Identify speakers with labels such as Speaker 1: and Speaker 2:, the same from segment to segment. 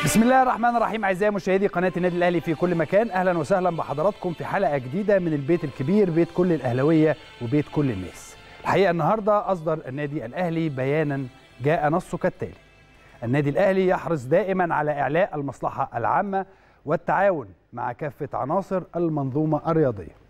Speaker 1: بسم الله الرحمن الرحيم اعزائي مشاهدي قناه النادي الاهلي في كل مكان اهلا وسهلا بحضراتكم في حلقه جديده من البيت الكبير بيت كل الاهلاويه وبيت كل الناس الحقيقه النهارده اصدر النادي الاهلي بيانا جاء نصه كالتالي النادي الاهلي يحرص دائما على اعلاء المصلحه العامه والتعاون مع كافه عناصر المنظومه الرياضيه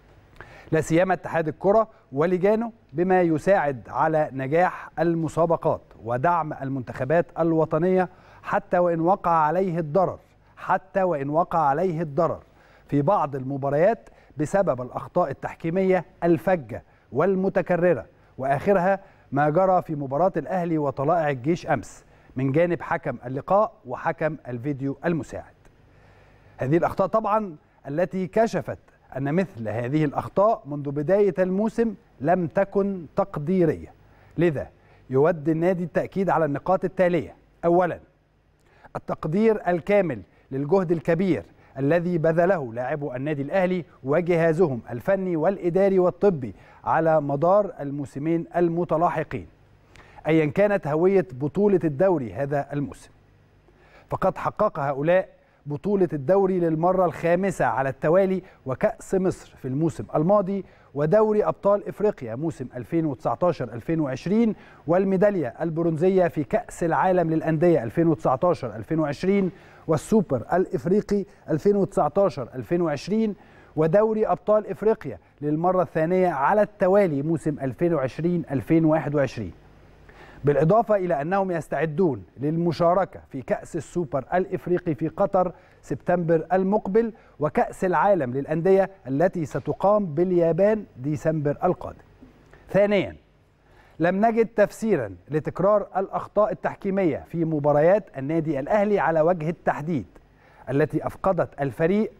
Speaker 1: لا سيما اتحاد الكره ولجانه بما يساعد على نجاح المسابقات ودعم المنتخبات الوطنيه حتى وان وقع عليه الضرر حتى وان وقع عليه الضرر في بعض المباريات بسبب الاخطاء التحكيميه الفجه والمتكرره واخرها ما جرى في مباراه الاهلي وطلائع الجيش امس من جانب حكم اللقاء وحكم الفيديو المساعد. هذه الاخطاء طبعا التي كشفت ان مثل هذه الاخطاء منذ بدايه الموسم لم تكن تقديريه. لذا يود النادي التاكيد على النقاط التاليه. اولا التقدير الكامل للجهد الكبير الذي بذله لاعبو النادي الاهلي وجهازهم الفني والاداري والطبي على مدار الموسمين المتلاحقين ايا كانت هويه بطوله الدوري هذا الموسم فقد حقق هؤلاء بطوله الدوري للمره الخامسه على التوالي وكاس مصر في الموسم الماضي ودوري ابطال افريقيا موسم 2019 2020 والميداليه البرونزيه في كاس العالم للانديه 2019 2020 والسوبر الافريقي 2019 2020 ودوري ابطال افريقيا للمره الثانيه على التوالي موسم 2020 2021 بالاضافه الى انهم يستعدون للمشاركه في كاس السوبر الافريقي في قطر سبتمبر المقبل وكاس العالم للانديه التي ستقام باليابان ديسمبر القادم. ثانيا لم نجد تفسيرا لتكرار الاخطاء التحكيميه في مباريات النادي الاهلي على وجه التحديد التي افقدت الفريق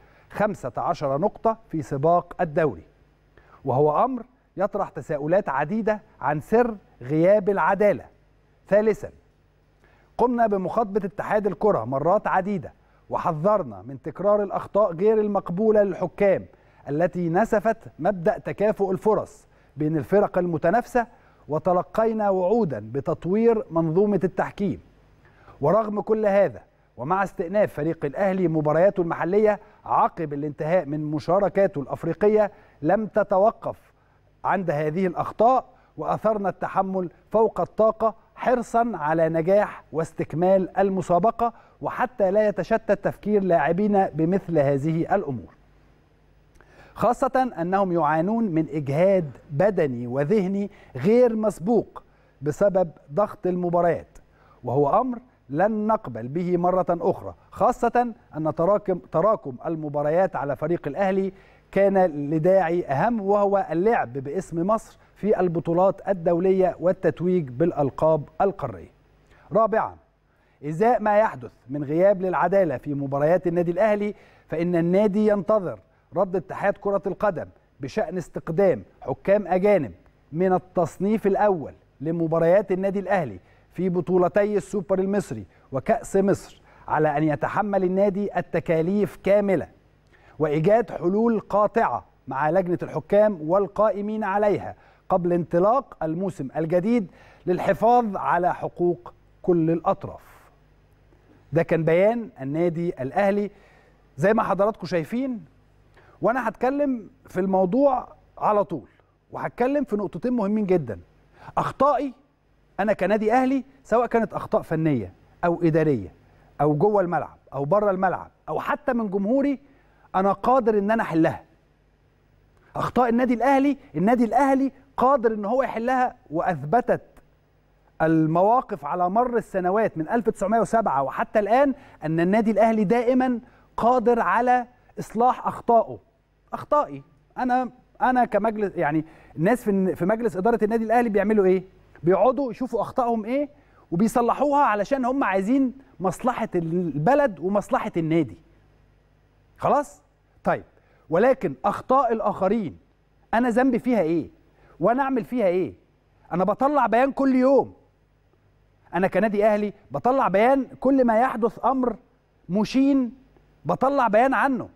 Speaker 1: 15 نقطه في سباق الدوري. وهو امر يطرح تساؤلات عديده عن سر غياب العداله. ثالثا قمنا بمخاطبه اتحاد الكره مرات عديده وحذرنا من تكرار الاخطاء غير المقبوله للحكام التي نسفت مبدا تكافؤ الفرص بين الفرق المتنافسه وتلقينا وعودا بتطوير منظومه التحكيم. ورغم كل هذا ومع استئناف فريق الاهلي مبارياته المحليه عقب الانتهاء من مشاركاته الافريقيه لم تتوقف عند هذه الاخطاء واثرنا التحمل فوق الطاقه حرصا على نجاح واستكمال المسابقه وحتى لا يتشتت تفكير لاعبينا بمثل هذه الامور. خاصه انهم يعانون من اجهاد بدني وذهني غير مسبوق بسبب ضغط المباريات وهو امر لن نقبل به مره اخرى خاصه ان تراكم تراكم المباريات على فريق الاهلي كان لداعي اهم وهو اللعب باسم مصر في البطولات الدوليه والتتويج بالالقاب القاريه. رابعا ازاء ما يحدث من غياب للعداله في مباريات النادي الاهلي فان النادي ينتظر رد اتحاد كره القدم بشان استقدام حكام اجانب من التصنيف الاول لمباريات النادي الاهلي في بطولتي السوبر المصري وكاس مصر على ان يتحمل النادي التكاليف كامله وايجاد حلول قاطعه مع لجنه الحكام والقائمين عليها قبل انطلاق الموسم الجديد للحفاظ على حقوق كل الاطراف. ده كان بيان النادي الاهلي زي ما حضراتكم شايفين وانا هتكلم في الموضوع على طول وهتكلم في نقطتين مهمين جدا. اخطائي انا كنادي اهلي سواء كانت اخطاء فنيه او اداريه او جوه الملعب او بره الملعب او حتى من جمهوري انا قادر ان انا احلها اخطاء النادي الاهلي النادي الاهلي قادر ان هو يحلها واثبتت المواقف على مر السنوات من 1907 وحتى الان ان النادي الاهلي دائما قادر على اصلاح اخطائه اخطائي انا انا كمجلس يعني الناس في في مجلس اداره النادي الاهلي بيعملوا ايه بيقعدوا يشوفوا اخطائهم ايه وبيصلحوها علشان هم عايزين مصلحه البلد ومصلحه النادي خلاص طيب ولكن اخطاء الاخرين انا ذنبي فيها ايه وانا اعمل فيها ايه انا بطلع بيان كل يوم انا كنادي اهلي بطلع بيان كل ما يحدث امر مشين بطلع بيان عنه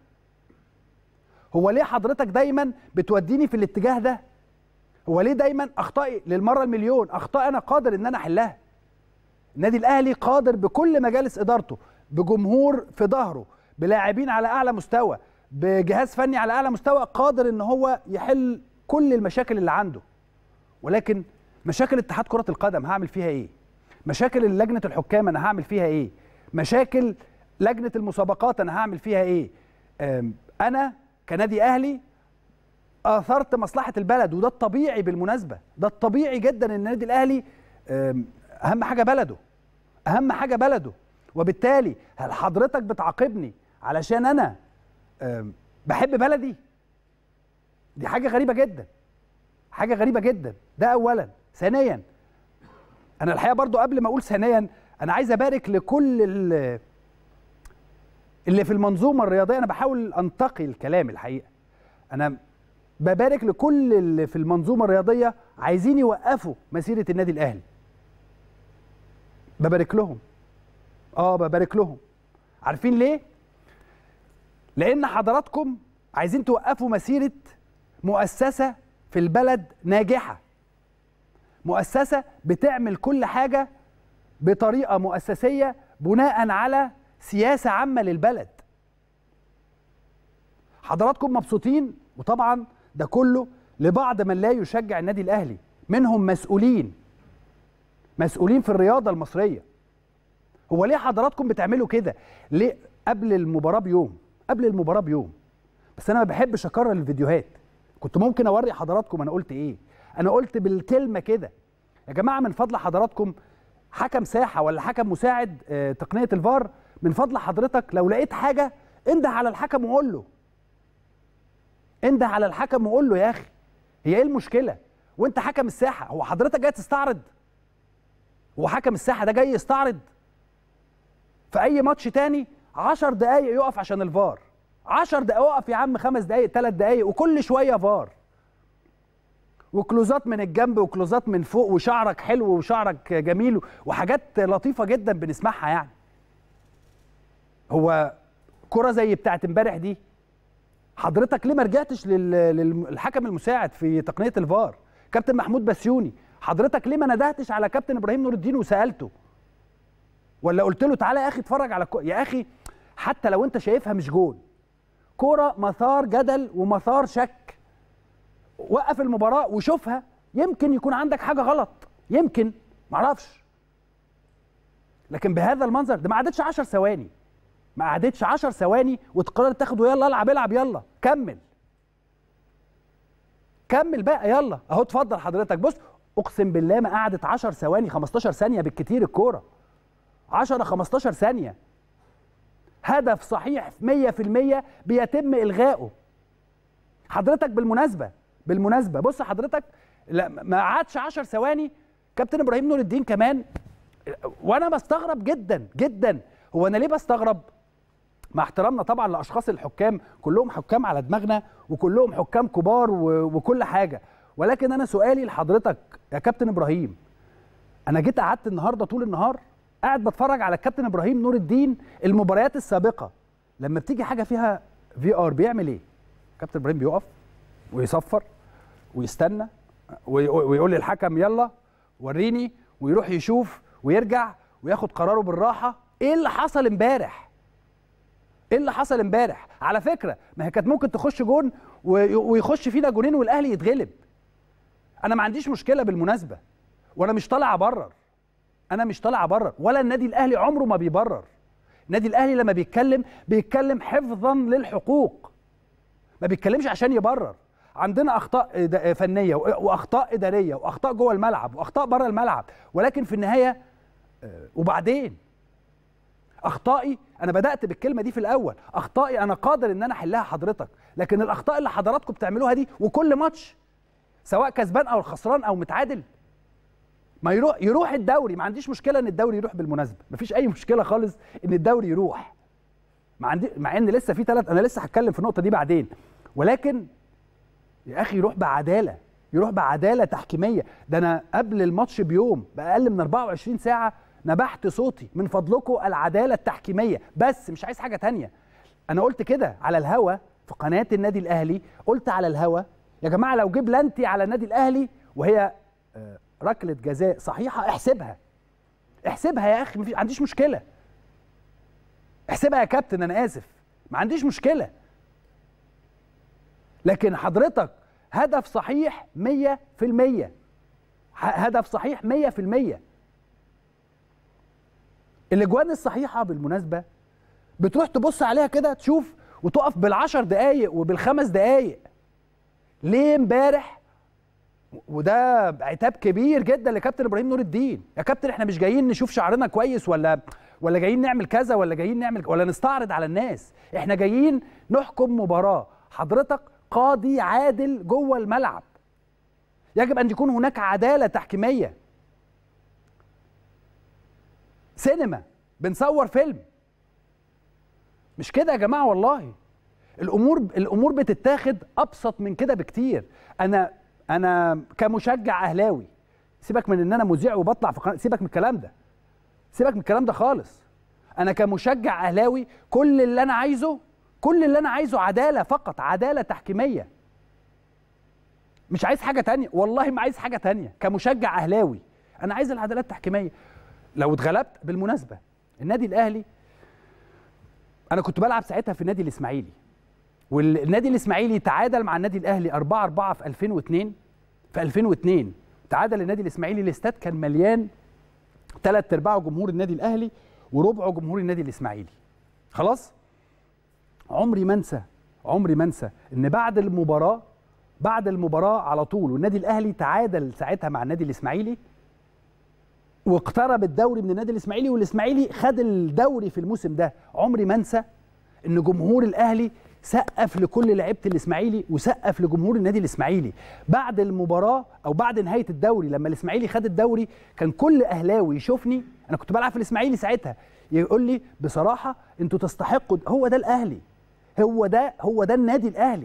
Speaker 1: هو ليه حضرتك دايما بتوديني في الاتجاه ده هو ليه دايما اخطائي للمره المليون اخطاء انا قادر ان انا احلها النادي الاهلي قادر بكل مجالس ادارته بجمهور في ظهره بلاعبين على اعلى مستوى بجهاز فني على اعلى مستوى قادر ان هو يحل كل المشاكل اللي عنده ولكن مشاكل اتحاد كره القدم هعمل فيها ايه مشاكل لجنه الحكام انا هعمل فيها ايه مشاكل لجنه المسابقات انا هعمل فيها ايه أم، انا كنادي اهلي اثرت مصلحه البلد وده الطبيعي بالمناسبه ده الطبيعي جدا ان النادي الاهلي أم، اهم حاجه بلده اهم حاجه بلده وبالتالي هل حضرتك بتعاقبني علشان انا أم، بحب بلدي دي حاجه غريبه جدا حاجه غريبه جدا ده اولا ثانيا انا الحقيقه برضو قبل ما اقول ثانيا انا عايز ابارك لكل ال- اللي في المنظومه الرياضيه انا بحاول انتقي الكلام الحقيقه انا ببارك لكل اللي في المنظومه الرياضيه عايزين يوقفوا مسيره النادي الاهلي ببارك لهم اه ببارك لهم عارفين ليه لان حضراتكم عايزين توقفوا مسيره مؤسسه في البلد ناجحه مؤسسه بتعمل كل حاجه بطريقه مؤسسيه بناء على سياسه عامه للبلد حضراتكم مبسوطين وطبعا ده كله لبعض من لا يشجع النادي الاهلي منهم مسؤولين مسؤولين في الرياضه المصريه هو ليه حضراتكم بتعملوا كده ليه قبل المباراه بيوم قبل المباراه بيوم بس انا ما بحبش اكرر الفيديوهات كنت ممكن اوري حضراتكم انا قلت ايه انا قلت بالكلمه كده يا جماعه من فضل حضراتكم حكم ساحه ولا حكم مساعد آه، تقنيه الفار من فضل حضرتك لو لقيت حاجه انده على الحكم وقول له انده على الحكم وقول له يا اخي هي ايه المشكله وانت حكم الساحه هو حضرتك جاي تستعرض هو حكم الساحه ده جاي يستعرض في اي ماتش تاني 10 دقايق يقف عشان الفار 10 دقايق اقف يا عم خمس دقايق ثلاث دقايق وكل شويه فار وكلوزات من الجنب وكلوزات من فوق وشعرك حلو وشعرك جميل وحاجات لطيفه جدا بنسمعها يعني هو كرة زي بتاعت امبارح دي حضرتك ليه ما رجعتش لل- للحكم المساعد في تقنيه الفار كابتن محمود بسيوني حضرتك ليه ما ندهتش على كابتن ابراهيم نور الدين وسالته ولا قلت له تعالى يا اخي اتفرج على الكو... يا اخي حتى لو انت شايفها مش جول كرة مثار جدل ومثار شك وقف المباراة وشوفها يمكن يكون عندك حاجة غلط يمكن معرفش لكن بهذا المنظر ده ما عدتش 10 ثواني ما عدتش 10 ثواني وتقرر تاخد يلا العب العب يلا كمل كمل بقى يلا اهو اتفضل حضرتك بص اقسم بالله ما قعدت 10 ثواني 15 ثانيه بالكتير الكوره 10 15 ثانيه هدف صحيح 100% بيتم الغائه حضرتك بالمناسبه بالمناسبه بص حضرتك لا ما قعدش 10 ثواني كابتن ابراهيم نور الدين كمان وانا بستغرب جدا جدا هو انا ليه بستغرب مع احترامنا طبعا لاشخاص الحكام كلهم حكام على دماغنا وكلهم حكام كبار و- وكل حاجه ولكن انا سؤالي لحضرتك يا كابتن ابراهيم انا جيت قعدت النهارده طول النهار قاعد بتفرج على الكابتن ابراهيم نور الدين المباريات السابقه لما بتيجي حاجه فيها في ار بيعمل ايه كابتن ابراهيم بيقف ويصفر ويستنى وي- ويقول للحكم يلا وريني ويروح يشوف ويرجع وياخد قراره بالراحه ايه اللي حصل امبارح ايه اللي حصل امبارح على فكره ما هي كانت ممكن تخش جون وي- ويخش فينا جونين والاهلي يتغلب انا ما عنديش مشكله بالمناسبه وانا مش طالع ابرر انا مش طالع ابرر ولا النادي الاهلي عمره ما بيبرر النادي الاهلي لما بيتكلم بيتكلم حفظا للحقوق ما بيتكلمش عشان يبرر عندنا اخطاء إد- فنيه و- واخطاء اداريه واخطاء جوه الملعب واخطاء بره الملعب ولكن في النهايه آه، وبعدين اخطائي انا بدات بالكلمه دي في الاول اخطائي انا قادر ان انا احلها حضرتك لكن الاخطاء اللي حضراتكم بتعملوها دي وكل ماتش سواء كسبان او خسران او متعادل ما يروح يروح الدوري ما عنديش مشكله ان الدوري يروح بالمناسبه مفيش اي مشكله خالص ان الدوري يروح مع عندي مع ان لسه في ثلاث انا لسه هتكلم في النقطه دي بعدين ولكن يا اخي يروح بعداله يروح بعداله تحكيميه ده انا قبل الماتش بيوم باقل من 24 ساعه نبحت صوتي من فضلكم العداله التحكيميه بس مش عايز حاجه تانية انا قلت كده على الهوا في قناه النادي الاهلي قلت على الهوا يا جماعه لو جيب لانتي على النادي الاهلي وهي آه، ركله جزاء صحيحه احسبها احسبها يا اخي مفيش عنديش مشكله احسبها يا كابتن انا اسف ما عنديش مشكله لكن حضرتك هدف صحيح 100% هدف صحيح 100% الاجوان الصحيحه بالمناسبه بتروح تبص عليها كده تشوف وتقف بالعشر دقايق وبالخمس دقايق ليه امبارح وده عتاب كبير جدا لكابتن ابراهيم نور الدين يا كابتن احنا مش جايين نشوف شعرنا كويس ولا ولا جايين نعمل كذا ولا جايين نعمل ولا نستعرض على الناس احنا جايين نحكم مباراه حضرتك قاضي عادل جوه الملعب يجب ان يكون هناك عداله تحكيميه سينما بنصور فيلم مش كده يا جماعه والله الامور الامور بتتاخد ابسط من كده بكتير انا انا كمشجع اهلاوي سيبك من ان انا مذيع وبطلع في قناه سيبك من الكلام ده سيبك من الكلام ده خالص انا كمشجع اهلاوي كل اللي انا عايزه كل اللي انا عايزه عداله فقط عداله تحكيميه مش عايز حاجه تانية والله ما عايز حاجه تانية كمشجع اهلاوي انا عايز العداله التحكيميه لو اتغلبت بالمناسبه النادي الاهلي انا كنت بلعب ساعتها في النادي الاسماعيلي والنادي الاسماعيلي تعادل مع النادي الاهلي 4 4 في 2002 في 2002 تعادل النادي الاسماعيلي الاستاد كان مليان ثلاث ارباعه جمهور النادي الاهلي وربعه جمهور النادي الاسماعيلي خلاص عمري ما انسى عمري ما انسى ان بعد المباراه بعد المباراه على طول والنادي الاهلي تعادل ساعتها مع النادي الاسماعيلي واقترب الدوري من النادي الاسماعيلي والاسماعيلي خد الدوري في الموسم ده عمري ما انسى ان جمهور الاهلي سقف لكل لعيبه الاسماعيلي وسقف لجمهور النادي الاسماعيلي بعد المباراه او بعد نهايه الدوري لما الاسماعيلي خد الدوري كان كل اهلاوي يشوفني انا كنت بلعب في الاسماعيلي ساعتها يقول لي بصراحه انتوا تستحقوا هو ده الاهلي هو ده هو ده النادي الاهلي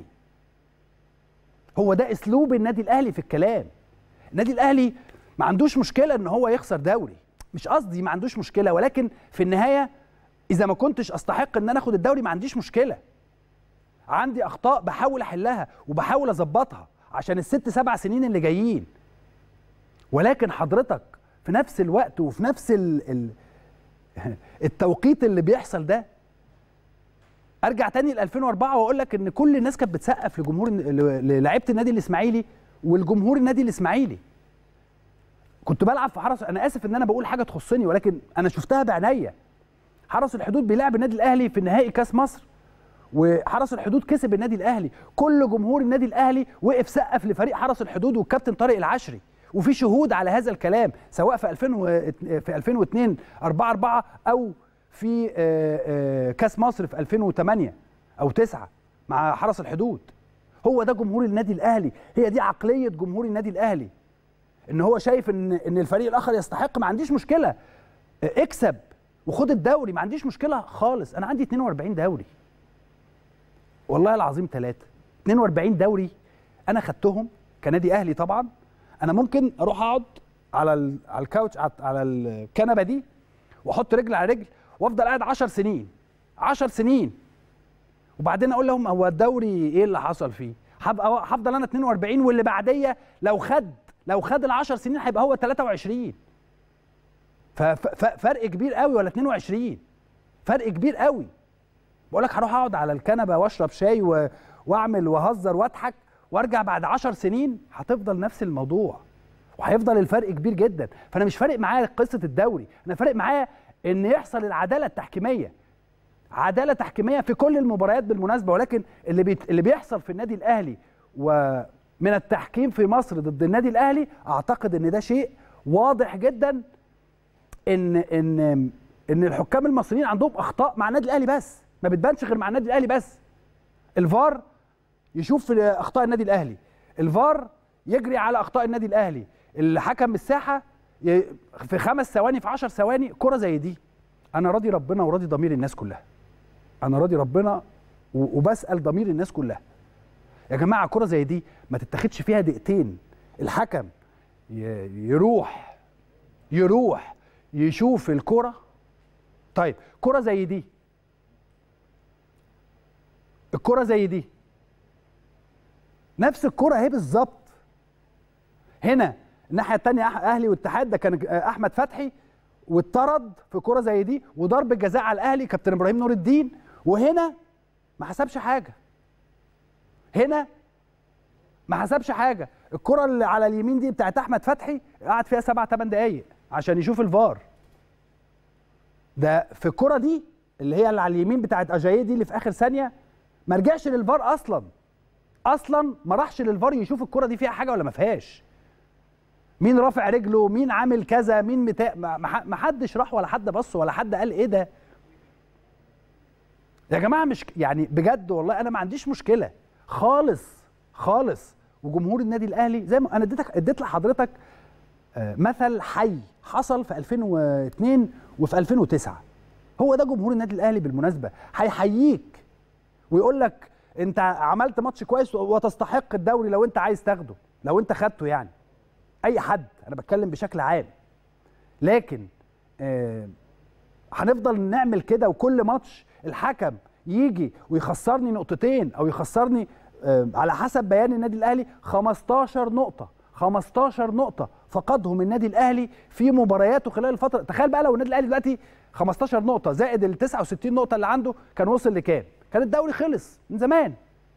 Speaker 1: هو ده اسلوب النادي الاهلي في الكلام النادي الاهلي ما عندوش مشكله ان هو يخسر دوري مش قصدي ما عندوش مشكله ولكن في النهايه اذا ما كنتش استحق ان انا اخد الدوري ما عنديش مشكله عندي اخطاء بحاول احلها وبحاول اظبطها عشان الست سبع سنين اللي جايين ولكن حضرتك في نفس الوقت وفي نفس ال ال التوقيت اللي بيحصل ده ارجع تاني ل 2004 واقول لك ان كل الناس كانت بتسقف لجمهور للاعيبه النادي الاسماعيلي والجمهور النادي الاسماعيلي كنت بلعب في حرس انا اسف ان انا بقول حاجه تخصني ولكن انا شفتها بعينيا حرس الحدود بيلعب النادي الاهلي في نهائي كاس مصر وحرس الحدود كسب النادي الاهلي كل جمهور النادي الاهلي وقف سقف لفريق حرس الحدود والكابتن طارق العشري وفي شهود على هذا الكلام سواء في 2000 و... في 2002 4 4 او في كاس مصر في 2008 او 9 مع حرس الحدود هو ده جمهور النادي الاهلي هي دي عقليه جمهور النادي الاهلي ان هو شايف ان ان الفريق الاخر يستحق ما عنديش مشكله اكسب وخد الدوري ما عنديش مشكله خالص انا عندي 42 دوري والله العظيم ثلاثة 42 دوري انا خدتهم كنادي اهلي طبعا انا ممكن اروح اقعد على على الكاوتش على الكنبه دي واحط رجل على رجل وافضل قاعد 10 سنين 10 سنين وبعدين اقول لهم هو الدوري ايه اللي حصل فيه هبقى هفضل انا 42 واللي بعديه لو خد لو خد ال 10 سنين هيبقى هو 23 ففرق كبير قوي ولا 22 فرق كبير قوي بقول لك هروح اقعد على الكنبه واشرب شاي و... واعمل واهزر واضحك وارجع بعد 10 سنين هتفضل نفس الموضوع وهيفضل الفرق كبير جدا فانا مش فارق معايا قصه الدوري انا فارق معايا ان يحصل العداله التحكيميه عداله تحكيميه في كل المباريات بالمناسبه ولكن اللي بيت... اللي بيحصل في النادي الاهلي ومن التحكيم في مصر ضد النادي الاهلي اعتقد ان ده شيء واضح جدا ان ان ان الحكام المصريين عندهم اخطاء مع النادي الاهلي بس ما بتبانش غير مع النادي الاهلي بس الفار يشوف اخطاء النادي الاهلي الفار يجري على اخطاء النادي الاهلي الحكم الساحه في خمس ثواني في 10 ثواني كره زي دي انا راضي ربنا وراضي ضمير الناس كلها انا راضي ربنا وبسال ضمير الناس كلها يا جماعه كره زي دي ما تتاخدش فيها دقيقتين الحكم يروح يروح يشوف الكره طيب كره زي دي الكره زي دي نفس الكره اهي بالظبط هنا الناحيه الثانيه اهلي واتحاد ده كان احمد فتحي واتطرد في كره زي دي وضرب الجزاء على الاهلي كابتن ابراهيم نور الدين وهنا ما حسبش حاجه هنا ما حسبش حاجه الكره اللي على اليمين دي بتاعت احمد فتحي قعد فيها سبع ثمان دقائق عشان يشوف الفار ده في الكره دي اللي هي اللي على اليمين بتاعت اجاييه دي اللي في اخر ثانيه ما رجعش للفار اصلا اصلا ما راحش للفار يشوف الكره دي فيها حاجه ولا ما فيهاش مين رافع رجله مين عامل كذا مين متا... ما حدش راح ولا حد بص ولا حد قال ايه ده يا جماعه مش يعني بجد والله انا ما عنديش مشكله خالص خالص وجمهور النادي الاهلي زي ما انا اديتك اديت لحضرتك مثل حي حصل في 2002 وفي 2009 هو ده جمهور النادي الاهلي بالمناسبه هيحييك ويقول لك انت عملت ماتش كويس وتستحق الدوري لو انت عايز تاخده لو انت خدته يعني اي حد انا بتكلم بشكل عام لكن آه هنفضل نعمل كده وكل ماتش الحكم يجي ويخسرني نقطتين او يخسرني آه على حسب بيان النادي الاهلي 15 نقطه 15 نقطه فقدهم النادي الاهلي في مبارياته خلال الفتره تخيل بقى لو النادي الاهلي دلوقتي 15 نقطه زائد ال 69 نقطه اللي عنده كان وصل لكام كان الدوري خلص من زمان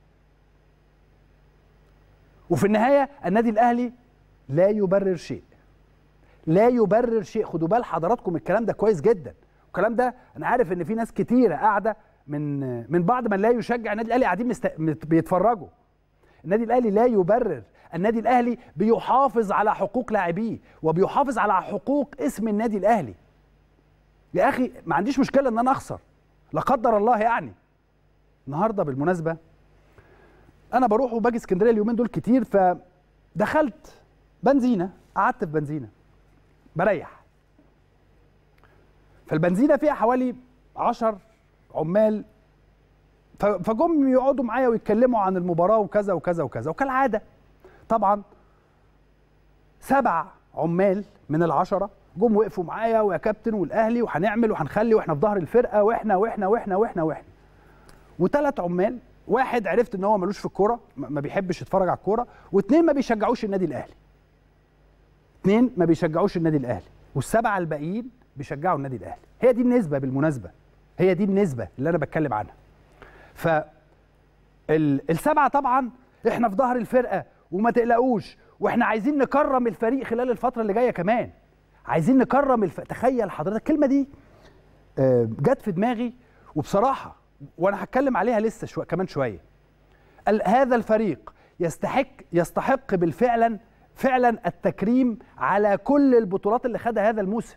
Speaker 1: وفي النهايه النادي الاهلي لا يبرر شيء لا يبرر شيء خدوا بال حضراتكم الكلام ده كويس جدا الكلام ده انا عارف ان في ناس كتيره قاعده من من بعض من لا يشجع النادي الاهلي قاعدين مست... بيتفرجوا النادي الاهلي لا يبرر النادي الاهلي بيحافظ على حقوق لاعبيه وبيحافظ على حقوق اسم النادي الاهلي يا اخي ما عنديش مشكله ان انا اخسر لا قدر الله يعني النهارده بالمناسبه انا بروح وباجي اسكندريه اليومين دول كتير فدخلت بنزينه قعدت في بنزينه بريح فالبنزينه فيها حوالي 10 عمال فجم يقعدوا معايا ويتكلموا عن المباراه وكذا وكذا وكذا وكالعاده طبعا سبع عمال من العشره جم وقفوا معايا ويا كابتن والاهلي وهنعمل وهنخلي واحنا في ظهر الفرقه واحنا واحنا واحنا واحنا واحنا وثلاث عمال واحد عرفت ان هو ملوش في الكوره ما بيحبش يتفرج على الكوره واثنين ما بيشجعوش النادي الاهلي اثنين ما بيشجعوش النادي الاهلي والسبعه الباقيين بيشجعوا النادي الاهلي هي دي النسبه بالمناسبه هي دي النسبه اللي انا بتكلم عنها ف السبعه طبعا احنا في ظهر الفرقه وما تقلقوش واحنا عايزين نكرم الفريق خلال الفتره اللي جايه كمان عايزين نكرم الف... تخيل حضرتك الكلمه دي جت في دماغي وبصراحه وانا هتكلم عليها لسه شو... كمان شويه هذا الفريق يستحق يستحق بالفعلا فعلا التكريم على كل البطولات اللي خدها هذا الموسم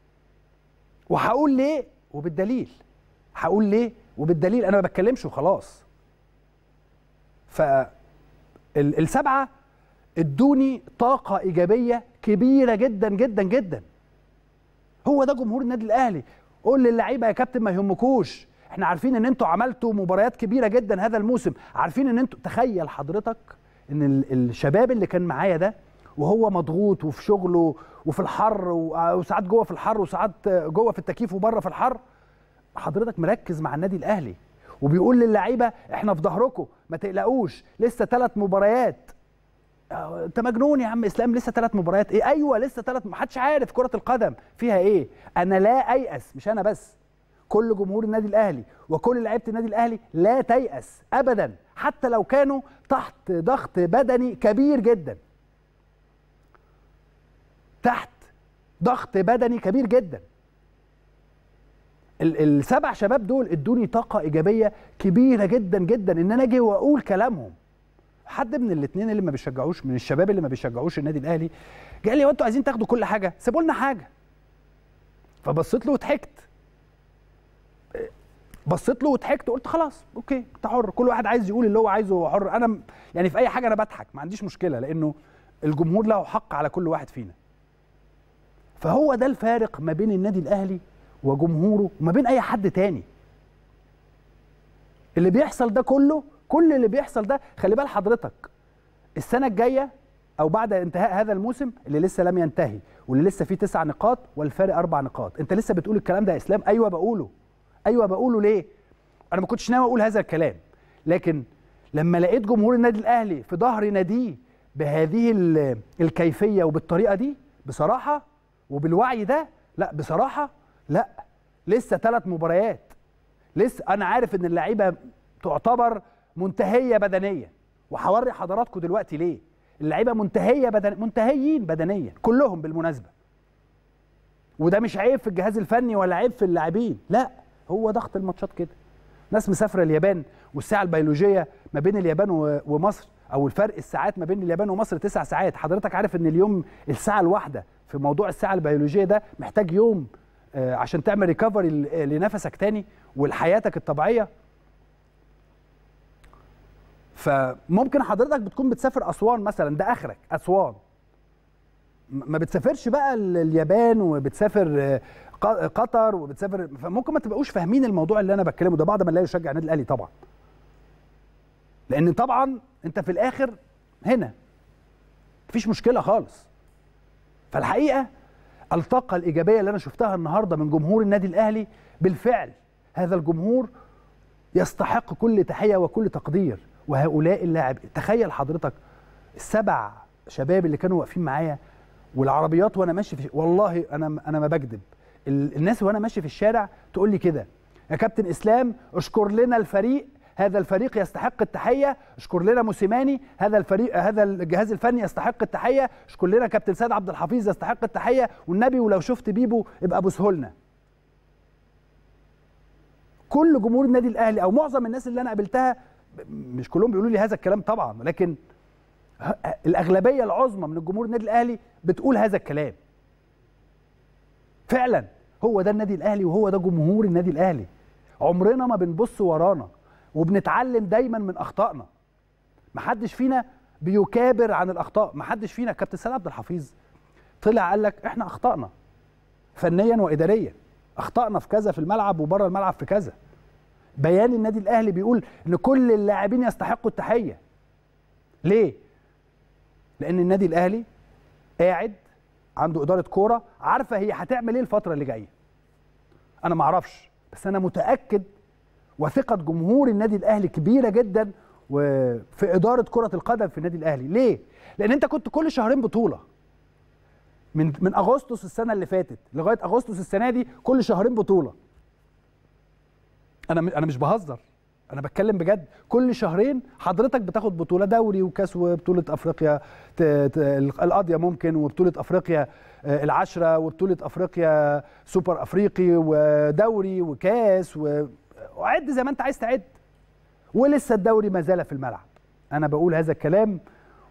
Speaker 1: وهقول ليه وبالدليل هقول ليه وبالدليل انا ما بتكلمش وخلاص ف السبعه ادوني طاقه ايجابيه كبيره جدا جدا جدا هو ده جمهور النادي الاهلي قول للعيبه يا كابتن ما يهمكوش احنا عارفين ان انتوا عملتوا مباريات كبيره جدا هذا الموسم عارفين ان انتوا تخيل حضرتك ان الشباب اللي كان معايا ده وهو مضغوط وفي شغله وفي الحر وساعات جوه في الحر وساعات جوه في التكييف وبره في الحر حضرتك مركز مع النادي الاهلي وبيقول للعيبه احنا في ظهركم ما تقلقوش لسه ثلاث مباريات انت مجنون يا عم اسلام لسه ثلاث مباريات ايه ايوه لسه ثلاث محدش عارف كره القدم فيها ايه انا لا ايأس مش انا بس كل جمهور النادي الاهلي وكل لعيبه النادي الاهلي لا تيأس ابدا حتى لو كانوا تحت ضغط بدني كبير جدا تحت ضغط بدني كبير جدا السبع شباب دول ادوني طاقه ايجابيه كبيره جدا جدا ان انا اجي واقول كلامهم حد من الاثنين اللي ما بيشجعوش من الشباب اللي ما بيشجعوش النادي الاهلي قال لي هو انتوا عايزين تاخدوا كل حاجه سيبوا لنا حاجه فبصيت له وضحكت بصيت له وضحكت وقلت خلاص اوكي انت حر كل واحد عايز يقول اللي هو عايزه حر انا يعني في اي حاجه انا بضحك ما عنديش مشكله لانه الجمهور له حق على كل واحد فينا فهو ده الفارق ما بين النادي الاهلي وجمهوره وما بين اي حد تاني اللي بيحصل ده كله كل اللي بيحصل ده خلي بال حضرتك السنه الجايه او بعد انتهاء هذا الموسم اللي لسه لم ينتهي واللي لسه فيه تسع نقاط والفارق اربع نقاط انت لسه بتقول الكلام ده يا اسلام ايوه بقوله ايوه بقوله ليه انا ما كنتش ناوي اقول هذا الكلام لكن لما لقيت جمهور النادي الاهلي في ظهر ناديه بهذه الكيفيه وبالطريقه دي بصراحه وبالوعي ده لا بصراحه لا لسه ثلاث مباريات لسه انا عارف ان اللعيبه تعتبر منتهيه بدنيا وهوري حضراتكم دلوقتي ليه اللعيبه منتهيه بدن منتهيين بدنيا كلهم بالمناسبه وده مش عيب في الجهاز الفني ولا عيب في اللاعبين لا هو ضغط الماتشات كده ناس مسافره اليابان والساعه البيولوجيه ما بين اليابان و- ومصر او الفرق الساعات ما بين اليابان ومصر تسع ساعات حضرتك عارف ان اليوم الساعه الواحده في موضوع الساعه البيولوجيه ده محتاج يوم آه، عشان تعمل ريكفري لنفسك تاني ولحياتك الطبيعيه فممكن حضرتك بتكون بتسافر اسوان مثلا ده اخرك اسوان م- ما بتسافرش بقى ال- اليابان وبتسافر آه، ق- قطر وبتسافر فممكن ما تبقوش فاهمين الموضوع اللي انا بتكلمه ده بعد ما لا يشجع النادي الاهلي طبعا لان طبعا انت في الاخر هنا مفيش مشكله خالص فالحقيقه الطاقه الايجابيه اللي انا شفتها النهارده من جمهور النادي الاهلي بالفعل هذا الجمهور يستحق كل تحيه وكل تقدير وهؤلاء اللاعب تخيل حضرتك السبع شباب اللي كانوا واقفين معايا والعربيات وانا ماشي في والله انا انا ما بكذب ال- الناس وانا ماشي في الشارع تقول لي كده يا كابتن اسلام اشكر لنا الفريق هذا الفريق يستحق التحيه اشكر لنا موسيماني هذا الفريق هذا الجهاز الفني يستحق التحيه اشكر لنا كابتن سيد عبد الحفيظ يستحق التحيه والنبي ولو شفت بيبو ابقى بوسه لنا كل جمهور النادي الاهلي او معظم الناس اللي انا قابلتها مش كلهم بيقولوا لي هذا الكلام طبعا ولكن ه- الاغلبيه العظمى من الجمهور النادي الاهلي بتقول هذا الكلام فعلا هو ده النادي الاهلي وهو ده جمهور النادي الاهلي عمرنا ما بنبص ورانا وبنتعلم دايما من اخطائنا محدش فينا بيكابر عن الاخطاء محدش فينا كابتن سيد عبد الحفيظ طلع قال لك احنا اخطانا فنيا واداريا اخطانا في كذا في الملعب وبره الملعب في كذا بيان النادي الاهلي بيقول ان كل اللاعبين يستحقوا التحيه ليه لان النادي الاهلي قاعد عنده اداره كوره عارفه هي هتعمل ايه الفتره اللي جايه انا ما اعرفش بس انا متاكد وثقه جمهور النادي الاهلي كبيره جدا وفي اداره كره القدم في النادي الاهلي ليه لان انت كنت كل شهرين بطوله من من اغسطس السنه اللي فاتت لغايه اغسطس السنه دي كل شهرين بطوله انا م- انا مش بهزر انا بتكلم بجد كل شهرين حضرتك بتاخد بطوله دوري وكاس وبطوله افريقيا ت- ت- القاضيه ممكن وبطوله افريقيا آه، العشره وبطوله افريقيا سوبر افريقي ودوري وكاس و- وعد زي ما انت عايز تعد ولسه الدوري ما زال في الملعب انا بقول هذا الكلام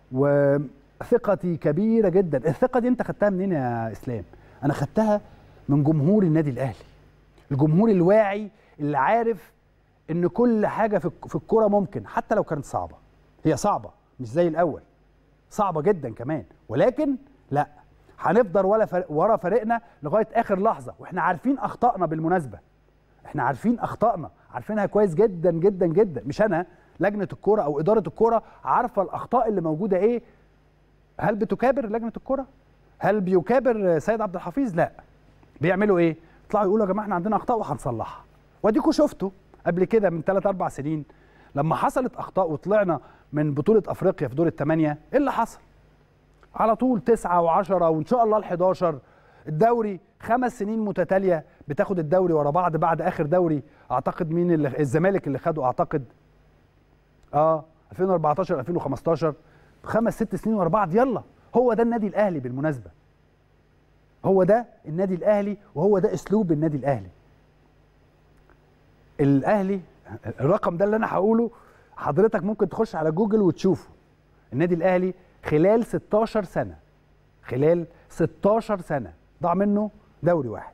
Speaker 1: وثقتي كبيره جدا الثقه دي انت خدتها منين يا اسلام انا خدتها من جمهور النادي الاهلي الجمهور الواعي اللي عارف ان كل حاجه في الك- في الكوره ممكن حتى لو كانت صعبه هي صعبه مش زي الاول صعبه جدا كمان ولكن لا هنفضل ولا فرق ورا فريقنا لغايه اخر لحظه واحنا عارفين اخطائنا بالمناسبه احنا عارفين اخطائنا عارفينها كويس جدا جدا جدا مش انا لجنه الكوره او اداره الكوره عارفه الاخطاء اللي موجوده ايه هل بتكابر لجنه الكوره هل بيكابر سيد عبد الحفيظ لا بيعملوا ايه يطلعوا يقولوا يا جماعه احنا عندنا اخطاء وهنصلحها واديكوا شفتوا قبل كده من 3 4 سنين لما حصلت اخطاء وطلعنا من بطوله افريقيا في دور الثمانيه ايه اللي حصل على طول تسعة وعشرة وإن شاء الله الحداشر الدوري خمس سنين متتالية بتاخد الدوري ورا بعض بعد آخر دوري أعتقد مين اللي الزمالك اللي خده أعتقد آه 2014 2015 خمس ست سنين ورا بعض يلا هو ده النادي الأهلي بالمناسبة هو ده النادي الأهلي وهو ده أسلوب النادي الأهلي الأهلي الرقم ده اللي أنا هقوله حضرتك ممكن تخش على جوجل وتشوفه النادي الاهلي خلال 16 سنه خلال 16 سنه ضاع منه دوري واحد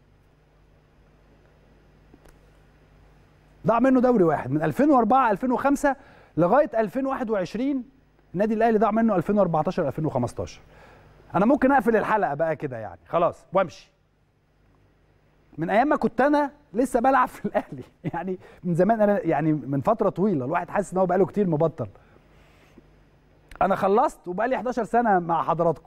Speaker 1: ضاع منه دوري واحد من 2004 2005 لغايه 2021 النادي الاهلي ضاع منه 2014 2015 انا ممكن اقفل الحلقه بقى كده يعني خلاص وامشي من ايام ما كنت انا لسه بلعب في الاهلي يعني من زمان انا يعني من فتره طويله الواحد حاسس ان هو بقاله كتير مبطل انا خلصت وبقالي 11 سنه مع حضراتكم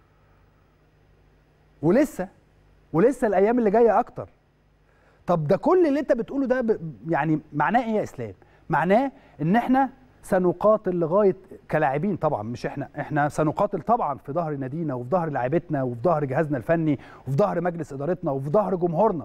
Speaker 1: ولسه ولسه الايام اللي جايه اكتر طب ده كل اللي انت بتقوله ده ب... يعني معناه ايه يا اسلام معناه ان احنا سنقاتل لغايه كلاعبين طبعا مش احنا احنا سنقاتل طبعا في ظهر نادينا وفي ظهر لاعيبتنا وفي ظهر جهازنا الفني وفي ظهر مجلس ادارتنا وفي ظهر جمهورنا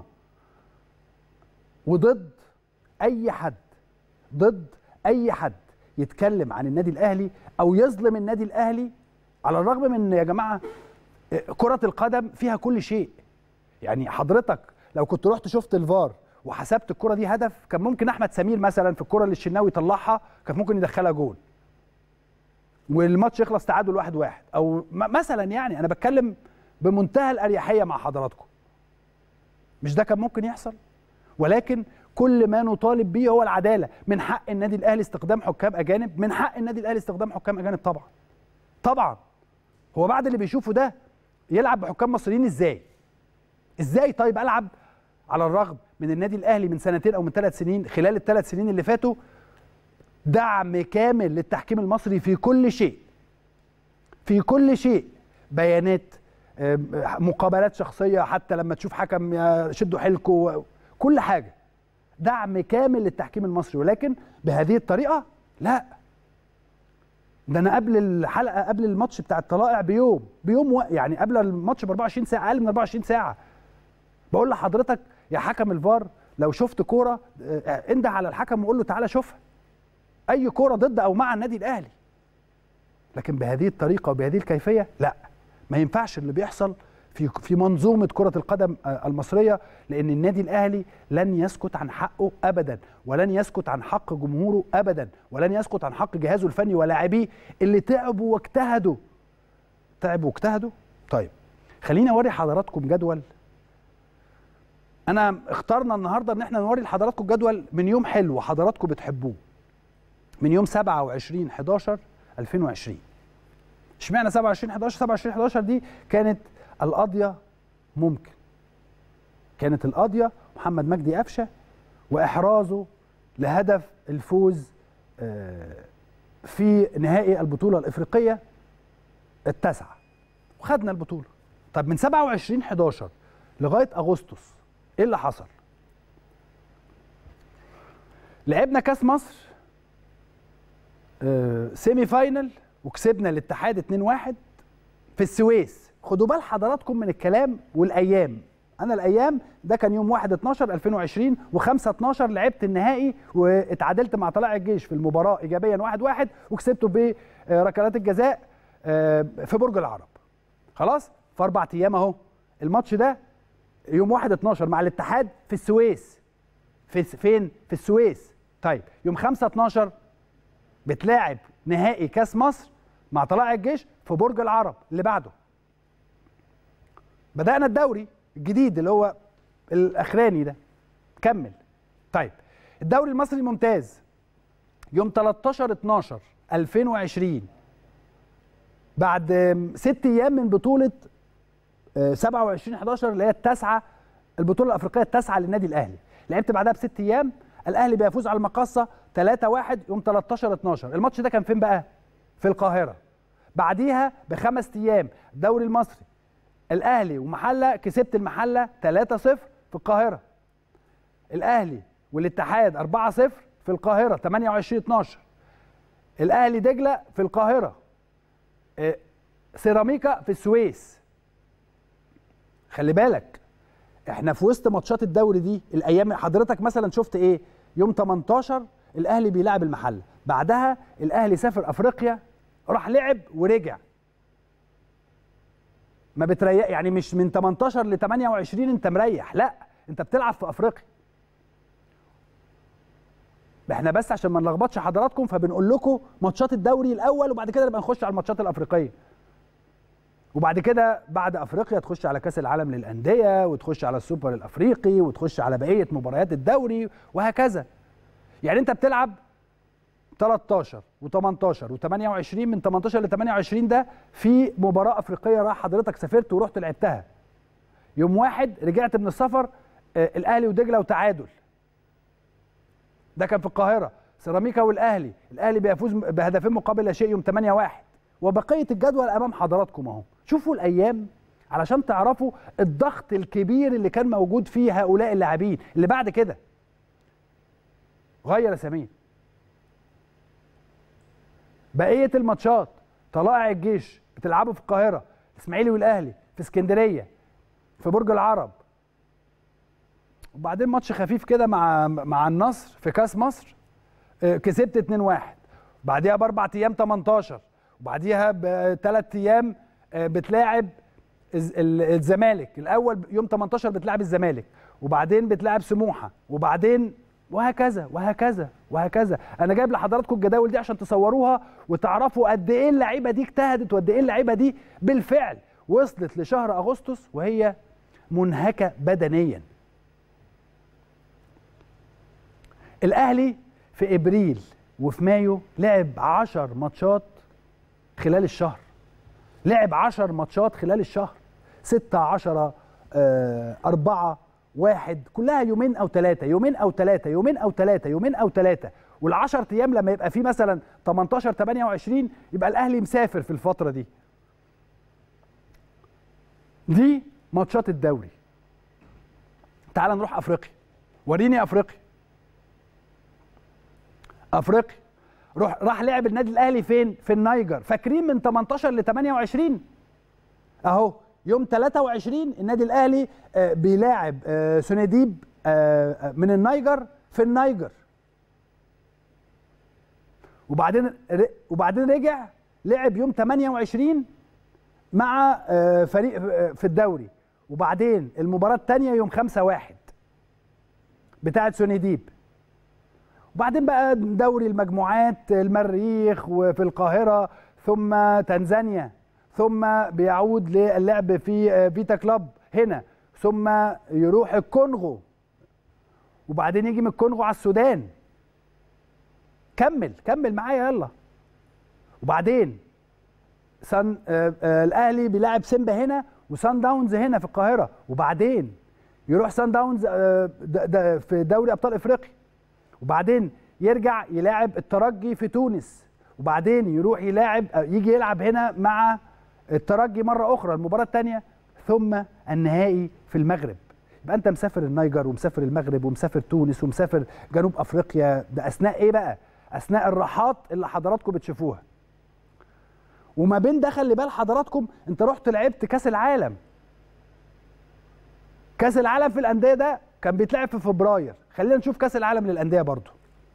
Speaker 1: وضد اي حد ضد اي حد يتكلم عن النادي الاهلي او يظلم النادي الاهلي على الرغم من يا جماعه كره القدم فيها كل شيء يعني حضرتك لو كنت رحت شفت الفار وحسبت الكره دي هدف كان ممكن احمد سمير مثلا في الكره اللي الشناوي طلعها كان ممكن يدخلها جول والماتش يخلص تعادل واحد واحد او مثلا يعني انا بتكلم بمنتهى الاريحيه مع حضراتكم مش ده كان ممكن يحصل ولكن كل ما نطالب به هو العداله من حق النادي الاهلي استخدام حكام اجانب من حق النادي الاهلي استخدام حكام اجانب طبعا طبعا هو بعد اللي بيشوفه ده يلعب بحكام مصريين ازاي ازاي طيب العب على الرغم من النادي الاهلي من سنتين او من ثلاث سنين خلال الثلاث سنين اللي فاتوا دعم كامل للتحكيم المصري في كل شيء في كل شيء بيانات مقابلات شخصيه حتى لما تشوف حكم شدوا حيلكوا كل حاجه دعم كامل للتحكيم المصري ولكن بهذه الطريقه لا ده انا قبل الحلقه قبل الماتش بتاع الطلائع بيوم بيوم و... يعني قبل الماتش ب 24 ساعه اقل من 24 ساعه بقول لحضرتك يا حكم الفار لو شفت كوره انده على الحكم وقول له تعالى شوفها اي كوره ضد او مع النادي الاهلي لكن بهذه الطريقه وبهذه الكيفيه لا ما ينفعش اللي بيحصل في في منظومه كره القدم المصريه لان النادي الاهلي لن يسكت عن حقه ابدا ولن يسكت عن حق جمهوره ابدا ولن يسكت عن حق جهازه الفني ولاعبيه اللي تعبوا واجتهدوا تعبوا واجتهدوا طيب خليني اوري حضراتكم جدول انا اخترنا النهارده ان احنا نوري لحضراتكم جدول من يوم حلو حضراتكم بتحبوه من يوم 27 11 2020 اشمعنى 27 11 27 11 دي كانت القضيه ممكن كانت القضيه محمد مجدي قفشه واحرازه لهدف الفوز في نهائي البطوله الافريقيه التاسعه وخدنا البطوله طب من 27 11 لغايه اغسطس ايه اللي حصل لعبنا كاس مصر سيمي فاينل وكسبنا الاتحاد 2-1 في السويس خدوا بال حضراتكم من الكلام والايام انا الايام ده كان يوم 1 12 2020 و5 12 لعبت النهائي واتعادلت مع طلائع الجيش في المباراه ايجابيا 1 1 وكسبته بركلات الجزاء في برج العرب خلاص في اربع ايام اهو الماتش ده يوم 1 12 مع الاتحاد في السويس في فين في السويس طيب يوم 5 12 بتلاعب نهائي كاس مصر مع طلائع الجيش في برج العرب اللي بعده بدأنا الدوري الجديد اللي هو الاخراني ده كمل طيب الدوري المصري الممتاز يوم 13 12 2020 بعد ست ايام من بطوله 27 11 اللي هي التاسعه البطوله الافريقيه التاسعه للنادي الاهلي لعبت بعدها بست ايام الاهلي بيفوز على المقصه 3 1 يوم 13 12 الماتش ده كان فين بقى في القاهره بعديها بخمس ايام الدوري المصري الاهلي ومحله كسبت المحله 3 0 في القاهره الاهلي والاتحاد 4 0 في القاهره 28 12 الاهلي دجله في القاهره سيراميكا في السويس خلي بالك احنا في وسط ماتشات الدوري دي الايام حضرتك مثلا شفت ايه يوم 18 الاهلي بيلعب المحله بعدها الاهلي سافر افريقيا راح لعب ورجع ما بتريح يعني مش من 18 ل 28 انت مريح لا انت بتلعب في افريقيا احنا بس عشان ما نلخبطش حضراتكم فبنقول لكم ماتشات الدوري الاول وبعد كده نبقى نخش على الماتشات الافريقيه وبعد كده بعد افريقيا تخش على كاس العالم للانديه وتخش على السوبر الافريقي وتخش على بقيه مباريات الدوري وهكذا يعني انت بتلعب 13 و18 و28 من 18 ل 28 ده في مباراه افريقيه راح حضرتك سافرت ورحت لعبتها يوم واحد رجعت من السفر آه الاهلي ودجله وتعادل ده كان في القاهره سيراميكا والاهلي الاهلي بيفوز بهدفين مقابل لا شيء يوم 8 1 وبقيه الجدول امام حضراتكم اهو شوفوا الايام علشان تعرفوا الضغط الكبير اللي كان موجود فيه هؤلاء اللاعبين اللي بعد كده غير سمين بقيه الماتشات طلائع الجيش بتلعبوا في القاهره الاسماعيلي والاهلي في اسكندريه في برج العرب وبعدين ماتش خفيف كده مع مع النصر في كاس مصر آه، كسبت 2-1 بعديها باربع ايام 18 وبعديها بثلاث ايام آه، بتلاعب الز- ال- الزمالك الاول يوم 18 بتلاعب الزمالك وبعدين بتلاعب سموحه وبعدين وهكذا وهكذا وهكذا انا جايب لحضراتكم الجداول دي عشان تصوروها وتعرفوا قد ايه اللعيبه دي اجتهدت وقد ايه اللعيبه دي بالفعل وصلت لشهر اغسطس وهي منهكه بدنيا الاهلي في ابريل وفي مايو لعب 10 ماتشات خلال الشهر لعب 10 ماتشات خلال الشهر 6 10 4 واحد كلها يومين او ثلاثه يومين او ثلاثه يومين او ثلاثه يومين او ثلاثه وال10 ايام لما يبقى في مثلا 18 28 يبقى الاهلي مسافر في الفتره دي دي ماتشات الدوري تعال نروح افريقيا وريني افريقيا افريقيا روح راح لعب النادي الاهلي فين في النيجر فاكرين من 18 ل 28 اهو يوم 23 النادي الاهلي آه، بيلاعب آه، سونيديب آه، آه، من النيجر في النيجر وبعدين ر- وبعدين رجع لعب يوم 28 مع آه، فريق آه، في الدوري وبعدين المباراة الثانية يوم 5 1 بتاعة سونيديب وبعدين بقى دوري المجموعات المريخ وفي القاهرة ثم تنزانيا ثم بيعود للعب في آه، فيتا كلاب هنا ثم يروح الكونغو وبعدين يجي من الكونغو على السودان كمل كمل معايا يلا وبعدين سان آه آه الاهلي بيلاعب سيمبا هنا وسان داونز هنا في القاهره وبعدين يروح سان داونز آه د- د- في دوري ابطال افريقيا وبعدين يرجع يلاعب الترجي في تونس وبعدين يروح يلاعب آه، يجي يلعب هنا مع الترجي مره اخرى المباراه الثانيه ثم النهائي في المغرب يبقى انت مسافر النيجر ومسافر المغرب ومسافر تونس ومسافر جنوب افريقيا ده اثناء ايه بقى اثناء الراحات اللي حضراتكم بتشوفوها وما بين ده خلي بال حضراتكم انت رحت لعبت كاس العالم كاس العالم في الانديه ده كان بيتلعب في فبراير خلينا نشوف كاس العالم للانديه برضو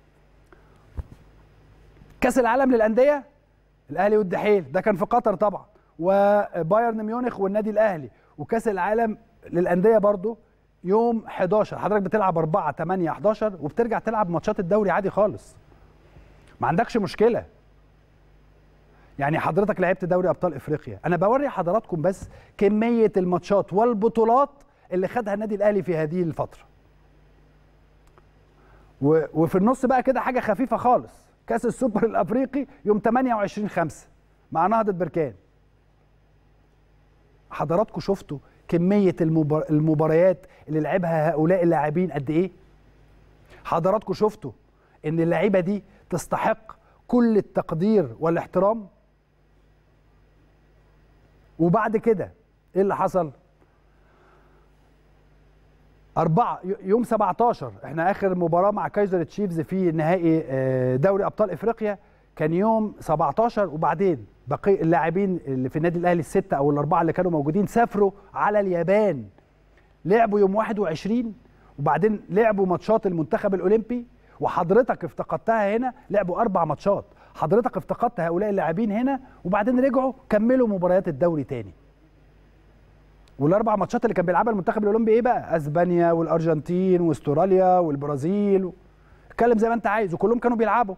Speaker 1: كاس العالم للانديه الاهلي والدحيل ده كان في قطر طبعا وبايرن ميونخ والنادي الاهلي وكاس العالم للانديه برضو يوم 11 حضرتك بتلعب 4 8 11 وبترجع تلعب ماتشات الدوري عادي خالص ما عندكش مشكله يعني حضرتك لعبت دوري ابطال افريقيا انا بوري حضراتكم بس كميه الماتشات والبطولات اللي خدها النادي الاهلي في هذه الفتره و... وفي النص بقى كده حاجه خفيفه خالص كاس السوبر الافريقي يوم 28 5 مع نهضه بركان حضراتكم شفتوا كميه المبار... المباريات اللي لعبها هؤلاء اللاعبين قد ايه حضراتكم شفتوا ان اللعيبه دي تستحق كل التقدير والاحترام وبعد كده ايه اللي حصل أربعة ي- يوم 17 احنا آخر مباراة مع كايزر تشيفز في نهائي آه، دوري أبطال إفريقيا كان يوم 17 وبعدين بقي اللاعبين اللي في النادي الأهلي الستة أو الأربعة اللي كانوا موجودين سافروا على اليابان لعبوا يوم 21 وبعدين لعبوا ماتشات المنتخب الأولمبي وحضرتك افتقدتها هنا لعبوا أربع ماتشات حضرتك افتقدت هؤلاء اللاعبين هنا وبعدين رجعوا كملوا مباريات الدوري تاني والاربع ماتشات اللي كان بيلعبها المنتخب الاولمبي ايه بقى اسبانيا والارجنتين واستراليا والبرازيل و... اتكلم زي ما انت عايز وكلهم كانوا بيلعبوا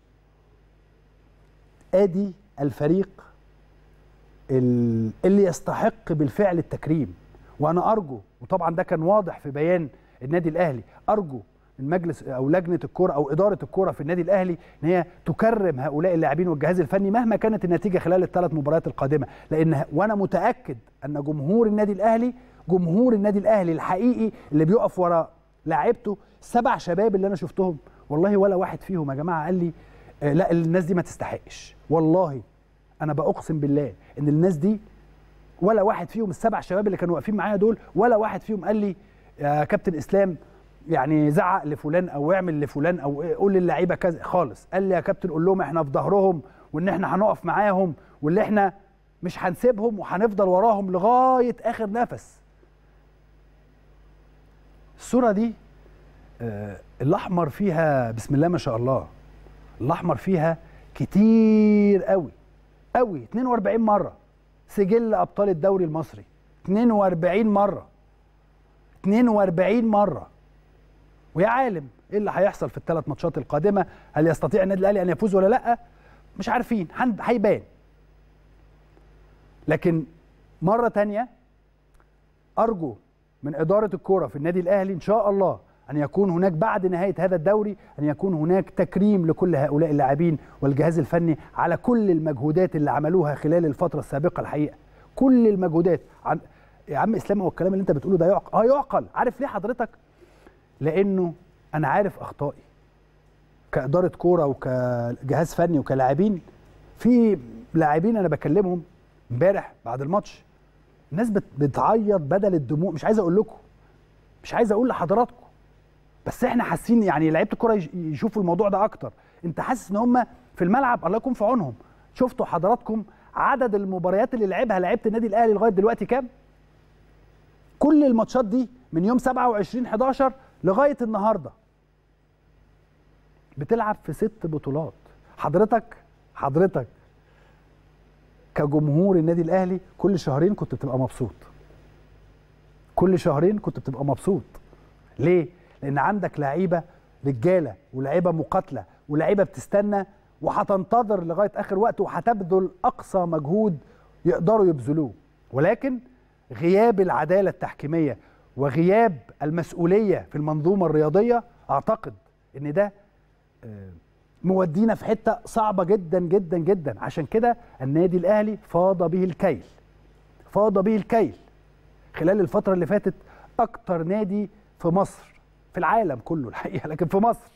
Speaker 1: ادي الفريق ال- اللي يستحق بالفعل التكريم وانا ارجو وطبعا ده كان واضح في بيان النادي الاهلي ارجو المجلس او لجنه الكوره او اداره الكوره في النادي الاهلي ان هي تكرم هؤلاء اللاعبين والجهاز الفني مهما كانت النتيجه خلال الثلاث مباريات القادمه لان وانا متاكد ان جمهور النادي الاهلي جمهور النادي الاهلي الحقيقي اللي بيقف ورا لاعيبته سبع شباب اللي انا شفتهم والله ولا واحد فيهم يا جماعه قال لي آه، لا الناس دي ما تستحقش والله انا باقسم بالله ان الناس دي ولا واحد فيهم السبع شباب اللي كانوا واقفين معايا دول ولا واحد فيهم قال لي يا كابتن اسلام يعني زعق لفلان او اعمل لفلان او إيه، قول للعيبه كذا خالص قال لي يا كابتن قول لهم احنا في ظهرهم وان احنا هنقف معاهم واللي احنا مش هنسيبهم وهنفضل وراهم لغايه اخر نفس الصوره دي آه، الاحمر فيها بسم الله ما شاء الله الاحمر فيها كتير قوي قوي 42 مره سجل ابطال الدوري المصري 42 مره 42 مره ويا عالم ايه اللي هيحصل في الثلاث ماتشات القادمه هل يستطيع النادي الاهلي ان يفوز ولا لا مش عارفين هن- هيبان لكن مره تانية ارجو من اداره الكوره في النادي الاهلي ان شاء الله ان يكون هناك بعد نهايه هذا الدوري ان يكون هناك تكريم لكل هؤلاء اللاعبين والجهاز الفني على كل المجهودات اللي عملوها خلال الفتره السابقه الحقيقه كل المجهودات عن يا عم اسلام هو الكلام اللي انت بتقوله ده يعقل اه يعقل عارف ليه حضرتك لانه انا عارف اخطائي كاداره كوره وكجهاز فني وكلاعبين في لاعبين انا بكلمهم امبارح بعد الماتش الناس بت- بتعيط بدل الدموع مش عايز اقول لكم مش عايز اقول لحضراتكم بس احنا حاسين يعني لعيبه الكوره يش- يشوفوا الموضوع ده اكتر انت حاسس ان هم في الملعب الله يكون في عونهم شفتوا حضراتكم عدد المباريات اللي لعبها لعيبه النادي الاهلي لغايه دلوقتي كام كل الماتشات دي من يوم 27 11 لغايه النهارده بتلعب في ست بطولات حضرتك حضرتك كجمهور النادي الاهلي كل شهرين كنت بتبقى مبسوط كل شهرين كنت بتبقى مبسوط ليه لان عندك لعيبه رجاله ولاعيبه مقاتله ولاعيبه بتستنى وهتنتظر لغايه اخر وقت وهتبذل اقصى مجهود يقدروا يبذلوه ولكن غياب العداله التحكيميه وغياب المسؤوليه في المنظومه الرياضيه اعتقد ان ده آه، مودينا في حته صعبه جدا جدا جدا عشان كده النادي الاهلي فاض به الكيل فاض به الكيل خلال الفتره اللي فاتت اكتر نادي في مصر في العالم كله الحقيقه لكن في مصر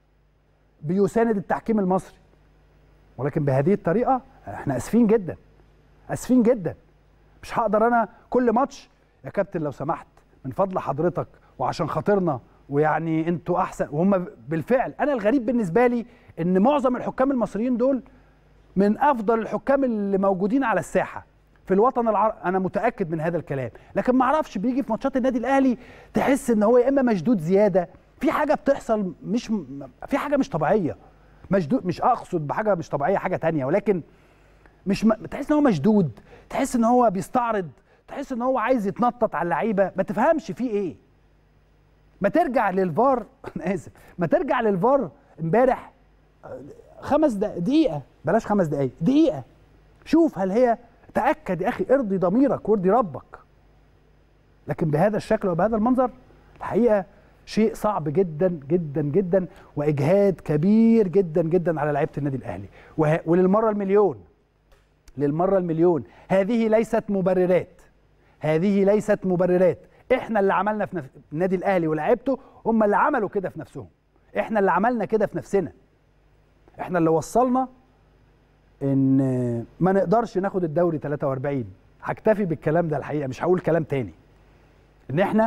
Speaker 1: بيساند التحكيم المصري ولكن بهذه الطريقه احنا اسفين جدا اسفين جدا مش هقدر انا كل ماتش يا كابتن لو سمحت من فضل حضرتك وعشان خاطرنا ويعني انتوا احسن وهم بالفعل انا الغريب بالنسبه لي ان معظم الحكام المصريين دول من افضل الحكام اللي موجودين على الساحه في الوطن العربي انا متاكد من هذا الكلام لكن ما اعرفش بيجي في ماتشات النادي الاهلي تحس ان هو يا اما مشدود زياده في حاجه بتحصل مش في حاجه مش طبيعيه مشدود مش اقصد بحاجه مش طبيعيه حاجه تانية ولكن مش م... تحس ان هو مشدود تحس ان هو بيستعرض تحس ان هو عايز يتنطط على اللعيبه ما تفهمش فيه ايه ما ترجع للفار انا اسف ما ترجع للفار امبارح آه، خمس دق- دقيقه بلاش خمس دقائق دقيقه شوف هل هي تاكد يا اخي ارضي ضميرك وارضي ربك لكن بهذا الشكل وبهذا المنظر الحقيقه شيء صعب جدا جدا جدا واجهاد كبير جدا جدا على لعيبه النادي الاهلي وه... وللمره المليون للمره المليون هذه ليست مبررات هذه ليست مبررات احنا اللي عملنا في نف... النادي الاهلي ولاعيبته هم اللي عملوا كده في نفسهم احنا اللي عملنا كده في نفسنا احنا اللي وصلنا ان ما نقدرش ناخد الدوري 43 هكتفي بالكلام ده الحقيقه مش هقول كلام تاني ان احنا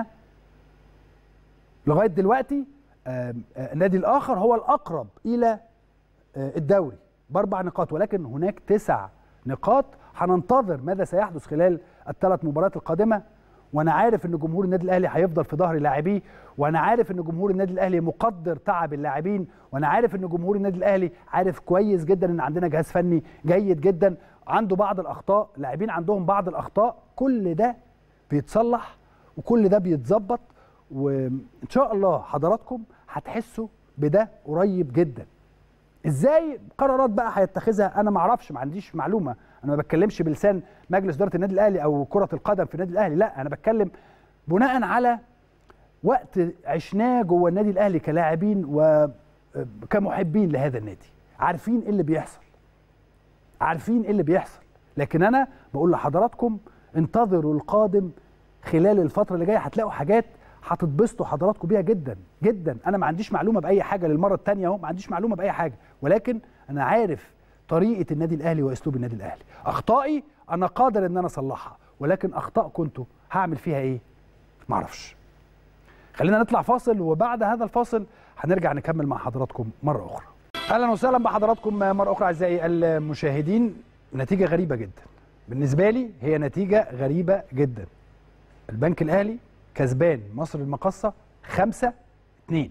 Speaker 1: لغايه دلوقتي آم، آه، النادي الاخر هو الاقرب الى آه، الدوري باربع نقاط ولكن هناك تسع نقاط هننتظر ماذا سيحدث خلال الثلاث مباريات القادمه وانا عارف ان جمهور النادي الاهلي هيفضل في ظهر لاعبيه وانا عارف ان جمهور النادي الاهلي مقدر تعب اللاعبين وانا عارف ان جمهور النادي الاهلي عارف كويس جدا ان عندنا جهاز فني جيد جدا عنده بعض الاخطاء لاعبين عندهم بعض الاخطاء كل ده بيتصلح وكل ده بيتظبط وان شاء الله حضراتكم هتحسوا بده قريب جدا ازاي قرارات بقى هيتخذها انا ما اعرفش ما عنديش معلومه انا ما بتكلمش بلسان مجلس اداره النادي الاهلي او كره القدم في النادي الاهلي لا انا بتكلم بناء على وقت عشناه جوه النادي الاهلي كلاعبين وكمحبين لهذا النادي عارفين ايه اللي بيحصل عارفين ايه اللي بيحصل لكن انا بقول لحضراتكم انتظروا القادم خلال الفتره اللي جايه هتلاقوا حاجات هتتبسطوا حضراتكم بيها جدا جدا انا ما عنديش معلومه باي حاجه للمره الثانيه اهو ما عنديش معلومه باي حاجه ولكن انا عارف طريقه النادي الاهلي واسلوب النادي الاهلي اخطائي انا قادر ان انا اصلحها ولكن اخطاء كنتوا هعمل فيها ايه ما اعرفش خلينا نطلع فاصل وبعد هذا الفاصل هنرجع نكمل مع حضراتكم مره اخرى اهلا وسهلا بحضراتكم مره اخرى اعزائي المشاهدين نتيجه غريبه جدا بالنسبه لي هي نتيجه غريبه جدا البنك الاهلي كسبان مصر المقصه 5 2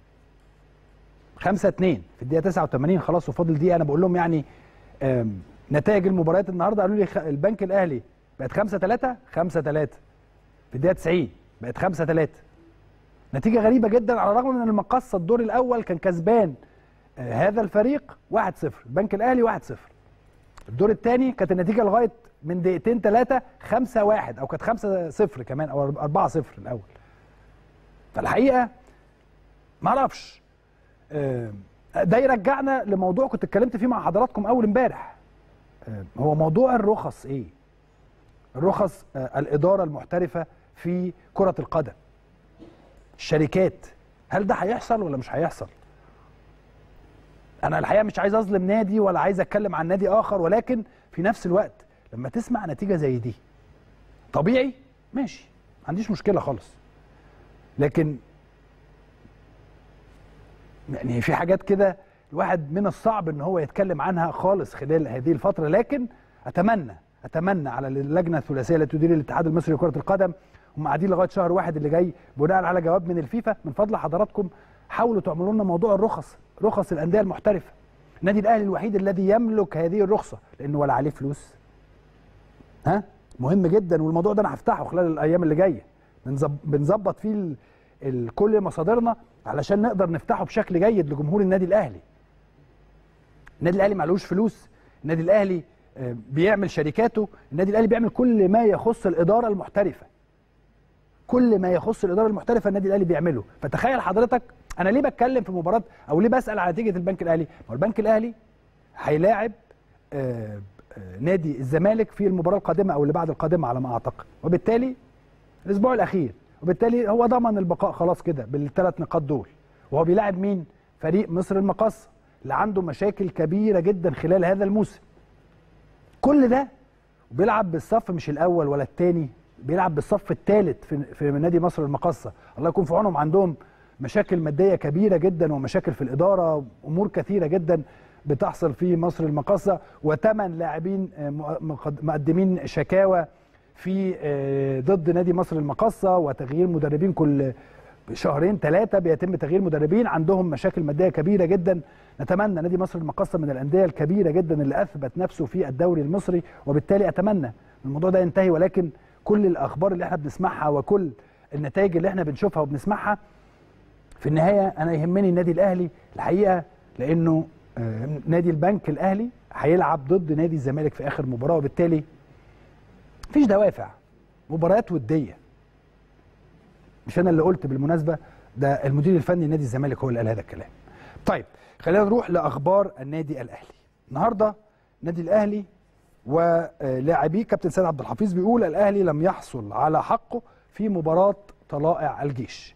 Speaker 1: 5 2 في الدقيقه 89 خلاص وفاضل دقيقه انا بقول لهم يعني نتائج المباريات النهارده قالوا لي البنك الاهلي بقت 5 3 5 3 في الدقيقه 90 بقت 5 3 نتيجه غريبه جدا على الرغم من ان المقصه الدور الاول كان كسبان هذا الفريق 1-0 البنك الاهلي 1-0 الدور الثاني كانت النتيجه لغايه من دقيقتين ثلاثه 5-1 او كانت 5-0 كمان او 4-0 الاول فالحقيقه ما اعرفش ده يرجعنا لموضوع كنت اتكلمت فيه مع حضراتكم اول امبارح هو موضوع الرخص ايه الرخص الاداره المحترفه في كره القدم الشركات هل ده هيحصل ولا مش هيحصل انا الحقيقه مش عايز اظلم نادي ولا عايز اتكلم عن نادي اخر ولكن في نفس الوقت لما تسمع نتيجه زي دي طبيعي ماشي ما عنديش مشكله خالص لكن يعني في حاجات كده الواحد من الصعب ان هو يتكلم عنها خالص خلال هذه الفتره لكن اتمنى اتمنى على اللجنه الثلاثيه التي تدير الاتحاد المصري لكره القدم هم قاعدين لغايه شهر واحد اللي جاي بناء على جواب من الفيفا من فضل حضراتكم حاولوا تعملوا لنا موضوع الرخص رخص الانديه المحترفه النادي الاهلي الوحيد الذي يملك هذه الرخصه لانه ولا عليه فلوس ها مهم جدا والموضوع ده انا هفتحه خلال الايام اللي جايه بنظبط فيه كل مصادرنا علشان نقدر نفتحه بشكل جيد لجمهور النادي الاهلي النادي الاهلي معلوش فلوس النادي الاهلي بيعمل شركاته النادي الاهلي بيعمل كل ما يخص الاداره المحترفه كل ما يخص الاداره المحترفه النادي الاهلي بيعمله فتخيل حضرتك انا ليه بتكلم في مباراه او ليه بسال على نتيجه البنك الاهلي ما البنك الاهلي هيلاعب نادي الزمالك في المباراه القادمه او اللي بعد القادمه على ما اعتقد وبالتالي الاسبوع الاخير وبالتالي هو ضمن البقاء خلاص كده بالثلاث نقاط دول وهو بيلاعب مين فريق مصر المقصه اللي عنده مشاكل كبيره جدا خلال هذا الموسم كل ده وبيلعب بالصف مش الاول ولا الثاني بيلعب بالصف الثالث في, في نادي مصر المقصه الله يكون في عونهم عندهم مشاكل ماديه كبيره جدا ومشاكل في الاداره امور كثيره جدا بتحصل في مصر المقاصه وثمان لاعبين مقدمين شكاوى في ضد نادي مصر المقاصه وتغيير مدربين كل شهرين ثلاثه بيتم تغيير مدربين عندهم مشاكل ماديه كبيره جدا نتمنى نادي مصر المقاصه من الانديه الكبيره جدا اللي اثبت نفسه في الدوري المصري وبالتالي اتمنى الموضوع ده ينتهي ولكن كل الاخبار اللي احنا بنسمعها وكل النتائج اللي احنا بنشوفها وبنسمعها في النهايه انا يهمني النادي الاهلي الحقيقه لانه نادي البنك الاهلي هيلعب ضد نادي الزمالك في اخر مباراه وبالتالي مفيش دوافع مباريات وديه مش انا اللي قلت بالمناسبه ده المدير الفني لنادي الزمالك هو اللي قال هذا الكلام طيب خلينا نروح لاخبار النادي الاهلي النهارده النادي الاهلي ولاعبيه كابتن سيد عبد الحفيظ بيقول الاهلي لم يحصل على حقه في مباراه طلائع الجيش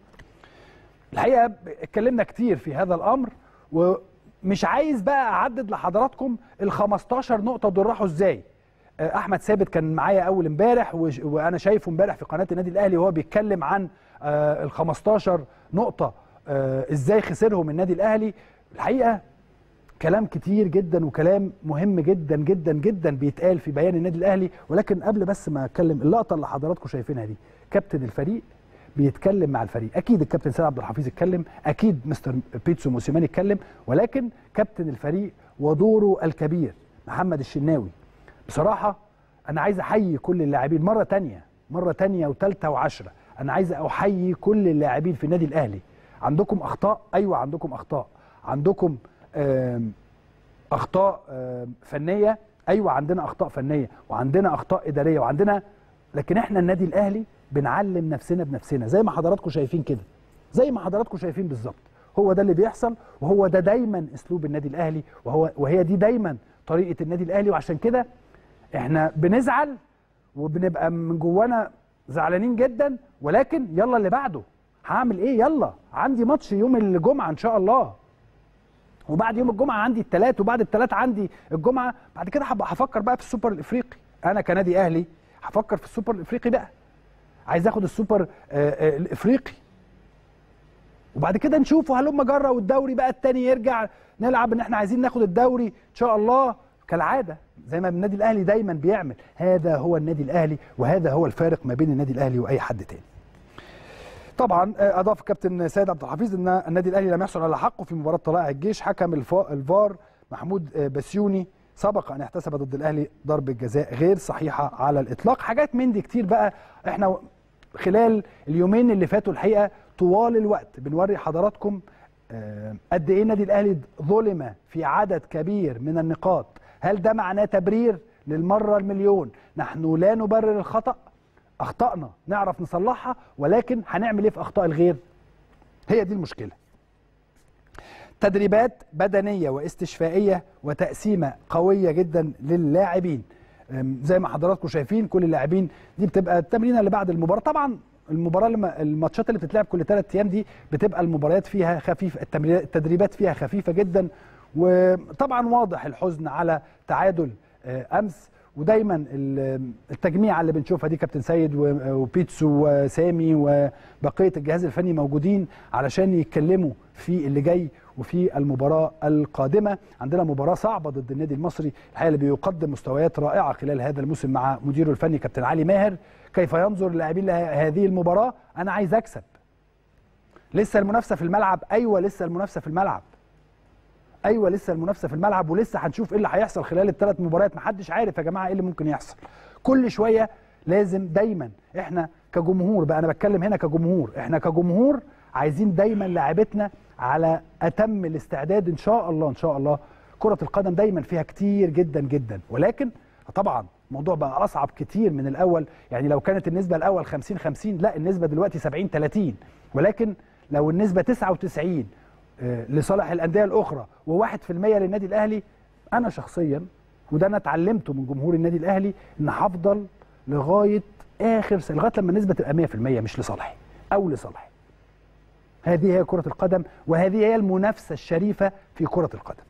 Speaker 1: الحقيقه اتكلمنا كتير في هذا الامر ومش عايز بقى اعدد لحضراتكم ال 15 نقطه دول راحوا ازاي احمد ثابت كان معايا اول امبارح وانا شايفه امبارح في قناه النادي الاهلي وهو بيتكلم عن ال 15 نقطه ازاي خسرهم النادي الاهلي الحقيقه كلام كتير جدا وكلام مهم جدا جدا جدا بيتقال في بيان النادي الاهلي ولكن قبل بس ما اتكلم اللقطه اللي حضراتكم شايفينها دي كابتن الفريق بيتكلم مع الفريق اكيد الكابتن سيد عبد الحفيظ اتكلم اكيد مستر بيتسو موسيماني اتكلم ولكن كابتن الفريق ودوره الكبير محمد الشناوي بصراحه انا عايز احيي كل اللاعبين مره تانية مره تانية وثالثه وعشرة انا عايز احيي كل اللاعبين في النادي الاهلي عندكم اخطاء ايوه عندكم اخطاء عندكم اخطاء فنيه ايوه عندنا اخطاء فنيه وعندنا اخطاء اداريه وعندنا لكن احنا النادي الاهلي بنعلم نفسنا بنفسنا زي ما حضراتكم شايفين كده زي ما حضراتكم شايفين بالظبط هو ده اللي بيحصل وهو ده دايما اسلوب النادي الاهلي وهو وهي دي دايما طريقه النادي الاهلي وعشان كده احنا بنزعل وبنبقى من جوانا زعلانين جدا ولكن يلا اللي بعده هعمل ايه يلا عندي ماتش يوم الجمعه ان شاء الله وبعد يوم الجمعه عندي الثلاث وبعد الثلاث عندي الجمعه بعد كده هبقى هفكر بقى في السوبر الافريقي انا كنادي اهلي هفكر في السوبر الافريقي بقى عايز اخد السوبر آآ آآ الافريقي وبعد كده نشوفه هلم جره والدوري بقى التاني يرجع نلعب ان احنا عايزين ناخد الدوري ان شاء الله كالعاده زي ما النادي الاهلي دايما بيعمل هذا هو النادي الاهلي وهذا هو الفارق ما بين النادي الاهلي واي حد تاني طبعا اضاف كابتن سيد عبد الحفيظ ان النادي الاهلي لم يحصل على حقه في مباراه طلائع الجيش حكم الفار محمود بسيوني سبق ان احتسب ضد الاهلي ضربه جزاء غير صحيحه على الاطلاق حاجات من دي كتير بقى احنا خلال اليومين اللي فاتوا الحقيقه طوال الوقت بنوري حضراتكم قد ايه النادي الاهلي ظلم في عدد كبير من النقاط هل ده معناه تبرير للمره المليون نحن لا نبرر الخطا اخطانا نعرف نصلحها ولكن هنعمل ايه في اخطاء الغير هي دي المشكله تدريبات بدنيه واستشفائيه وتقسيمه قويه جدا للاعبين زي ما حضراتكم شايفين كل اللاعبين دي بتبقى التمرين اللي بعد المباراه طبعا المباراه لما الماتشات اللي بتتلعب كل ثلاث ايام دي بتبقى المباريات فيها خفيفه التدريبات فيها خفيفه جدا وطبعا واضح الحزن على تعادل امس ودايما التجميعه اللي بنشوفها دي كابتن سيد وبيتسو وسامي وبقيه الجهاز الفني موجودين علشان يتكلموا في اللي جاي وفي المباراه القادمه عندنا مباراه صعبه ضد النادي المصري الحقيقه اللي بيقدم مستويات رائعه خلال هذا الموسم مع مديره الفني كابتن علي ماهر كيف ينظر اللاعبين لهذه المباراه انا عايز اكسب لسه المنافسه في الملعب ايوه لسه المنافسه في الملعب ايوه لسه المنافسه في الملعب ولسه هنشوف ايه اللي هيحصل خلال الثلاث مباريات محدش عارف يا جماعه ايه اللي ممكن يحصل كل شويه لازم دايما احنا كجمهور بقى انا بتكلم هنا كجمهور احنا كجمهور عايزين دايما لاعبتنا على اتم الاستعداد ان شاء الله ان شاء الله كره القدم دايما فيها كتير جدا جدا ولكن طبعا الموضوع بقى اصعب كتير من الاول يعني لو كانت النسبه الاول 50 50 لا النسبه دلوقتي 70 30 ولكن لو النسبه 99 لصالح الانديه الاخرى و1% للنادي الاهلي انا شخصيا وده انا اتعلمته من جمهور النادي الاهلي ان هفضل لغايه اخر سنة لغايه لما النسبه تبقى 100% مش لصالحي او لصالحي هذه هي كره القدم وهذه هي المنافسه الشريفه في كره القدم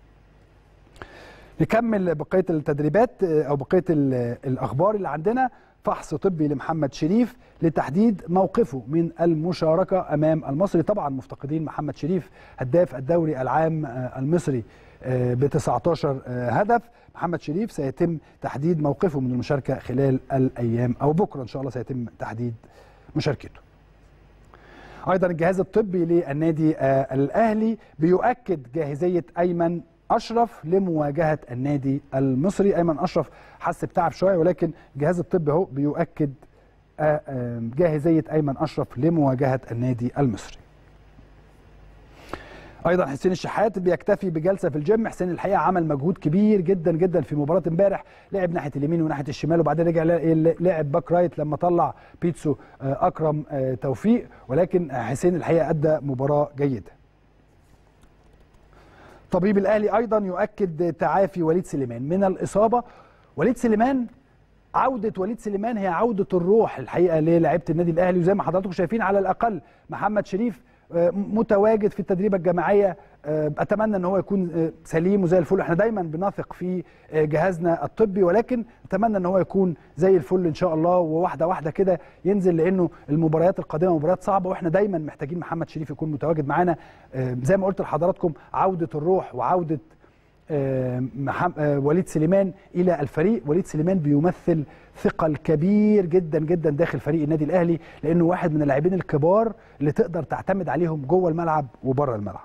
Speaker 1: نكمل بقيه التدريبات او بقيه الاخبار اللي عندنا فحص طبي لمحمد شريف لتحديد موقفه من المشاركه امام المصري طبعا مفتقدين محمد شريف هداف الدوري العام المصري ب 19 هدف محمد شريف سيتم تحديد موقفه من المشاركه خلال الايام او بكره ان شاء الله سيتم تحديد مشاركته ايضا الجهاز الطبي للنادي الاهلي بيؤكد جاهزيه ايمن اشرف لمواجهه النادي المصري ايمن اشرف حس بتعب شويه ولكن الجهاز الطبي اهو بيؤكد جاهزيه ايمن اشرف لمواجهه النادي المصري ايضا حسين الشحات بيكتفي بجلسه في الجيم حسين الحقيقه عمل مجهود كبير جدا جدا في مباراه امبارح لعب ناحيه اليمين وناحيه الشمال وبعدين رجع لعب باك رايت لما طلع بيتسو اكرم توفيق ولكن حسين الحقيقه ادى مباراه جيده طبيب الاهلي ايضا يؤكد تعافي وليد سليمان من الاصابه وليد سليمان عوده وليد سليمان هي عوده الروح الحقيقه للاعيبه النادي الاهلي وزي ما حضراتكم شايفين على الاقل محمد شريف متواجد في التدريبه الجماعيه اتمنى ان هو يكون سليم وزي الفل احنا دايما بنثق في جهازنا الطبي ولكن اتمنى ان هو يكون زي الفل ان شاء الله وواحده واحده كده ينزل لانه المباريات القادمه مباريات صعبه واحنا دايما محتاجين محمد شريف يكون متواجد معانا زي ما قلت لحضراتكم عوده الروح وعوده وليد سليمان الى الفريق وليد سليمان بيمثل ثقل كبير جدا جدا داخل فريق النادي الاهلي لانه واحد من اللاعبين الكبار اللي تقدر تعتمد عليهم جوه الملعب وبره الملعب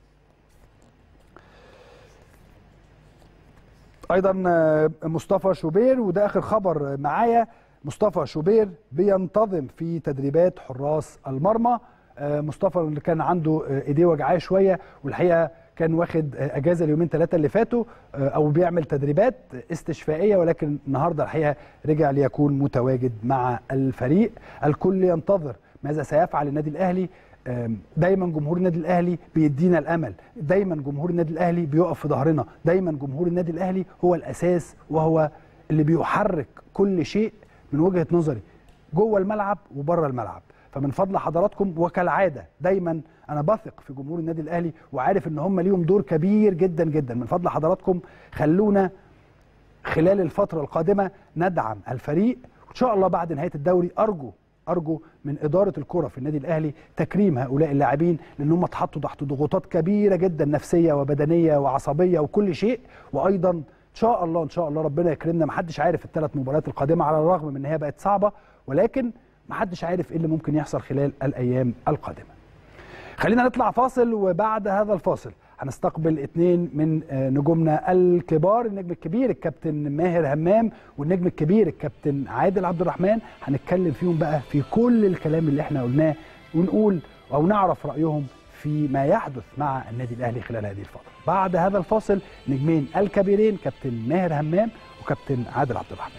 Speaker 1: ايضا مصطفى شوبير وده اخر خبر معايا مصطفى شوبير بينتظم في تدريبات حراس المرمى مصطفى اللي كان عنده ايديه وجعاه شويه والحقيقه كان واخد اجازه اليومين ثلاثه اللي فاتوا او بيعمل تدريبات استشفائيه ولكن النهارده الحقيقه رجع ليكون متواجد مع الفريق الكل ينتظر ماذا سيفعل النادي الاهلي دايما جمهور النادي الاهلي بيدينا الامل دايما جمهور النادي الاهلي بيقف في ظهرنا دايما جمهور النادي الاهلي هو الاساس وهو اللي بيحرك كل شيء من وجهه نظري جوه الملعب وبره الملعب فمن فضل حضراتكم وكالعاده دايما انا بثق في جمهور النادي الاهلي وعارف ان هم ليهم دور كبير جدا جدا من فضل حضراتكم خلونا خلال الفتره القادمه ندعم الفريق وان شاء الله بعد نهايه الدوري ارجو ارجو من اداره الكره في النادي الاهلي تكريم هؤلاء اللاعبين لان هم اتحطوا تحت ضغوطات كبيره جدا نفسيه وبدنيه وعصبيه وكل شيء وايضا ان شاء الله ان شاء الله ربنا يكرمنا محدش عارف الثلاث مباريات القادمه على الرغم من ان هي بقت صعبه ولكن محدش عارف ايه اللي ممكن يحصل خلال الايام القادمه خلينا نطلع فاصل وبعد هذا الفاصل هنستقبل اثنين من نجومنا الكبار النجم الكبير الكابتن ماهر همام والنجم الكبير الكابتن عادل عبد الرحمن هنتكلم فيهم بقى في كل الكلام اللي احنا قلناه ونقول او نعرف رايهم في ما يحدث مع النادي الاهلي خلال هذه الفتره بعد هذا الفاصل نجمين الكبيرين كابتن ماهر همام وكابتن عادل عبد الرحمن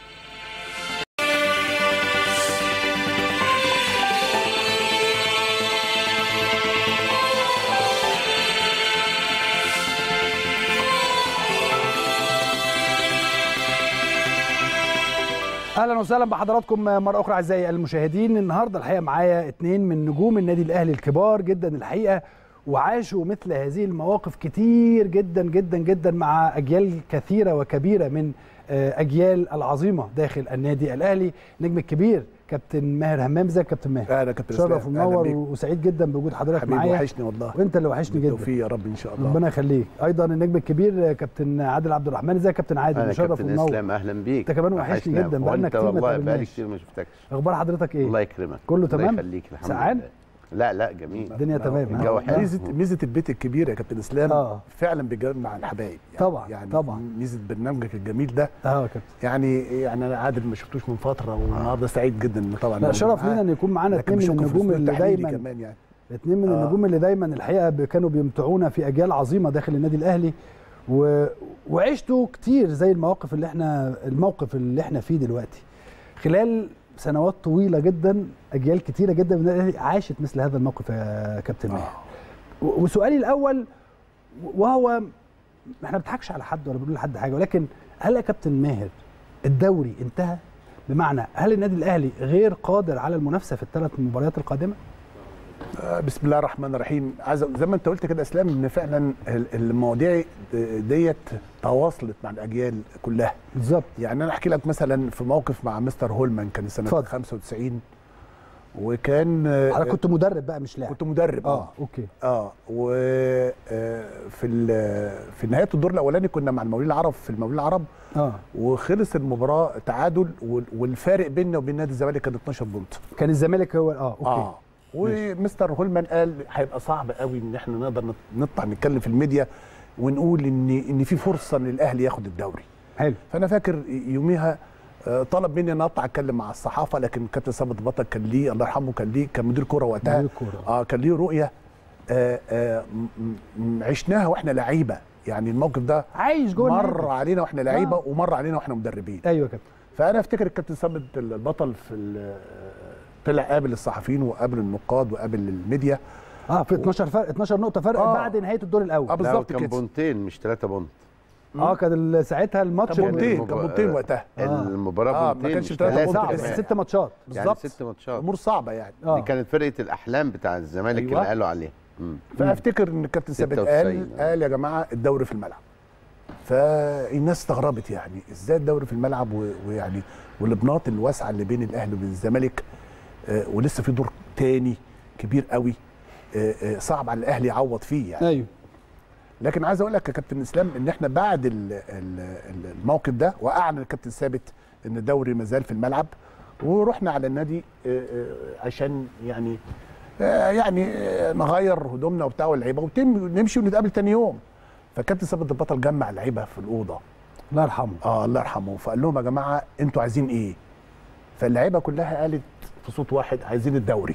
Speaker 1: اهلا وسهلا بحضراتكم مره اخرى اعزائي المشاهدين النهارده الحقيقه معايا اثنين من نجوم النادي الاهلي الكبار جدا الحقيقه وعاشوا مثل هذه المواقف كتير جدا جدا جدا مع اجيال كثيره وكبيره من اجيال العظيمه داخل النادي الاهلي نجم الكبير كابتن ماهر همام ازيك كابتن ماهر
Speaker 2: اهلا كابتن
Speaker 1: شرف ومنور وسعيد جدا بوجود حضرتك معايا
Speaker 2: وحشني والله
Speaker 1: وانت اللي وحشني جدا
Speaker 2: بالتوفيق يا رب ان شاء الله
Speaker 1: ربنا يخليك ايضا النجم الكبير كابتن عادل عبد الرحمن ازيك كابتن عادل
Speaker 3: انا
Speaker 1: شرف
Speaker 3: كابتن
Speaker 1: ومنور
Speaker 3: اسلام اهلا بيك
Speaker 1: انت كمان وحشني جدا بقالنا كتير ما
Speaker 3: والله بقالي
Speaker 1: اتقابلناش.
Speaker 3: كتير ما شفتكش
Speaker 1: اخبار حضرتك ايه
Speaker 3: الله يكرمك
Speaker 1: كله
Speaker 3: الله
Speaker 1: تمام؟
Speaker 3: يخليك الحمد
Speaker 1: سعان؟
Speaker 3: لله لا لا جميل
Speaker 1: الدنيا تمام ها؟
Speaker 3: الجو حلو.
Speaker 2: ميزه ميزه البيت الكبير يا كابتن اسلام
Speaker 1: آه.
Speaker 2: فعلا بيجمع الحبايب يعني
Speaker 1: طبعاً،
Speaker 2: يعني
Speaker 1: طبعاً.
Speaker 2: ميزه برنامجك الجميل ده
Speaker 1: اه يا كابتن
Speaker 2: يعني يعني انا عادل ما شفتوش من فتره والنهارده سعيد جدا إن طبعا
Speaker 1: لا
Speaker 2: أنا
Speaker 1: شرف
Speaker 2: معاه.
Speaker 1: لينا ان يكون معانا
Speaker 2: لكن
Speaker 1: اثنين من
Speaker 2: بشكر في
Speaker 1: النجوم
Speaker 2: أسلوب
Speaker 1: اللي
Speaker 2: تحليلي
Speaker 1: دايما
Speaker 2: كمان يعني
Speaker 1: اثنين من
Speaker 2: آه.
Speaker 1: النجوم اللي دايما الحقيقه ب- كانوا بيمتعونا في اجيال عظيمه داخل النادي الاهلي و... وعشتوا كتير زي المواقف اللي احنا الموقف اللي احنا فيه دلوقتي خلال سنوات طويله جدا اجيال كتيره جدا من النادي الأهلي عاشت مثل هذا الموقف يا كابتن ماهر
Speaker 2: آه.
Speaker 1: و- وسؤالي الاول وهو احنا ما بنضحكش على حد ولا بنقول لحد حاجه ولكن هل يا كابتن ماهر الدوري انتهى بمعنى هل النادي الاهلي غير قادر على المنافسه في الثلاث مباريات القادمه
Speaker 2: آه، بسم الله الرحمن الرحيم عايز زي ما انت قلت كده اسلام ان فعلا ال- المواضيع ديت تواصلت مع الاجيال كلها
Speaker 1: بالظبط
Speaker 2: يعني انا احكي لك مثلا في موقف مع مستر هولمان كان سنه
Speaker 1: اتفضل.
Speaker 2: 95 وكان آه،
Speaker 1: انا كنت مدرب بقى مش لاعب
Speaker 2: كنت مدرب
Speaker 1: اه اوكي
Speaker 2: اه وفي في نهايه الدور الاولاني كنا مع المقاولين العرب في المقاولين العرب
Speaker 1: اه
Speaker 2: وخلص المباراه تعادل وال- والفارق بيننا وبين نادي الزمالك كان 12 بونت
Speaker 1: كان الزمالك هو اه اوكي
Speaker 2: اه ومستر هولمان قال هيبقى صعب قوي ان احنا نقدر نط- نطلع نتكلم في الميديا ونقول ان ان في فرصه ان الاهلي ياخد الدوري
Speaker 1: حلو
Speaker 2: فانا فاكر يوميها آه، طلب مني ان اطلع اتكلم مع الصحافه لكن كابتن ثابت بطل كان ليه الله يرحمه كان ليه كان مدير كوره وقتها
Speaker 1: مدير كورة.
Speaker 2: اه كان ليه رؤيه آه آه م- م- عشناها واحنا لعيبه يعني الموقف ده
Speaker 1: عايش جوه
Speaker 2: مر
Speaker 1: النادي.
Speaker 2: علينا واحنا لعيبه
Speaker 1: آه.
Speaker 2: ومر علينا واحنا مدربين
Speaker 1: ايوه يا كابتن
Speaker 2: فانا افتكر الكابتن ثابت البطل في ال- طلع قابل الصحفيين وقابل النقاد وقابل الميديا
Speaker 1: اه في 12 فرق 12 نقطه فرق
Speaker 2: آه.
Speaker 1: بعد نهايه الدور الاول
Speaker 2: آه،
Speaker 3: لا
Speaker 2: بالظبط
Speaker 3: كان
Speaker 2: كده.
Speaker 3: بونتين مش ثلاثة بونت
Speaker 1: اه كان ال- ساعتها الماتش
Speaker 2: كان بونتين
Speaker 3: المباراة-
Speaker 2: كان بونتين وقتها
Speaker 1: آه.
Speaker 3: المباراة
Speaker 2: آه، ما
Speaker 3: بونتين
Speaker 2: كانش
Speaker 3: مش
Speaker 2: تلاتة
Speaker 3: ثلاثة
Speaker 2: بونت
Speaker 1: صعب
Speaker 2: كمان.
Speaker 1: ست ماتشات
Speaker 3: يعني
Speaker 1: بالظبط
Speaker 3: ست ماتشات
Speaker 2: امور صعبه يعني
Speaker 1: آه.
Speaker 3: دي كانت فرقة الأحلام بتاع الزمالك
Speaker 1: أيوة.
Speaker 3: اللي قالوا عليها مم.
Speaker 2: فافتكر ان الكابتن ثابت
Speaker 3: 96
Speaker 2: قال
Speaker 3: آه.
Speaker 2: قال يا جماعه الدوري في الملعب فالناس استغربت يعني ازاي الدوري في الملعب و- ويعني والابناط الواسعه اللي بين الاهلي وبين الزمالك آه، ولسه في دور تاني كبير قوي آه، آه، صعب على الاهلي يعوض فيه يعني
Speaker 1: ايوه
Speaker 2: لكن عايز اقول لك يا كابتن اسلام ان احنا بعد ال- ال- ال- الموقف ده واعلن الكابتن ثابت ان الدوري ما زال في الملعب ورحنا على النادي آه، آه، عشان يعني آه، يعني آه، نغير هدومنا وبتاع واللعيبه ونمشي ونتقابل تاني يوم فكابتن ثابت البطل جمع اللعيبه في الاوضه
Speaker 1: الله يرحمه
Speaker 2: اه الله يرحمه فقال لهم يا جماعه انتوا عايزين ايه؟ فاللعيبه كلها قالت في صوت واحد عايزين الدوري.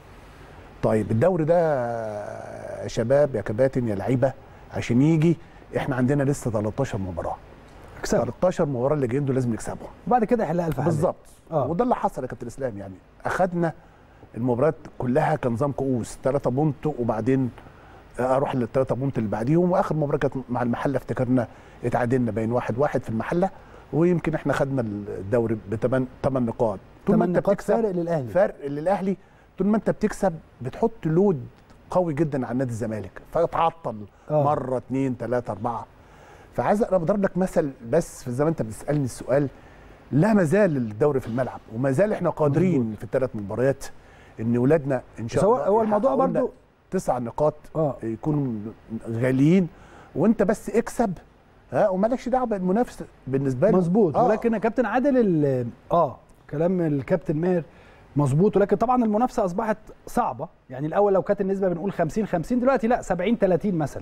Speaker 2: طيب الدوري ده يا شباب يا كباتن يا لعيبه عشان يجي احنا عندنا لسه 13 مباراه.
Speaker 1: اكسب
Speaker 2: 13 مباراه اللي جايين دول لازم نكسبهم.
Speaker 1: وبعد كده يحلها الف حل
Speaker 2: بالظبط
Speaker 1: آه.
Speaker 2: وده اللي حصل يا كابتن اسلام يعني اخذنا المباريات كلها كان نظام كؤوس 3 بونت وبعدين اروح للثلاثه بونت اللي بعديهم واخر مباراه كانت مع المحله افتكرنا اتعادلنا بين واحد واحد في المحله ويمكن احنا خدنا الدوري بثمان ثمان نقاط
Speaker 1: ثمان نقاط فارق للاهلي
Speaker 2: فرق للاهلي طول ما انت بتكسب بتحط لود قوي جدا على نادي الزمالك فتعطل
Speaker 1: آه.
Speaker 2: مره اثنين ثلاثه اربعه فعايز انا بضرب لك مثل بس في زي ما انت بتسالني السؤال لا مازال الدوري في الملعب وما زال احنا قادرين في الثلاث مباريات ان ولادنا ان شاء
Speaker 1: بس هو-
Speaker 2: الله
Speaker 1: هو الموضوع
Speaker 2: يحققوا لنا
Speaker 1: برضو-
Speaker 2: تسع نقاط
Speaker 1: اه
Speaker 2: يكونوا غاليين وانت بس اكسب ها ومالكش دعوه بالمنافس بالنسبه له
Speaker 1: مظبوط
Speaker 2: آه.
Speaker 1: ولكن يا كابتن عادل ال- اه كلام الكابتن ماهر مظبوط ولكن طبعا المنافسه اصبحت صعبه يعني الاول لو كانت النسبه بنقول 50 50 دلوقتي لا 70 30 مثلا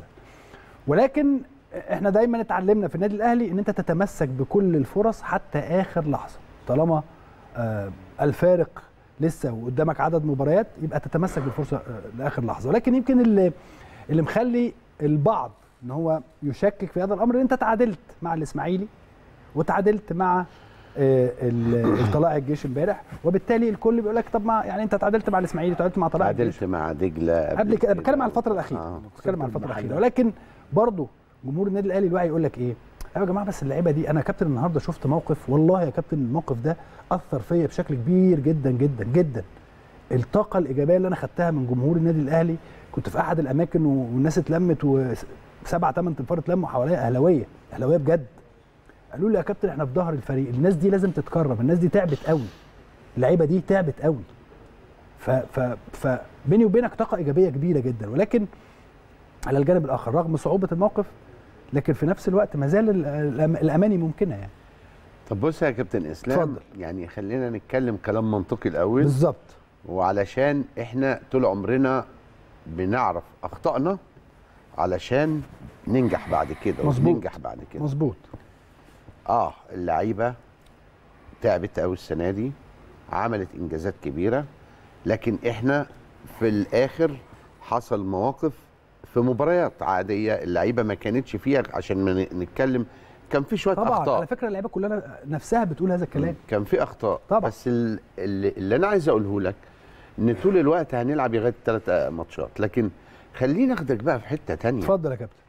Speaker 1: ولكن احنا دايما اتعلمنا في النادي الاهلي ان انت تتمسك بكل الفرص حتى اخر لحظه طالما آه الفارق لسه وقدامك عدد مباريات يبقى تتمسك بالفرصه آه لاخر لحظه ولكن يمكن اللي اللي مخلي البعض ان هو يشكك في هذا الامر ان انت تعادلت مع الاسماعيلي وتعادلت مع آه، ال- الطلائع الجيش امبارح وبالتالي الكل بيقول لك طب ما يعني انت تعادلت مع الاسماعيلي وتعادلت مع طلائع الجيش
Speaker 3: تعادلت مع دجله
Speaker 1: قبل كده بتكلم على الفتره الاخيره
Speaker 3: آه.
Speaker 1: بتكلم على الفتره
Speaker 2: المحلة.
Speaker 1: الاخيره ولكن برضه جمهور النادي الاهلي الواعي يقول لك ايه ايوه يا جماعه بس اللعيبه دي انا كابتن النهارده شفت موقف والله يا كابتن الموقف ده اثر فيا بشكل كبير جدا جدا جدا الطاقه الايجابيه اللي انا خدتها من جمهور النادي الاهلي كنت في احد الاماكن و- والناس اتلمت وسبعة ثمان تنفار اتلموا حواليا اهلاويه اهلاويه بجد قالوا لي يا كابتن احنا في ظهر الفريق الناس دي لازم تتكرم الناس دي تعبت قوي اللعيبه دي تعبت قوي ف ف فبيني وبينك طاقه ايجابيه كبيره جدا ولكن على الجانب الاخر رغم صعوبه الموقف لكن في نفس الوقت ما زال ال- الأم- الاماني ممكنه يعني
Speaker 3: طب بص يا كابتن اسلام
Speaker 1: اتفضل.
Speaker 3: يعني خلينا نتكلم كلام منطقي الاول
Speaker 1: بالظبط
Speaker 3: وعلشان احنا طول عمرنا بنعرف اخطائنا علشان ننجح بعد كده
Speaker 1: مظبوط.
Speaker 3: وننجح بعد كده
Speaker 1: مظبوط
Speaker 3: اه اللعيبه تعبت قوي السنه دي عملت انجازات كبيره لكن احنا في الاخر حصل مواقف في مباريات عاديه اللعيبه ما كانتش فيها عشان ما ن- نتكلم كان في شويه
Speaker 1: طبعا
Speaker 3: اخطاء
Speaker 1: على فكره اللعيبه كلها نفسها بتقول هذا الكلام
Speaker 3: كان في اخطاء
Speaker 1: طبعا.
Speaker 3: بس ال- اللي, اللي انا عايز اقوله لك ان طول الوقت هنلعب لغايه ثلاث ماتشات لكن خليني اخدك بقى في حته تانية
Speaker 1: اتفضل يا كابتن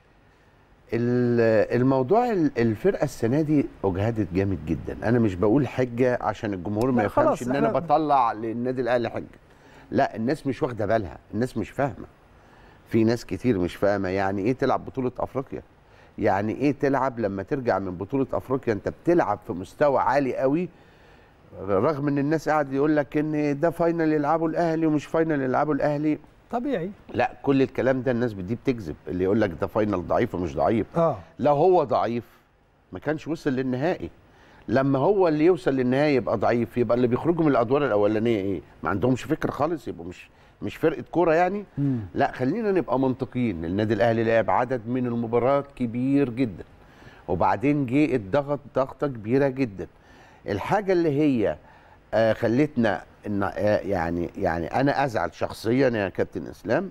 Speaker 3: ال- الموضوع ال- الفرقه السنه دي اجهدت جامد جدا انا مش بقول حجه عشان الجمهور ما
Speaker 1: لا
Speaker 3: يفهمش
Speaker 1: خلاص،
Speaker 3: ان انا
Speaker 1: احنا-
Speaker 3: بطلع للنادي الاهلي حجه لا الناس مش واخده بالها الناس مش فاهمه في ناس كتير مش فاهمه يعني ايه تلعب بطوله افريقيا يعني ايه تلعب لما ترجع من بطوله افريقيا انت بتلعب في مستوى عالي قوي رغم ان الناس قاعد يقول لك ان ده فاينل يلعبه الاهلي ومش فاينل يلعبه الاهلي
Speaker 1: طبيعي
Speaker 3: لا كل الكلام ده الناس دي بتكذب اللي يقول لك ده فاينل ضعيف ومش ضعيف
Speaker 1: اه
Speaker 3: لو هو ضعيف ما كانش وصل للنهائي لما هو اللي يوصل للنهائي يبقى ضعيف يبقى اللي بيخرجوا من الادوار الاولانيه ايه ما عندهمش فكر خالص يبقوا مش مش فرقه كوره يعني
Speaker 1: مم.
Speaker 3: لا خلينا نبقى منطقيين النادي الاهلي لعب عدد من المباريات كبير جدا وبعدين جه الضغط ضغطه كبيره جدا الحاجه اللي هي آه خلتنا ان آه يعني يعني انا ازعل شخصيا يا كابتن اسلام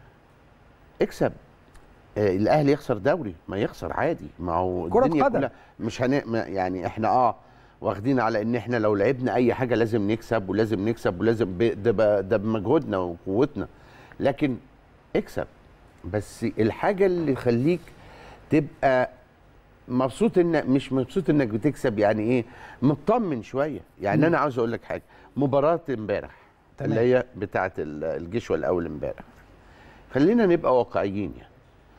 Speaker 3: اكسب آه الاهلي يخسر دوري ما يخسر عادي ما هو
Speaker 1: كرة
Speaker 3: الدنيا
Speaker 1: قدم.
Speaker 3: كلها مش هن... ما- يعني احنا اه واخدين على ان احنا لو لعبنا اي حاجه لازم نكسب ولازم نكسب ولازم ب... ده, ب... ده بمجهودنا وقوتنا لكن اكسب بس الحاجه اللي تخليك تبقى مبسوط ان مش مبسوط انك بتكسب يعني ايه مطمن شويه يعني انا عاوز اقول لك حاجه مباراه امبارح
Speaker 1: تمام.
Speaker 3: اللي هي بتاعه ال- الجيش والاول امبارح خلينا نبقى واقعيين يعني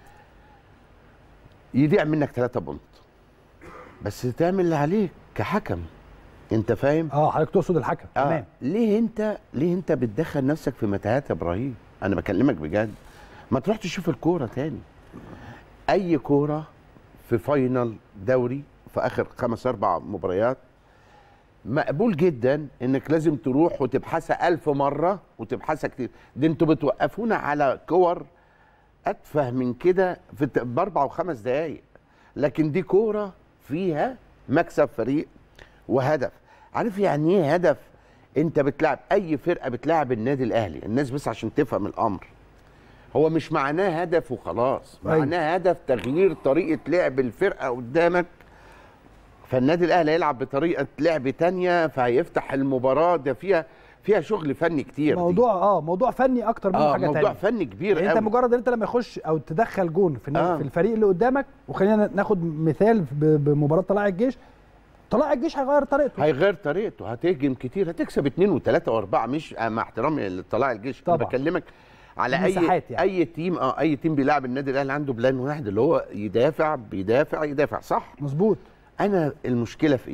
Speaker 3: يضيع منك ثلاثة بونت بس تعمل اللي عليك كحكم انت فاهم
Speaker 1: اه حضرتك تقصد الحكم
Speaker 3: آه.
Speaker 1: تمام
Speaker 3: ليه انت ليه انت بتدخل نفسك في متاهات يا ابراهيم انا بكلمك بجد ما تروح تشوف الكوره تاني اي كوره في فاينل دوري في اخر خمس اربع مباريات مقبول جدا انك لازم تروح وتبحثها ألف مره وتبحثها كتير ده انتوا بتوقفونا على كور اتفه من كده في الت- باربع وخمس دقايق لكن دي كوره فيها مكسب فريق وهدف عارف يعني ايه هدف انت بتلعب اي فرقه بتلعب النادي الاهلي الناس بس عشان تفهم الامر هو مش معناه هدف وخلاص
Speaker 1: أيوة.
Speaker 3: معناه هدف تغيير طريقه لعب الفرقه قدامك فالنادي الاهلي هيلعب بطريقه لعب تانية فهيفتح المباراه ده فيها فيها شغل فني كتير دي.
Speaker 1: موضوع اه موضوع فني اكتر من
Speaker 3: اه
Speaker 1: حاجه
Speaker 3: موضوع
Speaker 1: تانية
Speaker 3: فني كبير
Speaker 1: يعني انت
Speaker 3: قوي
Speaker 1: مجرد ان انت لما يخش او تدخل جون في,
Speaker 3: آه.
Speaker 1: آه. في الفريق اللي قدامك وخلينا ناخد مثال ب- بمباراه طلائع الجيش طلائع الجيش هيغير طريقته
Speaker 3: هيغير طريقته هتهجم كتير هتكسب اثنين وثلاثه واربعه مش آه، مع احترامي لطلائع الجيش انا
Speaker 1: طبعا.
Speaker 3: بكلمك على اي
Speaker 1: مساحات يعني.
Speaker 3: اي تيم اه اي تيم بيلعب النادي الاهلي عنده بلان واحد اللي هو يدافع بيدافع يدافع صح
Speaker 1: مظبوط
Speaker 3: انا المشكله في ايه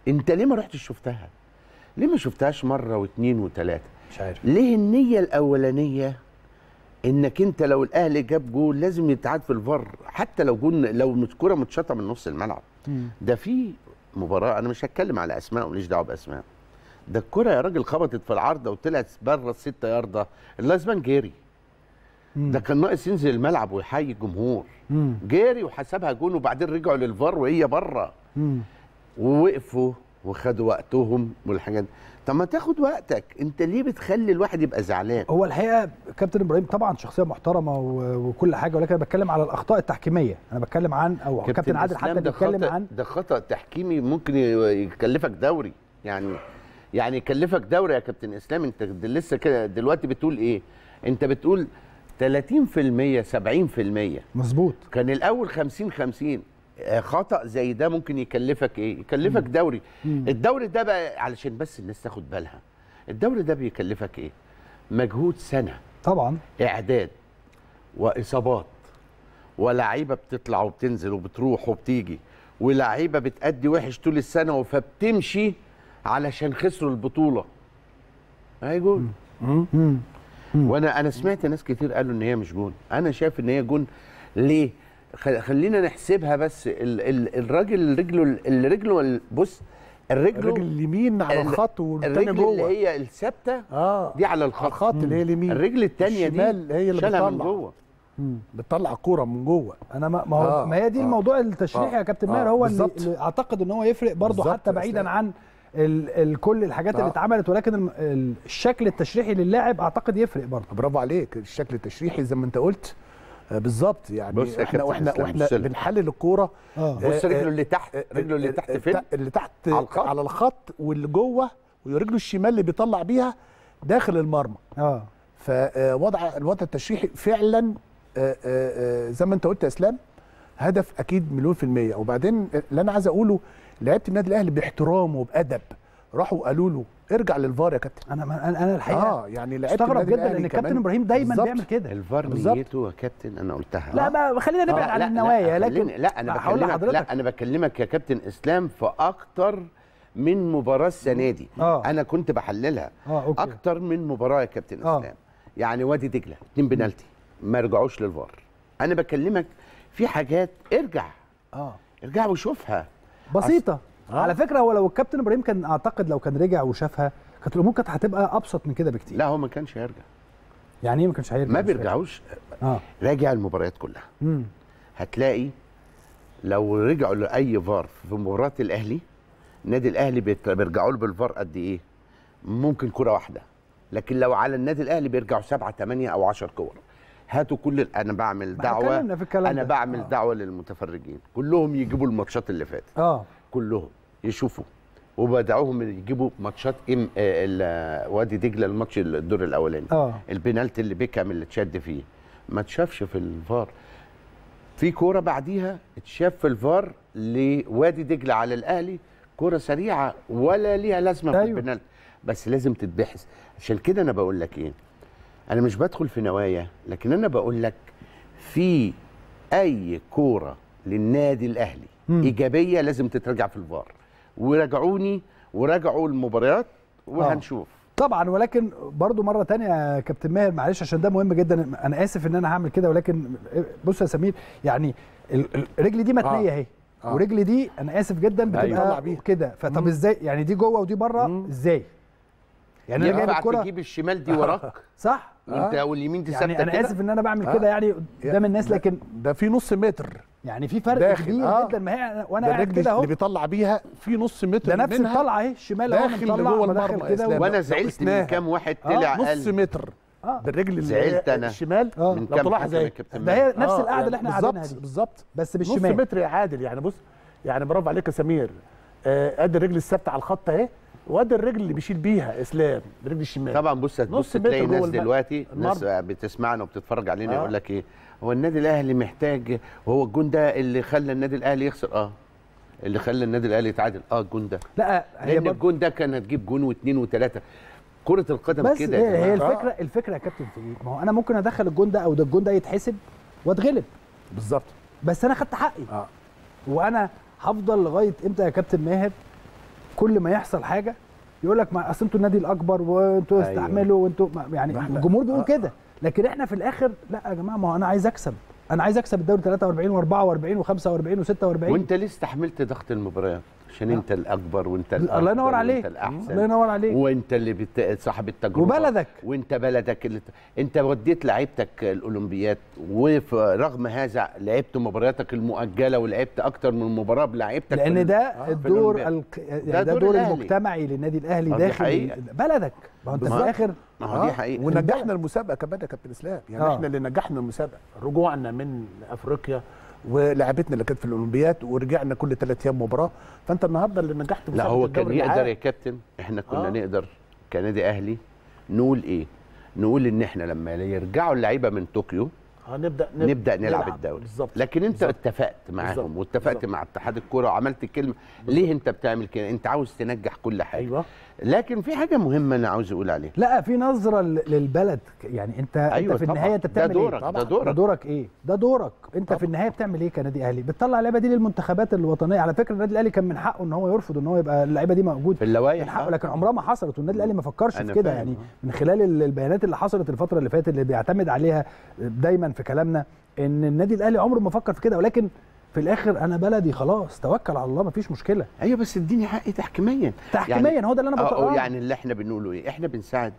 Speaker 3: انت ليه ما رحتش شفتها ليه ما شفتهاش مره واثنين وثلاثه
Speaker 1: مش عارف
Speaker 3: ليه النيه الاولانيه انك انت لو الاهلي جاب جول لازم يتعاد في الفار حتى لو جول لو الكره متشاطه من نص الملعب ده في مباراه انا مش هتكلم على اسماء وماليش دعوه باسماء ده الكره يا راجل خبطت في العارضه وطلعت بره الستة ياردة اللازمان جيري ده كان ناقص ينزل الملعب ويحيي الجمهور
Speaker 1: مم.
Speaker 3: جيري وحسبها جون وبعدين رجعوا للفار وهي بره
Speaker 1: مم.
Speaker 3: ووقفوا وخدوا وقتهم والحاجات دي. طب ما تاخد وقتك انت ليه بتخلي الواحد يبقى زعلان
Speaker 1: هو الحقيقه كابتن ابراهيم طبعا شخصيه محترمه و- وكل حاجه ولكن انا بتكلم على الاخطاء التحكيميه انا بتكلم عن او كابتن عادل
Speaker 3: إسلام
Speaker 1: حتى
Speaker 3: ده
Speaker 1: بيتكلم
Speaker 3: خطأ
Speaker 1: عن
Speaker 3: ده خطا تحكيمي ممكن ي- يكلفك دوري يعني يعني يكلفك دوري يا كابتن اسلام انت د- لسه كده دلوقتي بتقول ايه انت بتقول 30% 70%
Speaker 1: مظبوط
Speaker 3: كان الاول 50 50 آه، خطا زي ده ممكن يكلفك ايه يكلفك دوري الدوري ده بقى علشان بس الناس تاخد بالها الدوري ده بيكلفك ايه مجهود سنه
Speaker 1: طبعا
Speaker 3: اعداد واصابات ولاعيبه بتطلع وبتنزل وبتروح وبتيجي ولاعيبه بتأدي وحش طول السنه فبتمشي علشان خسروا البطوله هاي جون
Speaker 1: مم.
Speaker 3: وانا انا سمعت ناس كتير قالوا ان هي مش جون انا شايف ان هي جون ليه خ- خلينا نحسبها بس ال ال الراجل رجله اللي رجله بص الرجل
Speaker 2: الرجل اليمين على
Speaker 3: ال-
Speaker 2: الخط والتاني
Speaker 3: الرجل اللي
Speaker 2: جوه
Speaker 3: هي الثابته
Speaker 2: اه
Speaker 3: دي على
Speaker 2: على
Speaker 3: الخط
Speaker 2: الخط اللي هي اليمين
Speaker 3: الرجل الثانيه دي
Speaker 2: الشمال هي اللي
Speaker 3: شالها من
Speaker 2: بتطلع.
Speaker 3: جوه
Speaker 2: بتطلع الكوره من جوه
Speaker 1: انا ما ما, هو
Speaker 2: آه،
Speaker 1: ما هي دي
Speaker 2: آه،
Speaker 1: الموضوع التشريحي
Speaker 2: آه،
Speaker 1: يا كابتن
Speaker 2: آه،
Speaker 1: ماهر هو اللي,
Speaker 2: بالظبط.
Speaker 1: اللي اعتقد ان هو يفرق برضه
Speaker 2: بالظبط
Speaker 1: حتى
Speaker 2: يا
Speaker 1: بعيدا
Speaker 2: إسلام.
Speaker 1: عن ال ال كل الحاجات اللي
Speaker 2: آه.
Speaker 1: اتعملت ولكن الم- ال- الشكل التشريحي للاعب اعتقد يفرق برضه
Speaker 2: برافو عليك الشكل التشريحي زي ما انت قلت آه، بالظبط يعني
Speaker 3: بص يا
Speaker 2: احنا
Speaker 3: كابتن
Speaker 2: واحنا
Speaker 3: إسلام،
Speaker 2: واحنا
Speaker 3: بص لها.
Speaker 2: بنحلل الكوره
Speaker 1: اه
Speaker 3: بص
Speaker 2: آه،
Speaker 3: رجله
Speaker 2: آه،
Speaker 3: اللي تحت رجله اللي تحت
Speaker 2: آه،
Speaker 3: فين
Speaker 2: آه، اللي تحت
Speaker 3: على الخط.
Speaker 2: على الخط واللي جوه ورجله الشمال اللي بيطلع بيها داخل المرمى
Speaker 1: اه
Speaker 2: فوضع الوضع التشريحي فعلا آه، آه، آه، زي ما انت قلت يا اسلام هدف اكيد مليون في الميه وبعدين اللي انا عايز اقوله لعيبه النادي الاهلي باحترام وبادب راحوا قالوا له ارجع للفار يا كابتن
Speaker 1: انا انا انا الحقيقه
Speaker 2: اه يعني لعيبه
Speaker 1: استغرب
Speaker 2: النادي
Speaker 1: جدا
Speaker 2: الأهلي
Speaker 1: ان الكابتن
Speaker 2: كمان
Speaker 1: ابراهيم دايما
Speaker 2: بالظبط.
Speaker 1: بيعمل كده
Speaker 3: الفار
Speaker 2: بالظبط.
Speaker 3: نيته يا كابتن انا قلتها
Speaker 1: لا بقى خلينا نبعد عن النوايا لكن
Speaker 3: خليني- لا انا
Speaker 1: هقول
Speaker 3: بكلمك
Speaker 1: لحضرتك
Speaker 3: لا انا بكلمك يا كابتن اسلام في اكتر من مباراه السنه دي
Speaker 1: آه.
Speaker 3: انا كنت بحللها
Speaker 1: اه اوكي
Speaker 3: اكتر من مباراه يا كابتن
Speaker 1: آه.
Speaker 3: اسلام يعني وادي دجله اتنين بنالتي ما رجعوش للفار انا بكلمك في حاجات ارجع
Speaker 1: اه
Speaker 3: ارجع وشوفها
Speaker 1: بسيطه
Speaker 2: آه.
Speaker 1: على فكره هو لو الكابتن ابراهيم كان اعتقد لو كان رجع وشافها كانت الامور كانت هتبقى ابسط من كده بكتير
Speaker 3: لا هو ما كانش هيرجع
Speaker 1: يعني ايه ما كانش هيرجع
Speaker 3: ما
Speaker 1: مش فاهم.
Speaker 3: بيرجعوش
Speaker 1: اه
Speaker 3: راجع المباريات كلها
Speaker 1: امم
Speaker 3: هتلاقي لو رجعوا لاي فار في مباراه الاهلي النادي الاهلي بيت- بيرجعوا له بالفار قد ايه ممكن كره واحده لكن لو على النادي الاهلي بيرجعوا سبعة ثمانية او 10 كور هاتوا كل ال- انا بعمل
Speaker 1: ما
Speaker 3: دعوه
Speaker 1: اتكلمنا في الكلام
Speaker 3: انا
Speaker 1: ده.
Speaker 3: بعمل
Speaker 1: آه.
Speaker 3: دعوه للمتفرجين كلهم يجيبوا الماتشات اللي فاتت
Speaker 1: اه
Speaker 3: كلهم يشوفوا وبدعوهم يجيبوا ماتشات ام آه، ال- وادي دجله الماتش الدور الاولاني
Speaker 1: اه
Speaker 3: البنالتي اللي بيكام اللي اتشد فيه ما اتشافش في الفار في كوره بعديها اتشاف في الفار لوادي دجله على الاهلي كوره سريعه ولا ليها لازمه في
Speaker 1: أيوة.
Speaker 3: البنالتي بس لازم تتبحث عشان كده انا بقول لك ايه انا مش بدخل في نوايا لكن انا بقول لك في اي كوره للنادي الاهلي
Speaker 1: مم.
Speaker 3: ايجابيه لازم تترجع في الفار وراجعوني وراجعوا المباريات وهنشوف
Speaker 1: طبعا ولكن برضو مره تانية يا كابتن ماهر معلش عشان ده مهم جدا انا اسف ان انا هعمل كده ولكن بص يا سمير يعني ال- ال- رجلي دي متنيه اهي
Speaker 2: آه.
Speaker 1: ورجلي دي انا اسف جدا
Speaker 2: طلع
Speaker 1: بتبقى
Speaker 2: بيها.
Speaker 1: كده فطب ازاي يعني دي جوه ودي بره ازاي يعني انا جايب
Speaker 3: ينفع
Speaker 1: الكره
Speaker 3: تجيب الشمال دي وراك
Speaker 1: صح
Speaker 3: وانت واليمين دي ثابته
Speaker 1: يعني انا
Speaker 3: كده؟
Speaker 1: اسف ان انا بعمل
Speaker 2: آه.
Speaker 1: كده يعني قدام الناس لكن
Speaker 2: ده في نص متر
Speaker 1: يعني في فرق
Speaker 2: داخل.
Speaker 1: كبير
Speaker 2: آه.
Speaker 1: جدا ما هي وانا
Speaker 2: ده
Speaker 1: قاعد
Speaker 2: الرجل
Speaker 1: كده اهو
Speaker 2: اللي بيطلع بيها في نص متر
Speaker 1: ده نفس
Speaker 2: منها
Speaker 1: الطلعه اهي الشمال اهو أنا
Speaker 2: داخل
Speaker 1: مطلع
Speaker 2: لجوه
Speaker 1: وداخل
Speaker 2: المرمى يا
Speaker 1: كده
Speaker 2: إسلام.
Speaker 3: وانا
Speaker 2: لو
Speaker 3: زعلت من
Speaker 2: قسناها.
Speaker 3: كام واحد
Speaker 1: آه،
Speaker 3: طلع
Speaker 2: نص
Speaker 3: قال
Speaker 2: متر
Speaker 1: اه
Speaker 2: بالرجل اللي
Speaker 3: زعلت
Speaker 2: هي
Speaker 3: أنا.
Speaker 2: الشمال
Speaker 1: آه.
Speaker 3: من
Speaker 2: لو
Speaker 3: كام
Speaker 2: تلاحظ
Speaker 3: حكم يا
Speaker 2: اهي
Speaker 3: كابتن
Speaker 1: ده هي
Speaker 3: ماهر.
Speaker 1: نفس
Speaker 2: آه،
Speaker 1: القعده اللي احنا
Speaker 2: بالظبط-
Speaker 1: قاعدينها دي
Speaker 2: بالظبط
Speaker 1: بس
Speaker 2: نص
Speaker 1: بالشمال
Speaker 2: متر يا عادل يعني بص يعني برافو عليك يا سمير آه، ادي الرجل الثابته على الخط اهي وادي الرجل اللي بيشيل بيها اسلام الرجل الشمال
Speaker 3: طبعا بص هتبص
Speaker 2: نص متر
Speaker 3: تلاقي
Speaker 2: جوه
Speaker 3: ناس
Speaker 2: الم-
Speaker 3: دلوقتي ناس
Speaker 2: المرمى.
Speaker 3: بتسمعنا وبتتفرج علينا
Speaker 2: آه.
Speaker 3: يقول لك ايه هو النادي الاهلي محتاج وهو الجون ده اللي خلى النادي الاهلي يخسر اه اللي خلى النادي الاهلي يتعادل اه الجون ده
Speaker 1: لا هي
Speaker 3: لان
Speaker 1: برضه
Speaker 3: الجون ده كان هتجيب جون واثنين وثلاثه كره القدم
Speaker 1: بس
Speaker 3: كده
Speaker 1: هي,
Speaker 3: يا
Speaker 1: هي
Speaker 3: جماعة.
Speaker 1: الفكره الفكره يا كابتن في ايه؟ ما هو انا ممكن ادخل الجون ده او ده الجون ده يتحسب واتغلب
Speaker 2: بالظبط
Speaker 1: بس انا خدت حقي
Speaker 2: اه
Speaker 1: وانا هفضل لغايه امتى يا كابتن ماهر كل ما يحصل حاجه يقول لك ما اصل انتوا النادي الاكبر وانتوا
Speaker 3: أيوة.
Speaker 1: استحملوا وانتوا ما- يعني
Speaker 2: ما إحنا-
Speaker 1: الجمهور بيقول
Speaker 2: آه.
Speaker 1: كده لكن احنا في الاخر لا يا جماعه ما هو انا عايز اكسب انا عايز اكسب الدوري 43 و44 و45 و46
Speaker 3: وانت ليه استحملت ضغط المباريات عشان انت الاكبر وانت
Speaker 1: الله
Speaker 3: الأفضل
Speaker 1: ينور عليك
Speaker 3: وانت الاحسن
Speaker 1: الله ينور عليك
Speaker 3: وانت اللي بت... صاحب التجربه
Speaker 1: وبلدك.
Speaker 3: وانت بلدك اللي انت وديت لعيبتك الاولمبيات ورغم هذا لعبت مبارياتك المؤجله ولعبت اكتر من مباراه بلعيبتك في
Speaker 1: لان
Speaker 3: ال-
Speaker 1: ده
Speaker 3: في
Speaker 1: الدور
Speaker 3: الأولمبياد.
Speaker 1: الق... يعني
Speaker 3: ده
Speaker 1: ده
Speaker 3: دور
Speaker 1: دور
Speaker 3: الأهلي.
Speaker 1: المجتمعي للنادي الاهلي
Speaker 3: آه، دي
Speaker 1: داخل
Speaker 3: حقيقة.
Speaker 1: ال- بلدك ما هو انت في
Speaker 3: بالظبط.
Speaker 1: الاخر
Speaker 3: ما هو دي حقيقه
Speaker 2: ونجحنا المسابقه كمان يا كابتن اسلام يعني
Speaker 1: آه.
Speaker 2: آه. احنا اللي نجحنا المسابقه رجوعنا من افريقيا ولعبتنا اللي كانت في الاولمبياد ورجعنا كل ثلاث ايام مباراه فانت النهارده اللي نجحت
Speaker 3: لا
Speaker 2: مسابقة
Speaker 3: هو كان
Speaker 2: الدوري
Speaker 3: يقدر
Speaker 2: العام.
Speaker 3: يا كابتن احنا كنا
Speaker 2: آه.
Speaker 3: نقدر كنادي اهلي نقول ايه نقول ان احنا لما يرجعوا اللعيبه من طوكيو
Speaker 2: هنبدا
Speaker 3: نبدا نلعب الدوري
Speaker 2: بالظبط
Speaker 3: لكن انت
Speaker 2: بالظبط.
Speaker 3: اتفقت معاهم
Speaker 2: بالظبط.
Speaker 3: واتفقت
Speaker 2: بالظبط.
Speaker 3: مع اتحاد الكوره وعملت كلمه ليه انت بتعمل كده انت عاوز تنجح كل حاجه
Speaker 2: ايوه
Speaker 3: لكن في حاجه مهمه انا عاوز اقول عليها
Speaker 1: لا في نظره ل- للبلد يعني انت
Speaker 3: أيوة
Speaker 1: انت في
Speaker 3: طبعاً.
Speaker 1: النهايه انت
Speaker 3: ده
Speaker 1: بتعمل
Speaker 3: دورك،
Speaker 1: ايه
Speaker 3: ده
Speaker 1: طبعاً.
Speaker 3: دورك.
Speaker 1: ده دورك ايه ده دورك انت
Speaker 2: طبعاً.
Speaker 1: في النهايه بتعمل ايه كنادي اهلي بتطلع اللعيبه دي للمنتخبات الوطنيه على فكره النادي الاهلي كان من حقه ان هو يرفض ان هو يبقى اللعيبه دي موجود
Speaker 3: في اللوائح
Speaker 1: من حقه
Speaker 3: آه.
Speaker 1: لكن عمرها ما حصلت والنادي الاهلي ما فكرش في
Speaker 3: أنا
Speaker 1: كده
Speaker 3: فاهم،
Speaker 1: يعني
Speaker 3: آه.
Speaker 1: من خلال ال- البيانات اللي حصلت الفتره اللي فاتت اللي بيعتمد عليها دايما في كلامنا ان النادي الاهلي عمره ما فكر في كده ولكن في الاخر انا بلدي خلاص توكل على الله مفيش مشكله
Speaker 3: ايوه بس اديني حقي تحكيميا
Speaker 1: تحكيميا هو ده اللي انا
Speaker 3: اه
Speaker 1: بقول
Speaker 3: آه، يعني اللي احنا بنقوله ايه احنا بنساعد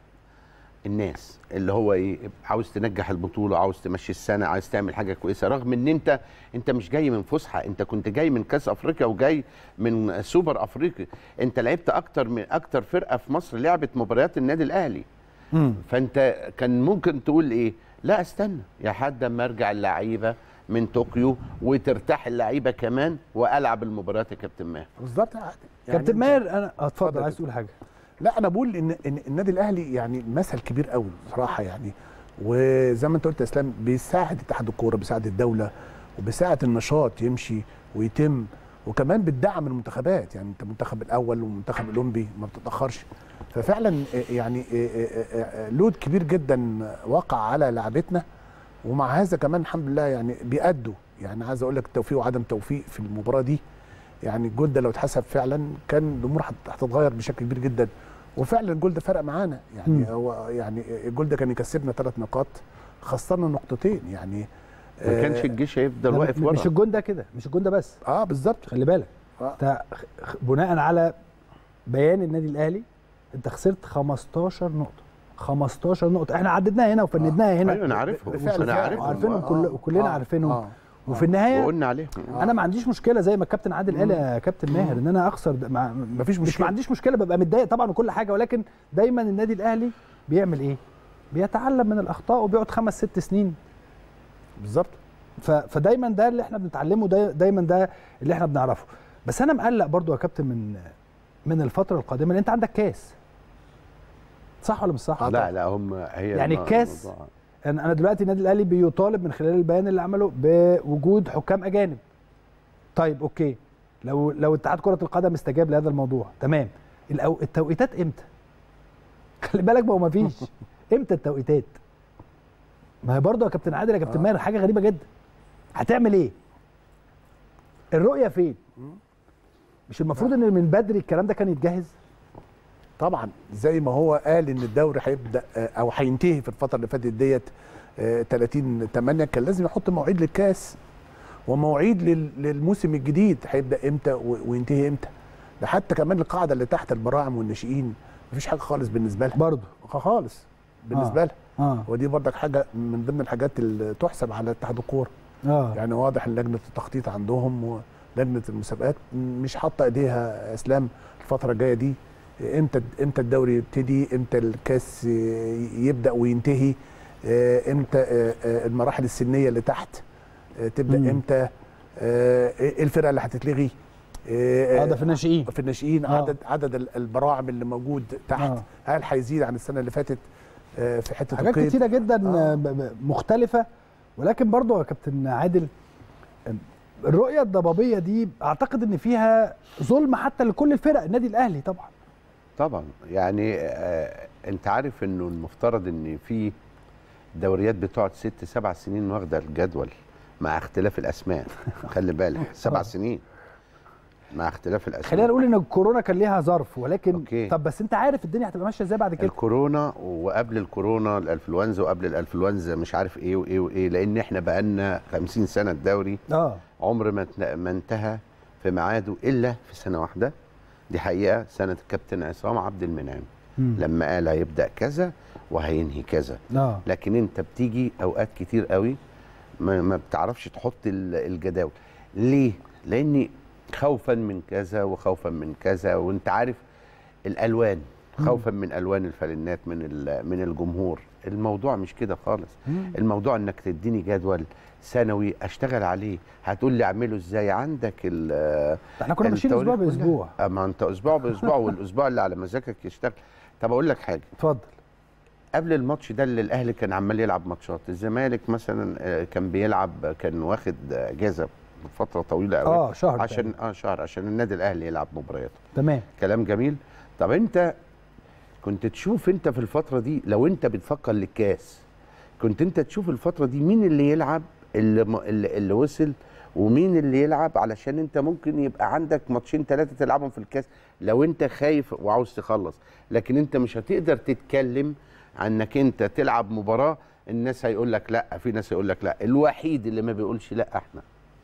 Speaker 3: الناس اللي هو ايه عاوز تنجح البطوله عاوز تمشي السنه عايز تعمل حاجه كويسه رغم ان انت انت مش جاي من فسحه انت كنت جاي من كاس افريقيا وجاي من سوبر افريقي انت لعبت اكتر من اكتر فرقه في مصر لعبت مباريات النادي الاهلي
Speaker 1: مم.
Speaker 3: فانت كان ممكن تقول ايه لا استنى يا حد اما ارجع اللعيبه من طوكيو وترتاح اللعيبه كمان والعب المباريات يا كابتن ماهر
Speaker 2: بالظبط يا عادل.
Speaker 1: كابتن
Speaker 2: أنت-
Speaker 1: ماهر انا اه، اتفضل
Speaker 2: اتفضل
Speaker 1: عايز
Speaker 2: يا
Speaker 1: تقول حاجه
Speaker 2: لا انا بقول ان ان النادي الاهلي يعني مثل كبير قوي بصراحه يعني وزي ما انت قلت يا اسلام بيساعد اتحاد الكوره بيساعد الدوله وبيساعد النشاط يمشي ويتم وكمان بتدعم المنتخبات يعني انت المنتخب الاول والمنتخب الاولمبي ما بتتاخرش ففعلا آه، يعني آه، آه، آه، لود كبير جدا وقع على لعبتنا ومع هذا كمان الحمد لله يعني بيأدوا يعني عايز اقول لك التوفيق وعدم توفيق في المباراه دي يعني الجول ده لو اتحسب فعلا كان الامور هت- هتتغير بشكل كبير جدا وفعلا الجول ده فرق معانا يعني
Speaker 1: مم.
Speaker 2: هو يعني الجول ده كان يكسبنا ثلاث نقاط خسرنا نقطتين يعني
Speaker 3: ما كانش الجيش هيفضل
Speaker 1: ده
Speaker 3: واقف
Speaker 1: مش
Speaker 3: ورا
Speaker 1: الجون ده كده مش الجون ده بس
Speaker 2: اه بالظبط
Speaker 1: خلي بالك
Speaker 2: آه.
Speaker 1: انت خ- بناء على بيان النادي الاهلي انت خسرت 15 نقطه 15 نقطه احنا عددناها هنا وفندناها هنا
Speaker 3: ايوه انا عارفهم
Speaker 2: بالفعل
Speaker 3: انا
Speaker 2: فعلا.
Speaker 3: عارفهم
Speaker 1: وعارفينهم
Speaker 3: آه.
Speaker 1: كل- وكلنا عارفينهم.
Speaker 2: آه.
Speaker 1: وفي النهايه
Speaker 3: وقلنا عليهم
Speaker 1: انا ما عنديش مشكله زي ما الكابتن عادل قال يا كابتن ماهر ان انا اخسر ده- مع
Speaker 2: مفيش
Speaker 1: مش
Speaker 2: مشكلة.
Speaker 1: ما عنديش مشكله ببقى متضايق طبعا وكل حاجه ولكن دايما النادي الاهلي بيعمل ايه بيتعلم من الاخطاء وبيقعد خمس ست سنين
Speaker 2: بالظبط
Speaker 1: ف... فدايما ده اللي احنا بنتعلمه دا... دايما ده اللي احنا بنعرفه بس انا مقلق برضو يا كابتن من من الفتره القادمه لان انت عندك كاس صح ولا مش صح
Speaker 3: لا لا هم هي
Speaker 1: يعني
Speaker 3: الم-
Speaker 1: الكاس
Speaker 3: الموضوع-
Speaker 1: انا انا دلوقتي النادي الاهلي بيطالب من خلال البيان اللي عمله بوجود حكام اجانب طيب اوكي لو لو اتحاد كره القدم استجاب لهذا الموضوع تمام الأو... التوقيتات امتى خلي بالك ما هو ما فيش امتى التوقيتات ما هي برضه يا كابتن عادل يا كابتن
Speaker 2: آه.
Speaker 1: ماهر حاجه غريبه جدا هتعمل ايه الرؤيه فين مش المفروض ان من بدري الكلام ده كان يتجهز
Speaker 2: طبعا زي ما هو قال ان الدوري هيبدا آه، او هينتهي في الفتره اللي فاتت ديت آه، 30 8 كان لازم يحط مواعيد للكاس ومواعيد لل- للموسم الجديد هيبدا امتى و- وينتهي امتى ده حتى كمان القاعده اللي تحت البراعم والناشئين مفيش حاجه خالص بالنسبه لها
Speaker 1: برضه
Speaker 2: خالص بالنسبه لها
Speaker 1: اه
Speaker 2: ودي برضك حاجه من ضمن الحاجات اللي تحسب على اتحاد الكوره
Speaker 1: اه
Speaker 2: يعني واضح ان لجنه التخطيط عندهم ولجنه المسابقات مش حاطه ايديها اسلام الفتره الجايه دي امتى امتى الدوري يبتدي امتى الكاس يبدا وينتهي آه، امتى آه، آه، المراحل السنيه اللي تحت آه، تبدا
Speaker 1: مم.
Speaker 2: امتى آه، ايه الفرقه اللي هتتلغي آه،
Speaker 1: اه ده في الناشئين
Speaker 2: في الناشئين
Speaker 1: آه.
Speaker 2: عدد عدد ال- البراعم اللي موجود تحت
Speaker 1: آه.
Speaker 2: هل هيزيد عن السنه اللي فاتت آه، في حته
Speaker 1: حاجات
Speaker 2: القيد
Speaker 1: كتيره جدا
Speaker 2: آه.
Speaker 1: ب- ب- مختلفه ولكن برضه يا كابتن عادل الرؤيه الضبابيه دي اعتقد ان فيها ظلم حتى لكل الفرق النادي الاهلي طبعا
Speaker 3: طبعا يعني آه انت عارف انه المفترض ان في دوريات بتقعد ست سبع سنين واخده الجدول مع اختلاف الاسماء خلي بالك سبع
Speaker 1: آه.
Speaker 3: سنين مع اختلاف الاسباب
Speaker 1: خلينا نقول ان الكورونا كان ليها ظرف ولكن
Speaker 3: أوكي.
Speaker 1: طب بس انت عارف الدنيا هتبقى ماشيه ازاي بعد كده
Speaker 3: الكورونا وقبل الكورونا الانفلونزا وقبل الانفلونزا مش عارف ايه وايه وايه لان احنا بقالنا 50 سنه الدوري
Speaker 1: اه
Speaker 3: عمر ما اتن- ما انتهى في ميعاده الا في سنه واحده دي حقيقه سنه الكابتن عصام عبد المنعم
Speaker 1: مم.
Speaker 3: لما قال هيبدا كذا وهينهي كذا
Speaker 1: اه
Speaker 3: لكن انت بتيجي اوقات كتير قوي ما, ما بتعرفش تحط ال- الجداول ليه لاني خوفا من كذا وخوفا من كذا وانت عارف الالوان خوفا من الوان الفانلات من ال- من الجمهور الموضوع مش كده خالص
Speaker 1: مم.
Speaker 3: الموضوع انك تديني جدول سنوي اشتغل عليه هتقول لي اعمله ازاي عندك ال
Speaker 1: احنا كنا ماشيين اسبوع
Speaker 3: التواريخ كلها.
Speaker 1: باسبوع
Speaker 3: اما انت اسبوع باسبوع والاسبوع اللي على مزاجك يشتغل طب اقول لك حاجه
Speaker 1: اتفضل
Speaker 3: قبل الماتش ده اللي الاهلي كان عمال يلعب ماتشات الزمالك مثلا آه، كان بيلعب كان واخد اجازه فتره طويله قوي
Speaker 1: اه شهر
Speaker 3: عشان اه شهر عشان النادي الاهلي يلعب مبارياته
Speaker 1: تمام
Speaker 3: كلام جميل طب انت كنت تشوف انت في الفتره دي لو انت بتفكر للكاس كنت انت تشوف الفتره دي مين اللي يلعب اللي, م- اللي, اللي وصل ومين اللي يلعب علشان انت ممكن يبقى عندك ماتشين ثلاثه تلعبهم في الكاس لو انت خايف وعاوز تخلص لكن انت مش هتقدر تتكلم عنك انت تلعب مباراه الناس هيقول لك لا في ناس هيقول لك لا الوحيد اللي ما بيقولش لا احنا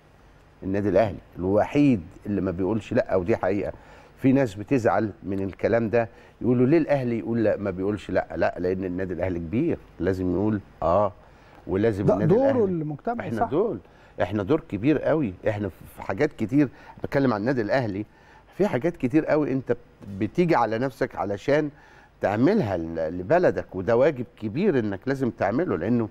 Speaker 3: النادي الاهلي الوحيد اللي ما بيقولش لا ودي حقيقه في ناس بتزعل من الكلام ده يقولوا ليه الاهلي يقول لا ما بيقولش لا لا لان النادي الاهلي كبير لازم يقول اه ولازم
Speaker 1: ده
Speaker 3: النادي
Speaker 1: دوره
Speaker 3: الاهلي
Speaker 1: المجتمعي
Speaker 3: احنا
Speaker 1: صح
Speaker 3: دول احنا دور كبير قوي احنا في حاجات كتير بتكلم عن النادي الاهلي في حاجات كتير قوي انت بتيجي على نفسك علشان تعملها ل- لبلدك وده واجب كبير انك لازم تعمله لانه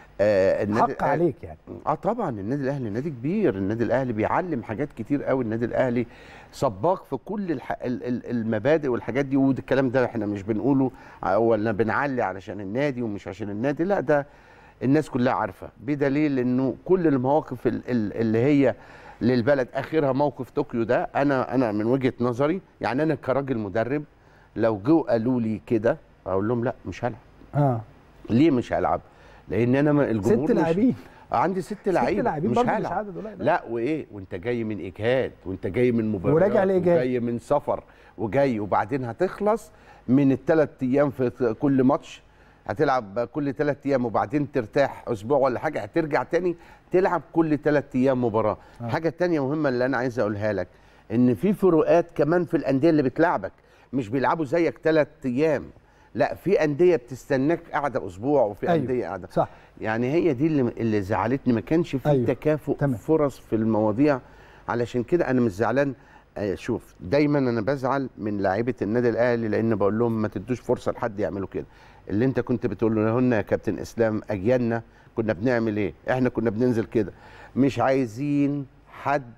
Speaker 3: آه النادي
Speaker 1: حق
Speaker 3: الأهلي-
Speaker 1: عليك يعني
Speaker 3: اه طبعا النادي الاهلي نادي كبير النادي الاهلي بيعلم حاجات كتير قوي النادي الاهلي سباق في كل الح... ال- ال- المبادئ والحاجات دي والكلام ده احنا مش بنقوله ولا بنعلي علشان النادي ومش عشان النادي لا ده الناس كلها عارفه بدليل انه كل المواقف ال- ال- اللي هي للبلد اخرها موقف طوكيو ده انا انا من وجهه نظري يعني انا كراجل مدرب لو جو قالوا لي كده اقول لهم لا مش هلعب
Speaker 1: اه
Speaker 3: ليه مش هلعب لان انا ما- الجمهور
Speaker 1: ست
Speaker 3: مش-
Speaker 1: لاعبين
Speaker 3: عندي ست لعيبه
Speaker 1: لاعبين
Speaker 3: مش
Speaker 1: برضه مش
Speaker 3: هلعب
Speaker 1: عدد قليل.
Speaker 3: لا وايه وانت جاي من اجهاد وانت جاي من مباريات
Speaker 1: وراجع لإجهاد.
Speaker 3: وجاي من سفر وجاي وبعدين هتخلص من الثلاث ايام في كل ماتش هتلعب كل ثلاث ايام وبعدين ترتاح اسبوع ولا حاجه هترجع تاني تلعب كل ثلاث ايام مباراه
Speaker 1: آه.
Speaker 3: حاجه تانية مهمه اللي انا عايز اقولها لك ان في فروقات كمان في الانديه اللي بتلعبك مش بيلعبوا زيك ثلاث ايام لا في انديه بتستناك قاعده اسبوع وفي
Speaker 1: أيوة.
Speaker 3: انديه قاعده
Speaker 1: صح
Speaker 3: يعني هي دي اللي اللي زعلتني ما كانش في
Speaker 1: أيوة.
Speaker 3: أيوة. تكافؤ
Speaker 1: تمام.
Speaker 3: فرص في المواضيع علشان كده انا مش زعلان آه، شوف دايما انا بزعل من لاعيبه النادي الاهلي لان بقول لهم ما تدوش فرصه لحد يعملوا كده اللي انت كنت بتقول لهن يا كابتن اسلام اجيالنا كنا بنعمل ايه احنا كنا بننزل كده مش عايزين حد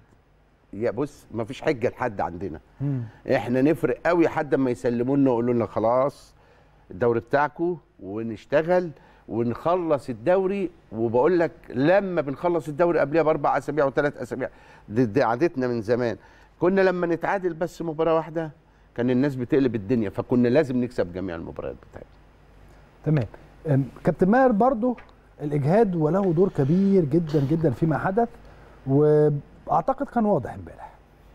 Speaker 3: يا بص ما فيش حجه لحد عندنا
Speaker 1: مم.
Speaker 3: احنا نفرق قوي لحد ما يسلموا لنا ويقولوا لنا خلاص الدوري بتاعكم ونشتغل ونخلص الدوري وبقول لك لما بنخلص الدوري قبلها باربع اسابيع وثلاث اسابيع دي, دي عادتنا من زمان كنا لما نتعادل بس مباراه واحده كان الناس بتقلب الدنيا فكنا لازم نكسب جميع المباريات بتاعتنا
Speaker 1: تمام أم، كابتن ماهر برضو الاجهاد وله دور كبير جدا جدا فيما حدث واعتقد كان واضح امبارح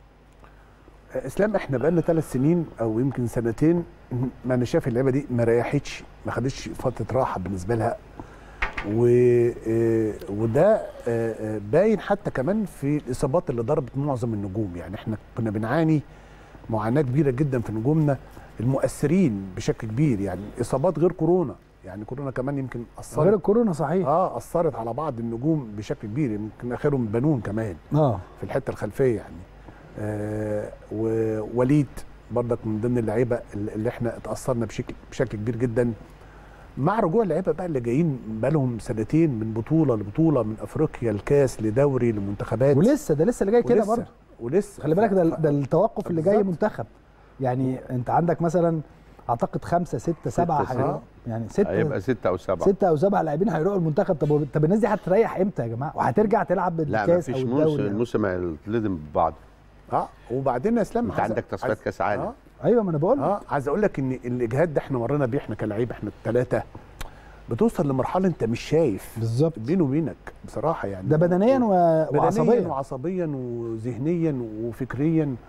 Speaker 2: اسلام احنا بقالنا ثلاث سنين او يمكن سنتين ما انا شايف اللعيبه دي ما ريحتش ما خدتش فتره راحه بالنسبه لها و آه، وده آه، آه، باين حتى كمان في الاصابات اللي ضربت معظم النجوم يعني احنا كنا بنعاني معاناه كبيره جدا في نجومنا المؤثرين بشكل كبير يعني اصابات غير كورونا يعني كورونا كمان يمكن
Speaker 1: غير
Speaker 2: اثرت
Speaker 1: الكورونا صحيح
Speaker 2: اه اثرت على بعض النجوم بشكل كبير يمكن اخرهم بنون كمان
Speaker 1: اه
Speaker 2: في الحته الخلفيه يعني آه ووليد برضك من ضمن اللعيبه اللي احنا اتاثرنا بشكل بشكل كبير جدا مع رجوع اللعيبه بقى اللي جايين بقالهم سنتين من بطوله لبطوله من افريقيا الكاس لدوري لمنتخبات
Speaker 1: ولسه ده لسه اللي جاي كده
Speaker 2: ولسه-
Speaker 1: برضه
Speaker 2: ولسه
Speaker 1: خلي بالك ده ده التوقف اللي جاي
Speaker 2: بالظبط.
Speaker 1: منتخب يعني انت عندك مثلا اعتقد خمسه سته سبعه
Speaker 3: ستة،
Speaker 1: حاجة
Speaker 2: سبعة.
Speaker 1: يعني سته
Speaker 3: هيبقى ستة او سبعة
Speaker 1: ستة او سبعة لاعبين هيروحوا المنتخب طب طب الناس دي هتريح امتى يا جماعه وهترجع تلعب
Speaker 3: لا
Speaker 1: بالكاس او
Speaker 3: مفيش موسم
Speaker 1: الدوري
Speaker 3: الموسم هيتلدم ببعض
Speaker 2: اه وبعدين يا اسلام
Speaker 3: انت
Speaker 2: عايز-
Speaker 3: عندك تصفيات
Speaker 2: عايز-
Speaker 3: كاس عالم
Speaker 2: اه
Speaker 1: ايوه ما انا بقول
Speaker 2: اه عايز اقول لك ان الاجهاد ده احنا مرينا بيه احنا كلاعيبه احنا الثلاثه بتوصل لمرحله انت مش شايف
Speaker 1: بالظبط
Speaker 2: بيني وبينك بصراحه يعني
Speaker 1: ده بدنيا و...
Speaker 2: بدنيا
Speaker 1: وعصبيا
Speaker 2: وعصبيا وذهنيا وفكريا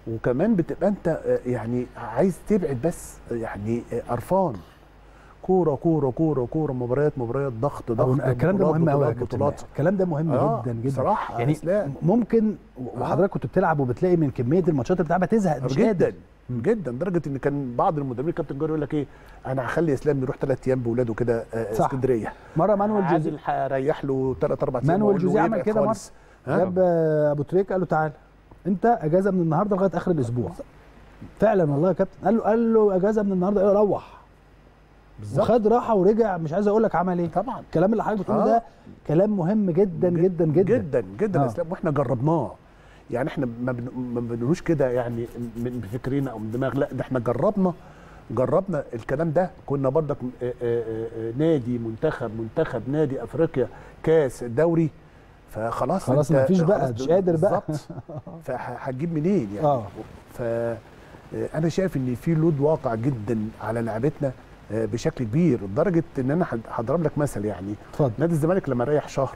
Speaker 2: وكمان بتبقى انت آه، يعني عايز تبعد بس آه، يعني آه، قرفان كوره كوره كوره كوره مباريات مباريات ضغط
Speaker 1: أو
Speaker 2: ضغط
Speaker 1: الكلام ده
Speaker 2: بطولات،
Speaker 1: مهم قوي يا
Speaker 2: بطولات،
Speaker 1: كابتن
Speaker 2: بطولات
Speaker 1: ماهر. الكلام ده مهم
Speaker 2: آه،
Speaker 1: جدا جدا
Speaker 2: بصراحة
Speaker 1: يعني
Speaker 2: إسلام.
Speaker 1: ممكن وحضرتك كنت بتلعب وبتلاقي من كميه الماتشات اللي بتلعبها تزهق مش
Speaker 2: جدا
Speaker 1: قادر
Speaker 2: جدا لدرجه ان كان بعض المدربين كابتن جاري يقول لك ايه انا هخلي اسلام يروح ثلاث ايام باولاده كده آه،
Speaker 1: صح.
Speaker 2: اسكندريه
Speaker 1: مره مانويل جوزيه
Speaker 2: عادل هريح له ثلاث اربع ايام
Speaker 1: مانويل
Speaker 2: وأقول له
Speaker 1: جوزيه عمل
Speaker 2: يبعد
Speaker 1: كده
Speaker 2: خالص. ها؟
Speaker 1: جاب آه، ابو تريكه قال له تعالى انت اجازه من النهارده لغايه اخر الاسبوع فعلا والله يا كابتن قال له قال له اجازه من النهارده قال له روح
Speaker 2: بالظبط
Speaker 1: وخد راحه ورجع مش عايز اقول لك عمل ايه
Speaker 2: طبعا
Speaker 1: الكلام اللي حضرتك بتقوله
Speaker 2: آه.
Speaker 1: ده كلام مهم جدا جدا جدا
Speaker 2: جدا جدا
Speaker 1: آه.
Speaker 2: يا اسلام واحنا جربناه يعني احنا ما بن- ما بنقولوش كده يعني من فكرنا او من دماغ لا ده احنا جربنا جربنا الكلام ده كنا برضك آه، آه، آه، نادي منتخب منتخب نادي افريقيا كاس دوري فخلاص
Speaker 1: خلاص
Speaker 2: أنت-
Speaker 1: مفيش بقى،
Speaker 2: خلاص
Speaker 1: مش قادر بقى.
Speaker 2: بالظبط. فهتجيب منين يعني
Speaker 1: آه.
Speaker 2: ف آه، انا شايف ان في لود واقع جدا على لعبتنا آه، بشكل كبير لدرجه ان انا هد- هضرب لك مثل يعني
Speaker 1: اتفضل
Speaker 2: نادي الزمالك لما ريح شهر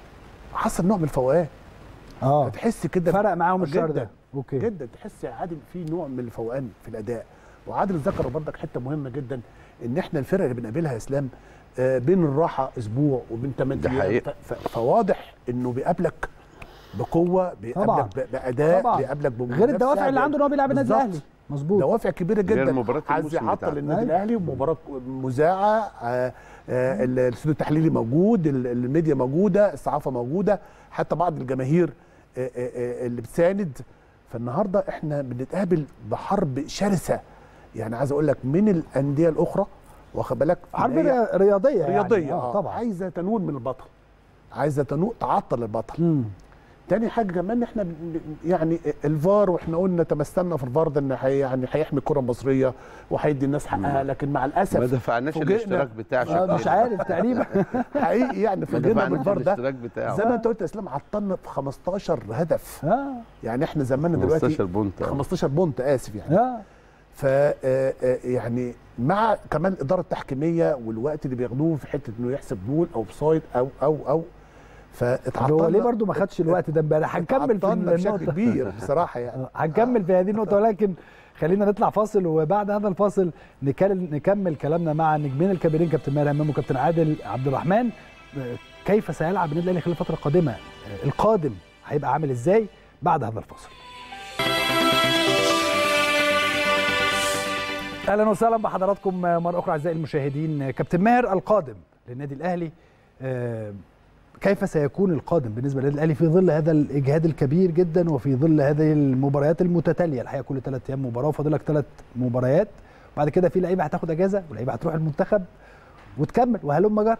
Speaker 2: حصل نوع من الفوقان
Speaker 1: اه
Speaker 2: تحس كده
Speaker 1: فرق معاهم الشهر
Speaker 2: جداً.
Speaker 1: ده اوكي
Speaker 2: جدا تحس يا عادل في نوع من الفوقان في الاداء وعادل ذكر برضك حته مهمه جدا ان احنا الفرق اللي بنقابلها يا اسلام آه، بين الراحه اسبوع وبين 8
Speaker 3: ده
Speaker 2: ايام
Speaker 3: حقيقة.
Speaker 2: ف- ف- فواضح انه بيقابلك بقوه
Speaker 1: طبعاً.
Speaker 2: بيقابلك ب- باداء
Speaker 1: طبعاً.
Speaker 2: بيقابلك بمنافسه
Speaker 1: غير الدوافع اللي عنده ان هو بيلعب النادي
Speaker 2: بالظبط.
Speaker 1: الاهلي مظبوط
Speaker 2: دوافع كبيره
Speaker 3: غير
Speaker 2: جدا
Speaker 3: مباراة
Speaker 2: عايز
Speaker 3: الموسم
Speaker 2: يعطل
Speaker 3: بتاعته.
Speaker 2: النادي
Speaker 1: أيوة.
Speaker 2: الاهلي ومباراه مذاعه آه، آه، الاستوديو التحليلي موجود ال- الميديا موجوده الصحافه موجوده حتى بعض الجماهير آه، آه، آه، اللي بتساند فالنهارده احنا بنتقابل بحرب شرسه يعني عايز اقول لك من الانديه الاخرى واخد بالك
Speaker 1: حرب
Speaker 2: إن هي
Speaker 1: رياضيه يعني.
Speaker 2: رياضيه
Speaker 1: آه
Speaker 2: آه
Speaker 1: طبعا
Speaker 2: عايزه تنول من البطل عايزه تنول تعطل البطل
Speaker 1: مم.
Speaker 2: تاني حاجه كمان احنا بن- يعني الفار واحنا قلنا تمثلنا في الفار ده ان هي يعني هيحمي الكره المصريه وهيدي الناس حقها لكن مع
Speaker 3: ما
Speaker 2: الاسف
Speaker 3: دفعناش
Speaker 2: فوجئنا.
Speaker 3: الاشتراك بتاع
Speaker 1: آه
Speaker 3: شكرا
Speaker 1: مش عارف تقريبا
Speaker 2: حقيقي يعني
Speaker 3: ما
Speaker 2: فوجئنا
Speaker 3: دفعناش
Speaker 2: بالفار ده
Speaker 3: الاشتراك بتاعه
Speaker 2: زي ما انت قلت يا اسلام عطلنا في 15 هدف
Speaker 1: اه
Speaker 2: يعني احنا زماننا دلوقتي
Speaker 3: 15 بونت
Speaker 2: 15 بونت اسف يعني
Speaker 1: اه
Speaker 2: ف آه، آه، يعني مع كمان الاداره التحكيميه والوقت اللي بياخدوه في حته انه يحسب جول او اوفسايد او او او فاتعطلنا
Speaker 1: هو ليه برضو ما خدش الوقت ده امبارح هنكمل في
Speaker 2: اتعطلنا بشكل
Speaker 1: النقطه
Speaker 2: كبير بصراحه يعني
Speaker 1: آه، هنكمل في هذه النقطة ولكن خلينا نطلع فاصل وبعد هذا الفاصل نكل- نكمل كلامنا مع النجمين الكبيرين كابتن ماهر همام وكابتن عادل عبد الرحمن آه، كيف سيلعب النادي الاهلي خلال الفترة القادمة آه، القادم هيبقى عامل ازاي بعد هذا الفاصل اهلا وسهلا بحضراتكم مرة اخرى اعزائي المشاهدين كابتن ماهر القادم للنادي الاهلي آه، كيف سيكون القادم بالنسبه للنادي الاهلي في ظل هذا الاجهاد الكبير جدا وفي ظل هذه المباريات المتتاليه الحقيقه كل ثلاث ايام مباراه وفاضل لك ثلاث مباريات بعد كده في لعيبه هتاخد اجازه ولعيبه هتروح المنتخب وتكمل وهلم جر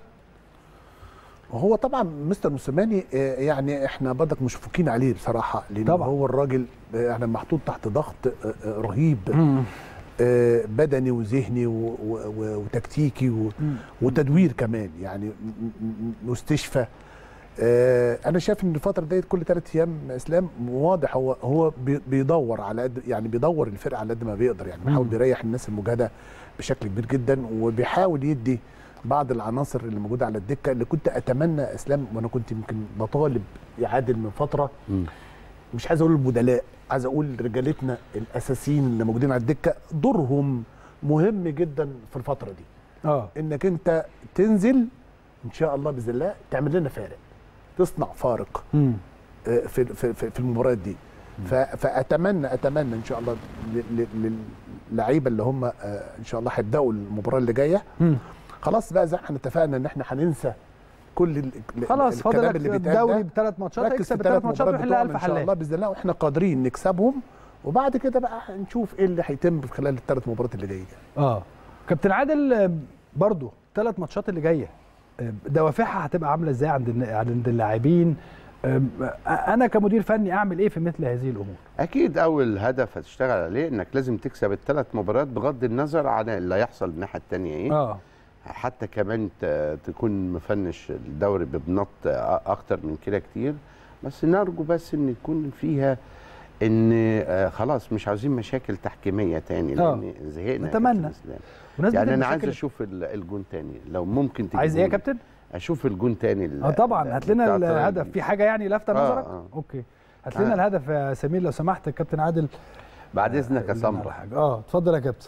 Speaker 2: هو طبعا مستر موسيماني آه، يعني احنا برضك مشفوقين عليه بصراحه لان
Speaker 1: طبعا.
Speaker 2: هو الراجل آه، يعني محطوط تحت ضغط آه، آه، رهيب آه، بدني وذهني و- و- و- وتكتيكي و- وتدوير كمان يعني م- م- م- مستشفى آه، انا شايف ان الفتره ديت كل ثلاث ايام اسلام واضح هو هو بي- بيدور على قد يعني بيدور الفرقه على قد ما بيقدر يعني بيحاول
Speaker 1: مم.
Speaker 2: بيريح الناس المجهده بشكل كبير جدا وبيحاول يدي بعض العناصر اللي موجوده على الدكه اللي كنت اتمنى اسلام وانا كنت يمكن بطالب يعادل من فتره
Speaker 3: مم.
Speaker 2: مش عايز اقول البدلاء عايز اقول رجالتنا الاساسيين اللي موجودين على الدكه دورهم مهم جدا في الفتره دي
Speaker 1: اه
Speaker 2: انك انت تنزل ان شاء الله باذن الله تعمل لنا فارق تصنع فارق
Speaker 1: مم.
Speaker 2: آه، في في في في المباريات دي ف- فاتمنى اتمنى ان شاء الله ل- ل- للعيبه اللي هم آه، ان شاء الله هيبداوا المباراه اللي جايه
Speaker 1: مم.
Speaker 2: خلاص بقى زي ما احنا اتفقنا ان احنا هننسى كل ال- ال-
Speaker 1: خلاص فاضل
Speaker 2: الكلام
Speaker 1: لك
Speaker 2: اللي بيتقال ده.
Speaker 1: الدوري بثلاث ماتشات
Speaker 2: ركز في
Speaker 1: هيكسب
Speaker 2: الثلاث
Speaker 1: الثلاث ماتشات
Speaker 2: مباريات
Speaker 1: ويحل
Speaker 2: بتوعنا
Speaker 1: الف
Speaker 2: ان شاء الله
Speaker 1: حلال
Speaker 2: باذن الله واحنا قادرين نكسبهم وبعد كده بقى نشوف ايه اللي هيتم في خلال الثلاث مباريات اللي جايه
Speaker 1: اه كابتن عادل آه، برضو ثلاث ماتشات اللي جايه آه، دوافعها هتبقى عامله ازاي عند الن- عند اللاعبين آه، انا كمدير فني اعمل ايه في مثل هذه الامور
Speaker 3: اكيد اول هدف هتشتغل عليه انك لازم تكسب الثلاث مباريات بغض النظر عن اللي هيحصل الناحيه الثانيه ايه
Speaker 1: اه
Speaker 3: حتى كمان ت- تكون مفنش الدوري ببنط أ- اكتر من كده كتير بس نرجو بس ان يكون فيها ان آه، خلاص مش عاوزين مشاكل تحكيميه تاني
Speaker 1: آه.
Speaker 3: لان زهقنا يا
Speaker 1: نتمنى.
Speaker 3: كابتن إسلام.
Speaker 1: بمناسبة
Speaker 3: يعني انا عايز
Speaker 1: المشاكل-
Speaker 3: اشوف ال- الجون تاني لو ممكن
Speaker 1: عايز ايه يا
Speaker 3: تجيبهولي.
Speaker 1: كابتن
Speaker 3: اشوف الجون تاني ال-
Speaker 1: اه طبعا
Speaker 3: ال-
Speaker 1: هات لنا
Speaker 3: بتاع الطريقة
Speaker 1: الهدف
Speaker 3: دي.
Speaker 1: في حاجه يعني لافته
Speaker 3: آه،
Speaker 1: نظرك
Speaker 3: آه.
Speaker 1: اوكي هات لنا
Speaker 3: آه.
Speaker 1: الهدف يا سمير لو سمحت الكابتن عادل
Speaker 3: بعد اذنك يا
Speaker 1: على
Speaker 3: سمره
Speaker 1: حاجه اه اتفضل يا كابتن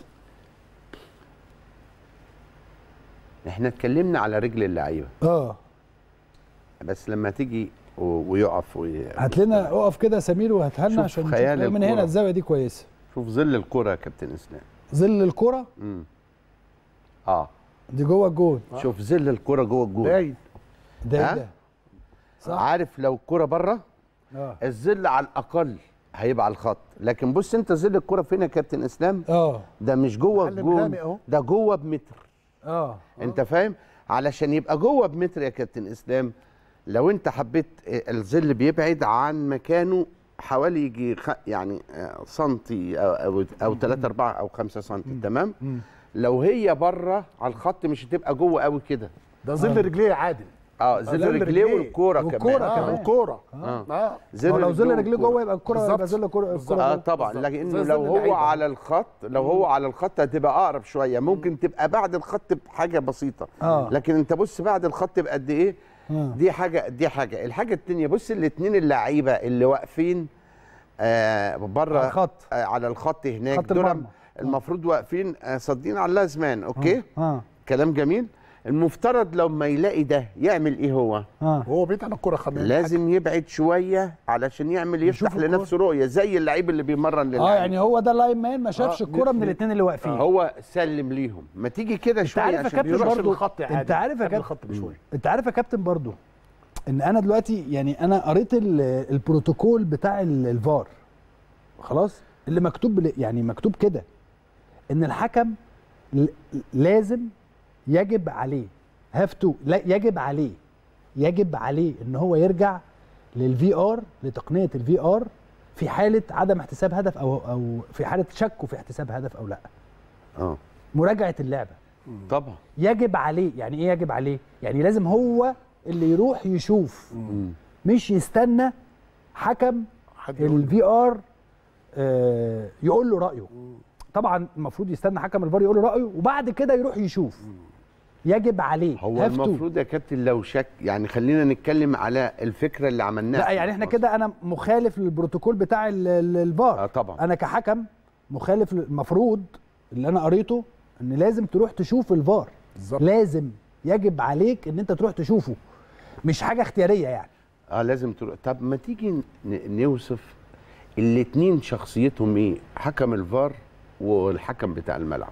Speaker 3: احنا اتكلمنا على رجل اللعيبه
Speaker 1: اه
Speaker 3: بس لما تيجي و- ويقف وي...
Speaker 1: هات لنا اقف كده يا سمير وهاتها لنا
Speaker 3: شوف
Speaker 1: عشان
Speaker 3: خيال
Speaker 1: نشوف من هنا
Speaker 3: الكرة.
Speaker 1: الزاويه دي كويسه
Speaker 3: شوف ظل الكره يا كابتن اسلام
Speaker 1: ظل الكره
Speaker 3: امم اه
Speaker 1: دي جوه الجول
Speaker 3: شوف ظل الكره جوه الجول
Speaker 2: باين
Speaker 1: ده ايه
Speaker 3: ها؟
Speaker 1: ده صح
Speaker 3: عارف لو الكره بره
Speaker 1: اه
Speaker 3: الظل على الاقل هيبقى على الخط لكن بص انت ظل الكره فين يا كابتن اسلام
Speaker 1: اه
Speaker 3: ده مش جوه
Speaker 2: معلم
Speaker 3: الجول
Speaker 2: غامق أهو.
Speaker 3: ده جوه بمتر
Speaker 1: اه
Speaker 3: انت فاهم علشان يبقى جوه بمتر يا كابتن اسلام لو انت حبيت اه، الظل بيبعد عن مكانه حوالي يجي خ... يعني اه، سنتي او او, أو 3 4 او 5 سنتي تمام
Speaker 1: مم.
Speaker 3: لو هي بره على الخط مش هتبقى جوه قوي كده
Speaker 2: ده ظل رجليه عادل
Speaker 3: اه
Speaker 2: ظل
Speaker 3: ظل رجليه
Speaker 2: رجليه.
Speaker 3: والكوره
Speaker 1: والكورة
Speaker 3: كمان
Speaker 2: اه
Speaker 1: كمان.
Speaker 2: الكوره
Speaker 3: اه
Speaker 2: اه
Speaker 1: هو لو ظل رجليه
Speaker 3: والكورة.
Speaker 1: جوه يبقى الكره
Speaker 2: بالظبط.
Speaker 1: يبقى ظل الكره
Speaker 2: بالظبط.
Speaker 1: الكرة
Speaker 3: اه
Speaker 1: جوه.
Speaker 3: طبعا
Speaker 2: بالظبط.
Speaker 3: لكن
Speaker 2: زي
Speaker 3: لو
Speaker 2: ظل
Speaker 3: هو
Speaker 2: اللعيبة.
Speaker 3: على الخط لو هو على الخط هتبقى اقرب شويه ممكن تبقى بعد الخط بحاجه بسيطه
Speaker 1: اه
Speaker 3: لكن انت بص بعد الخط بقد ايه
Speaker 1: آه.
Speaker 3: دي حاجه دي حاجه الحاجه التانية بص الاثنين اللعيبه اللي واقفين آه بره
Speaker 1: على الخط.
Speaker 3: آه على الخط هناك
Speaker 1: خط
Speaker 3: دول
Speaker 1: المرمى.
Speaker 3: المفروض واقفين آه صادين على اللازمان اوكي
Speaker 1: اه
Speaker 3: كلام جميل المفترض لما يلاقي ده يعمل ايه هو
Speaker 1: اه
Speaker 2: وهو بعيد عن الكوره خمين
Speaker 3: لازم يبعد شويه علشان يعمل يفتح
Speaker 1: يشوف
Speaker 3: لنفسه رؤيه زي اللعيب اللي بيمرن للعيب
Speaker 1: اه يعني هو ده اللاين مان ما شافش
Speaker 2: آه،
Speaker 1: الكره من
Speaker 2: ن-
Speaker 1: الاثنين اللي واقفين
Speaker 3: هو سلم ليهم ما تيجي كده
Speaker 1: انت
Speaker 3: شويه
Speaker 1: عارف يا
Speaker 3: عشان
Speaker 1: كابتن
Speaker 2: يروحش
Speaker 1: برضو
Speaker 2: للخط عادي
Speaker 1: انت عارف يا
Speaker 2: قبل
Speaker 1: كابتن
Speaker 2: الخط بشويه
Speaker 1: انت عارف يا كابتن برضو ان انا دلوقتي يعني انا قريت ال- البروتوكول بتاع ال- الفار خلاص اللي مكتوب بل- يعني مكتوب كده ان الحكم ل- لازم يجب عليه هاف تو لا يجب عليه يجب عليه ان هو يرجع للفي ار لتقنيه الفي ار في حاله عدم احتساب هدف او او في حاله شكه في احتساب هدف او لا
Speaker 3: اه
Speaker 1: مراجعه اللعبه
Speaker 3: طبعا
Speaker 1: يجب عليه يعني ايه يجب عليه يعني لازم هو اللي يروح يشوف
Speaker 3: مم.
Speaker 1: مش يستنى حكم
Speaker 2: حد يقول
Speaker 1: الفي ار يقول له رايه طبعا المفروض يستنى حكم الفار يقول له رايه وبعد كده يروح يشوف يجب عليه
Speaker 3: هو
Speaker 1: have to.
Speaker 3: المفروض يا كابتن لو شك يعني خلينا نتكلم على الفكره اللي عملناها
Speaker 1: لا
Speaker 3: في
Speaker 1: يعني احنا
Speaker 3: مصر.
Speaker 1: كده انا مخالف للبروتوكول بتاع ال- ال- الفار
Speaker 3: اه طبعا
Speaker 1: انا كحكم مخالف لل- المفروض اللي انا قريته ان لازم تروح تشوف الفار
Speaker 2: بالظبط
Speaker 1: لازم يجب عليك ان انت تروح تشوفه مش حاجه اختياريه يعني
Speaker 3: اه لازم تروح طب ما تيجي ن- نوصف الاتنين شخصيتهم ايه حكم الفار والحكم بتاع الملعب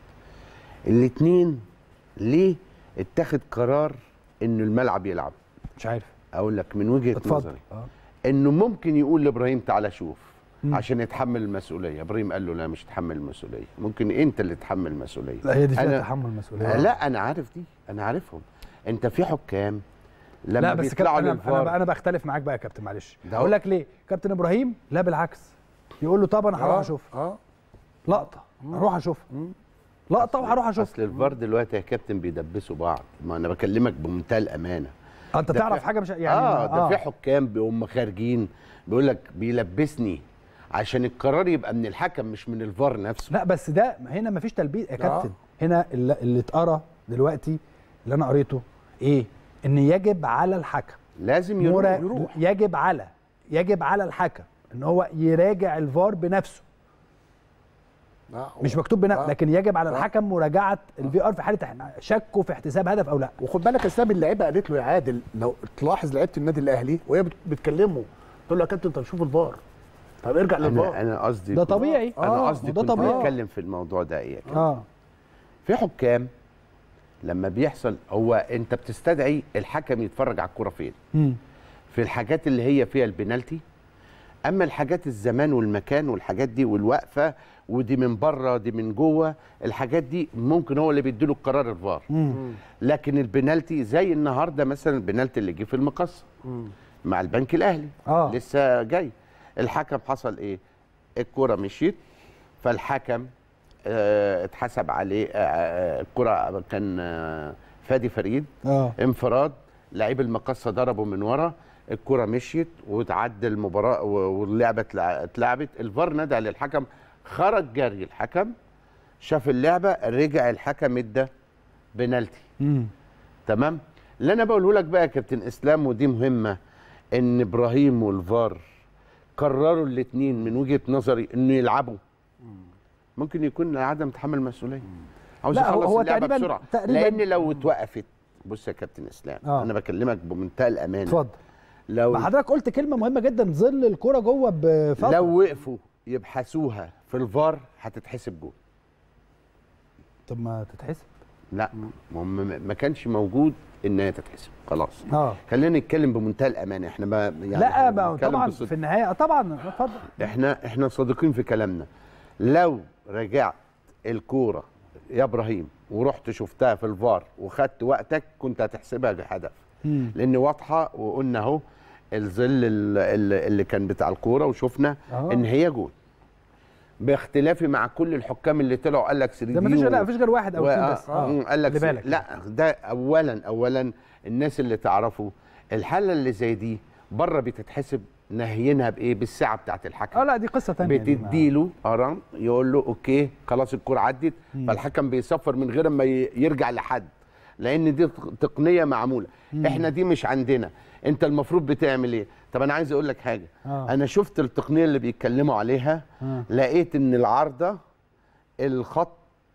Speaker 3: الاتنين ليه اتخذ قرار ان الملعب يلعب
Speaker 1: مش عارف
Speaker 3: اقول لك من وجهه
Speaker 1: اتفضل
Speaker 3: نظري
Speaker 1: اه
Speaker 3: انه ممكن يقول لابراهيم تعالى شوف
Speaker 1: مم.
Speaker 3: عشان يتحمل المسؤوليه ابراهيم قال له لا مش تحمل المسؤوليه ممكن انت اللي تتحمل المسؤوليه
Speaker 1: لا هي دي فيها
Speaker 3: أنا-
Speaker 1: تحمل مسؤوليه
Speaker 3: آه لا انا عارف دي انا عارفهم انت في حكام لما
Speaker 1: لا بس
Speaker 3: بيطلعوا
Speaker 1: كابتن انا
Speaker 3: للفار
Speaker 1: انا, أنا بختلف معاك بقى يا كابتن معلش
Speaker 3: ده
Speaker 1: اقول
Speaker 3: هو-
Speaker 1: لك ليه كابتن ابراهيم لا بالعكس يقول له طب انا هروح اشوف
Speaker 2: اه
Speaker 1: لقطه هروح اشوف لقطه وهروح اشوف
Speaker 3: اصل الفار دلوقتي يا كابتن بيدبسوا بعض ما انا بكلمك بمنتهى الامانه
Speaker 1: آه، انت
Speaker 3: ده
Speaker 1: تعرف
Speaker 3: في-
Speaker 1: حاجه مش يعني
Speaker 3: اه ده في حكام بيقوم خارجين بيقول لك بيلبسني عشان القرار يبقى من الحكم مش من الفار نفسه
Speaker 1: لا بس ده هنا مفيش تلبيس يا كابتن هنا اللي, اللي اتقرا دلوقتي اللي انا قريته ايه ان يجب على الحكم
Speaker 3: لازم
Speaker 1: مرا-
Speaker 3: يروح
Speaker 2: يروح.
Speaker 1: يجب على يجب على الحكم ان هو يراجع الفار بنفسه
Speaker 2: آه.
Speaker 1: مش مكتوب بنفسه
Speaker 2: آه.
Speaker 1: لكن يجب على
Speaker 2: آه.
Speaker 1: الحكم مراجعه الفي ار في حاله إحنا شكه في احتساب هدف او لا
Speaker 2: وخد بالك يا اسلام اللعيبه قالت له يا عادل لو تلاحظ لعيبه النادي الاهلي وهي بت- بتكلمه تقول له يا كابتن طب شوف الفار طب ارجع
Speaker 3: انا
Speaker 2: للفار
Speaker 3: انا قصدي
Speaker 1: ده
Speaker 3: كنت-
Speaker 1: طبيعي
Speaker 3: انا
Speaker 1: آه،
Speaker 3: قصدي
Speaker 1: ده
Speaker 3: كنت
Speaker 1: طبيعي
Speaker 3: بتكلم في الموضوع ده ايه
Speaker 1: اه
Speaker 3: في حكام لما بيحصل هو انت بتستدعي الحكم يتفرج على الكوره فين
Speaker 1: مم.
Speaker 3: في الحاجات اللي هي فيها البنالتي اما الحاجات الزمان والمكان والحاجات دي والوقفه ودي من بره دي من جوه الحاجات دي ممكن هو اللي بيديله القرار الفار
Speaker 1: مم.
Speaker 3: لكن البنالتي زي النهارده مثلا البنالتي اللي جه في المقص مع البنك الاهلي
Speaker 1: آه.
Speaker 3: لسه جاي الحكم حصل ايه الكره مشيت فالحكم آه اتحسب عليه آه آه الكره كان آه فادي فريد
Speaker 1: اه
Speaker 3: انفراد لعيب المقصه ضربه من ورا الكره مشيت وتعدى المباراه و- واللعبه اتلع- اتلعبت الفار ندى للحكم خرج جري الحكم شاف اللعبه رجع الحكم ادى بنالتي
Speaker 1: مم.
Speaker 3: تمام اللي انا بقوله لك بقى يا كابتن اسلام ودي مهمه ان ابراهيم والفار قرروا الاثنين من وجهه نظري انه يلعبوا ممكن يكون عدم تحمل مسؤوليه عاوز
Speaker 1: لا، هو-
Speaker 3: يخلص
Speaker 1: هو
Speaker 3: اللعبه
Speaker 1: تقريباً-
Speaker 3: بسرعه
Speaker 1: تقريباً-
Speaker 3: لان لو اتوقفت بص يا كابتن اسلام
Speaker 1: آه.
Speaker 3: انا بكلمك بمنتهى الامانه
Speaker 1: اتفضل
Speaker 3: لو
Speaker 1: ما حضرتك قلت كلمه مهمه جدا ظل الكوره جوه بفتره
Speaker 3: لو وقفوا يبحثوها في الفار هتتحسب جول
Speaker 1: طب ما تتحسب
Speaker 3: لا ما هم ما كانش موجود ان هي تتحسب خلاص
Speaker 1: اه
Speaker 3: خلينا نتكلم بمنتهى الامانه احنا ما يعني
Speaker 1: لا
Speaker 3: إحنا
Speaker 1: ما هو
Speaker 3: بنتكلم
Speaker 1: طبعا
Speaker 3: بصدق.
Speaker 1: في النهايه آه، طبعا اتفضل
Speaker 3: احنا احنا صادقين في كلامنا لو رجعت الكوره يا ابراهيم ورحت شفتها في الفار وخدت وقتك كنت هتحسبها بهدف
Speaker 1: مم.
Speaker 3: لان واضحه وقلنا اهو الظل ال- ال- اللي كان بتاع الكوره وشفنا
Speaker 1: آه.
Speaker 3: ان هي جول باختلافي مع كل الحكام اللي طلعوا قال لك 3
Speaker 1: ده مفيش لا مفيش غير واحد او اثنين بس
Speaker 3: اه قال لك
Speaker 1: خلي بالك
Speaker 3: لا ده اولا اولا الناس اللي تعرفوا الحاله اللي زي دي بره بتتحسب ناهيينها بايه بالساعه بتاعت الحكم
Speaker 1: اه لا دي قصه ثانيه
Speaker 3: بتديله ارام يقول له اوكي خلاص الكره عدت فالحكم بيصفر من غير ما ي- يرجع لحد لان دي تق- تقنيه معموله احنا دي مش عندنا انت المفروض بتعمل ايه طب انا عايز اقول لك حاجه
Speaker 1: آه.
Speaker 3: انا شفت التقنيه اللي بيتكلموا عليها
Speaker 1: آه.
Speaker 3: لقيت ان العارضه الخط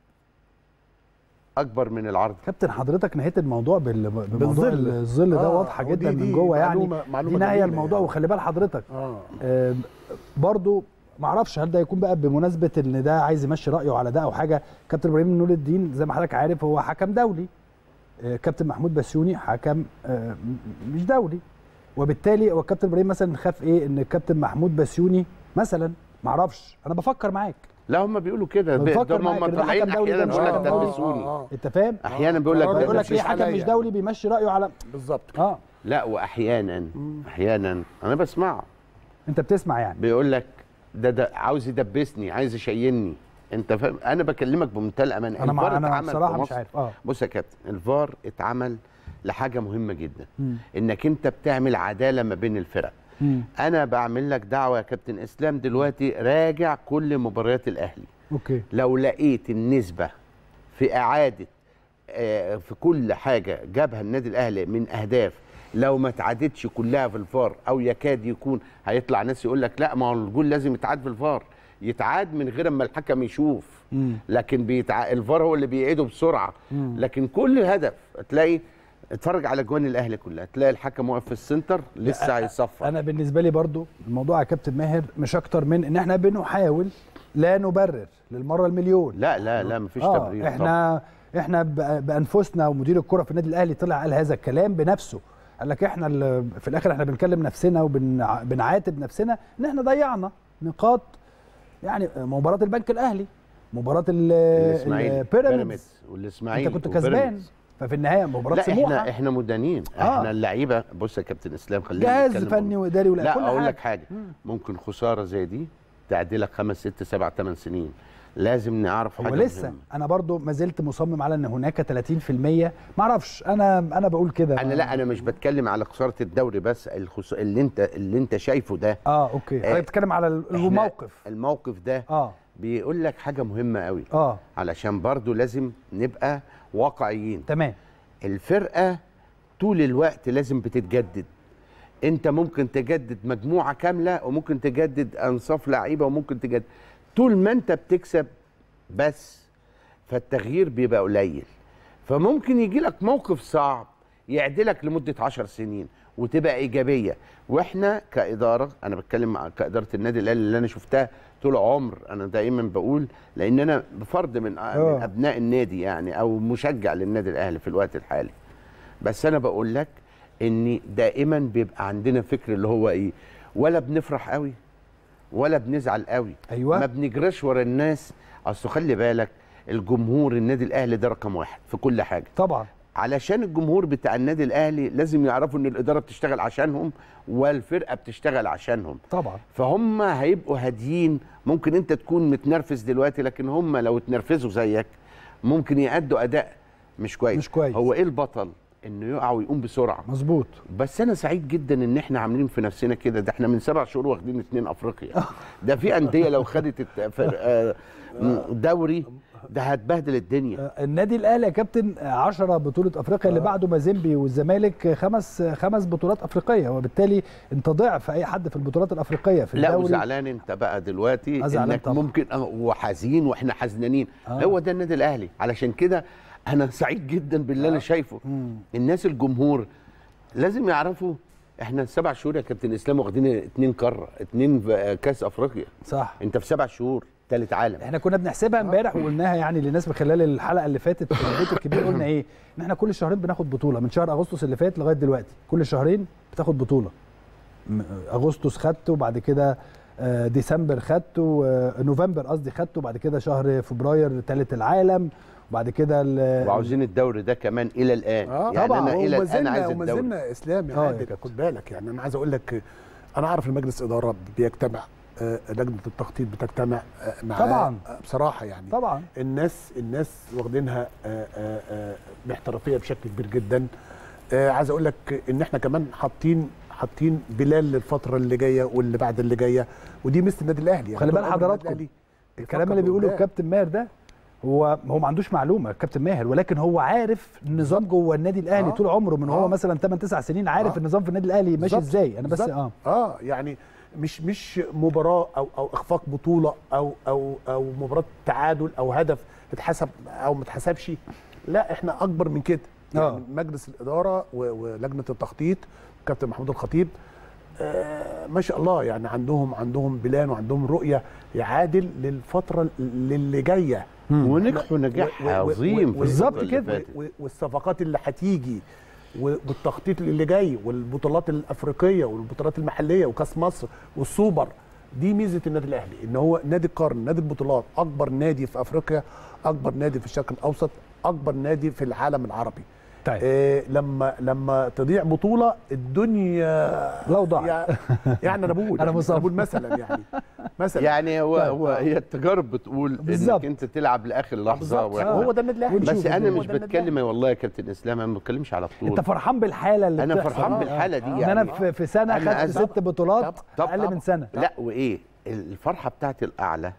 Speaker 3: اكبر من العرض
Speaker 1: كابتن حضرتك نهيت الموضوع بال- بموضوع
Speaker 2: بالظل.
Speaker 1: الظل ده
Speaker 2: آه،
Speaker 1: واضحه
Speaker 2: ودي-
Speaker 1: جدا من
Speaker 2: دي
Speaker 1: جوه يعني
Speaker 2: معلومة- معلومة
Speaker 1: دي نهايه
Speaker 2: جميلة
Speaker 1: الموضوع
Speaker 2: يعني.
Speaker 1: وخلي بال حضرتك
Speaker 2: اه
Speaker 1: آه، برضو معرفش هل ده يكون بقى بمناسبه ان ده عايز يمشي رايه على ده او حاجه كابتن ابراهيم نور الدين زي ما حضرتك عارف هو حكم دولي آه، كابتن محمود بسيوني حكم آه، م- مش دولي وبالتالي هو الكابتن ابراهيم مثلا خاف ايه ان الكابتن محمود بسيوني مثلا معرفش انا بفكر معاك
Speaker 3: لا هم بيقولوا كده
Speaker 1: بنفكر
Speaker 3: ده
Speaker 1: معاك
Speaker 3: هم
Speaker 1: إن ده
Speaker 3: طالعين
Speaker 1: حكم دولي،
Speaker 3: احيانا
Speaker 1: ده مش
Speaker 3: بيقول لك
Speaker 1: حكم
Speaker 3: ده
Speaker 1: دولي.
Speaker 3: بسوني
Speaker 1: انت فاهم
Speaker 3: احيانا بيقول لك
Speaker 2: آه،
Speaker 3: ده
Speaker 1: يقول لك في
Speaker 2: مش
Speaker 1: حكم
Speaker 2: عليا
Speaker 1: مش
Speaker 2: يعني.
Speaker 1: دولي بيمشي رايه على
Speaker 2: بالظبط
Speaker 1: اه
Speaker 3: لا واحيانا احيانا انا بسمع
Speaker 1: انت بتسمع يعني
Speaker 3: بيقول لك ده ده عاوز يدبسني عايز يشيلني انت فاهم انا بكلمك بمنتهى الامانه
Speaker 1: انا مع
Speaker 3: الفار
Speaker 1: انا
Speaker 3: اتعمل في
Speaker 1: بصراحه مش
Speaker 3: مصر.
Speaker 1: عارف اه
Speaker 3: بص يا كابتن الفار اتعمل لحاجه مهمه جدا
Speaker 1: مم.
Speaker 3: انك انت بتعمل عداله ما بين الفرق
Speaker 1: مم.
Speaker 3: انا بعمل لك دعوه يا كابتن اسلام دلوقتي راجع كل مباريات الاهلي
Speaker 1: اوكي
Speaker 3: لو لقيت النسبه في اعاده آه، في كل حاجه جابها النادي الاهلي من اهداف لو ما اتعادتش كلها في الفار او يكاد يكون هيطلع ناس يقول لك لا ما هو الجول لازم يتعاد في الفار يتعاد من غير ما الحكم يشوف
Speaker 1: مم.
Speaker 3: لكن بيتع... الفار هو اللي بيعيده بسرعه
Speaker 1: مم.
Speaker 3: لكن كل هدف تلاقي اتفرج على جوان الاهلي كلها تلاقي الحكم واقف في السنتر لسه هيصفر
Speaker 1: انا بالنسبه لي برضو الموضوع يا كابتن ماهر مش اكتر من ان احنا بنحاول لا نبرر للمره المليون
Speaker 3: لا لا لا مفيش
Speaker 1: اه
Speaker 3: تبرير طبعاً.
Speaker 1: احنا احنا ب- بانفسنا ومدير الكره في النادي الاهلي طلع قال هذا الكلام بنفسه قال لك احنا ال- في الاخر احنا بنكلم نفسنا وبنعاتب نفسنا ان احنا ضيعنا نقاط يعني مباراه البنك الاهلي مباراه ال-
Speaker 3: الاسماعيلي
Speaker 1: البيراميدز
Speaker 3: بيراميدز والاسماعيلي
Speaker 1: انت كنت كسبان
Speaker 3: وبيراميدز.
Speaker 1: ففي النهايه مباراه
Speaker 3: لا
Speaker 1: سموحه
Speaker 3: احنا احنا مدانين
Speaker 1: آه.
Speaker 3: احنا اللعيبه بص يا كابتن اسلام خلينا
Speaker 1: جهاز
Speaker 3: نتكلم
Speaker 1: فني واداري ولا
Speaker 3: لا
Speaker 1: كل
Speaker 3: اقول
Speaker 1: حاجة.
Speaker 3: لك حاجه ممكن خساره زي دي تعدلك خمس ست سبع ثمان سنين لازم نعرف
Speaker 1: هو
Speaker 3: حاجه
Speaker 1: لسه
Speaker 3: مهمة.
Speaker 1: انا برضو ما زلت مصمم على ان هناك 30% ما اعرفش انا انا بقول كده
Speaker 3: انا لا انا مش بتكلم على خساره الدوري بس الخس... اللي انت اللي انت شايفه ده
Speaker 1: اه اوكي
Speaker 3: آه،
Speaker 1: حضرتك بتتكلم على
Speaker 3: إحنا
Speaker 1: الموقف
Speaker 3: الموقف ده
Speaker 1: اه
Speaker 3: بيقول لك حاجه مهمه قوي
Speaker 1: اه
Speaker 3: علشان برضو لازم نبقى واقعيين
Speaker 1: تمام
Speaker 3: الفرقه طول الوقت لازم بتتجدد انت ممكن تجدد مجموعه كامله وممكن تجدد انصاف لعيبه وممكن تجدد طول ما انت بتكسب بس فالتغيير بيبقى قليل فممكن يجي لك موقف صعب يعدلك لمده عشر سنين وتبقى ايجابيه واحنا كاداره انا بتكلم مع كاداره النادي الاهلي اللي انا شفتها طول عمر انا دايما بقول لان انا بفرد من, من
Speaker 1: آه.
Speaker 3: ابناء النادي يعني او مشجع للنادي الاهلي في الوقت الحالي بس انا بقول لك ان دائما بيبقى عندنا فكر اللي هو ايه ولا بنفرح قوي ولا بنزعل قوي
Speaker 1: أيوة.
Speaker 3: ما بنجريش ورا الناس اصل خلي بالك الجمهور النادي الاهلي ده رقم واحد في كل حاجه
Speaker 1: طبعا
Speaker 3: علشان الجمهور بتاع النادي الاهلي لازم يعرفوا ان الاداره بتشتغل عشانهم والفرقه بتشتغل عشانهم
Speaker 1: طبعا
Speaker 3: فهم هيبقوا هاديين ممكن انت تكون متنرفز دلوقتي لكن هم لو اتنرفزوا زيك ممكن يأدوا اداء مش كويس
Speaker 1: مش كويس.
Speaker 3: هو ايه البطل انه يقع ويقوم بسرعه
Speaker 1: مظبوط
Speaker 3: بس انا سعيد جدا ان احنا عاملين في نفسنا كده ده احنا من سبع شهور واخدين اتنين افريقيا ده في انديه لو خدت الت- فر- آه، دوري ده هتبهدل الدنيا
Speaker 1: آه، النادي الاهلي يا كابتن 10 بطوله افريقيا اللي بعده مازيمبي والزمالك خمس خمس بطولات افريقيه وبالتالي انت ضعف اي حد في البطولات الافريقيه في
Speaker 3: لا
Speaker 1: الدوري
Speaker 3: وزعلان انت بقى دلوقتي
Speaker 1: آه، زعلان
Speaker 3: انك
Speaker 1: طبعا.
Speaker 3: ممكن آه، وحزين واحنا حزنانين
Speaker 1: آه.
Speaker 3: هو ده النادي الاهلي علشان كده انا سعيد جدا باللي انا شايفه
Speaker 1: مم.
Speaker 3: الناس الجمهور لازم يعرفوا احنا سبع شهور يا كابتن اسلام واخدين اتنين قاره اتنين آه، كاس افريقيا
Speaker 1: صح
Speaker 3: انت في سبع شهور ثالث عالم
Speaker 1: احنا كنا بنحسبها امبارح وقلناها يعني للناس من خلال الحلقه اللي فاتت في البيت الكبير قلنا ايه ان احنا كل شهرين بناخد بطوله من شهر اغسطس اللي فات لغايه دلوقتي كل شهرين بتاخد بطوله م- اغسطس خدته وبعد كده آه، ديسمبر خدته آه، نوفمبر قصدي خدته وبعد كده شهر فبراير ثالث العالم وبعد كده ال-
Speaker 3: وعاوزين الدوري ده كمان الى الان
Speaker 2: اه
Speaker 3: يعني
Speaker 2: طبعا
Speaker 3: انا الى
Speaker 2: وما
Speaker 3: الان عايز
Speaker 2: زلنا وما
Speaker 3: الدوري
Speaker 2: زلنا اسلام يا
Speaker 1: آه يا
Speaker 2: عادل
Speaker 1: كابتن.
Speaker 2: خد بالك يعني انا عايز اقول لك انا اعرف المجلس اداره بيجتمع آه، لجنه التخطيط بتجتمع آه، معاه
Speaker 1: طبعاً.
Speaker 2: آه، بصراحه يعني
Speaker 1: طبعا
Speaker 2: الناس الناس واخدينها آه، آه، آه، باحترافيه بشكل كبير جدا آه، عايز اقول لك ان احنا كمان حاطين حاطين بلال للفتره اللي جايه واللي بعد اللي جايه ودي مثل النادي الاهلي
Speaker 1: خلي
Speaker 2: طول
Speaker 1: بال
Speaker 2: عمر النادي
Speaker 1: حضراتكم،
Speaker 2: الأهلي
Speaker 1: الكلام
Speaker 2: بيفكر
Speaker 1: اللي بيقوله
Speaker 2: لقدام.
Speaker 1: الكابتن ماهر ده هو هو ما عندوش معلومه الكابتن ماهر ولكن هو عارف النظام جوه النادي الاهلي
Speaker 2: آه.
Speaker 1: طول عمره من هو
Speaker 2: آه.
Speaker 1: مثلا 8 9 سنين عارف
Speaker 2: آه.
Speaker 1: النظام في النادي الاهلي ماشي
Speaker 2: بالظبط.
Speaker 1: ازاي انا بس
Speaker 2: بالظبط.
Speaker 1: اه
Speaker 2: اه يعني مش مش مباراه او او اخفاق بطوله او او او مباراه تعادل او هدف اتحسب او ما اتحسبش لا احنا اكبر من كده يعني
Speaker 1: آه.
Speaker 2: مجلس الاداره و- ولجنه التخطيط كابتن محمود الخطيب آه ما شاء الله يعني عندهم عندهم بلان وعندهم رؤيه يعادل للفتره اللي جايه
Speaker 3: ونجحوا نجاح
Speaker 2: و- و- و-
Speaker 3: عظيم في
Speaker 1: بالظبط
Speaker 3: الفترة اللي
Speaker 1: كده.
Speaker 3: فاتت.
Speaker 2: و- والصفقات اللي هتيجي والتخطيط اللي جاي والبطولات الافريقيه والبطولات المحليه وكاس مصر والسوبر دي ميزه النادي الاهلي ان هو نادي القرن نادي البطولات اكبر نادي في افريقيا اكبر نادي في الشرق الاوسط اكبر نادي في العالم العربي
Speaker 1: طيب
Speaker 2: إيه لما لما تضيع بطوله الدنيا
Speaker 1: لو ضاعت.
Speaker 2: يعني, يعني انا بقول
Speaker 1: أنا
Speaker 2: يعني
Speaker 1: مصاب.
Speaker 2: بقول مثلا يعني مثلا
Speaker 3: يعني هو
Speaker 1: طيب.
Speaker 3: هو هي التجارب بتقول
Speaker 1: بالظبط.
Speaker 3: انك انت تلعب لاخر لحظه
Speaker 2: بالظبط
Speaker 3: واحد.
Speaker 2: هو ده النادي الاهلي
Speaker 1: ونشوف
Speaker 3: بس انا
Speaker 2: هو
Speaker 3: مش
Speaker 2: ده النادي
Speaker 3: بتكلم والله يا كابتن اسلام انا ما بتكلمش على
Speaker 1: انت
Speaker 3: بطوله
Speaker 1: فرحان بالحاله اللي
Speaker 3: انا
Speaker 1: بتحصل.
Speaker 3: فرحان
Speaker 1: آه.
Speaker 3: بالحاله دي
Speaker 1: ان
Speaker 3: يعني
Speaker 1: انا في, في سنه
Speaker 3: أنا
Speaker 1: خدت
Speaker 3: أز-
Speaker 1: ست بطولات
Speaker 3: طب-
Speaker 1: اقل
Speaker 3: طبعاً.
Speaker 1: من سنه
Speaker 3: لا وايه الفرحه بتاعت الاعلى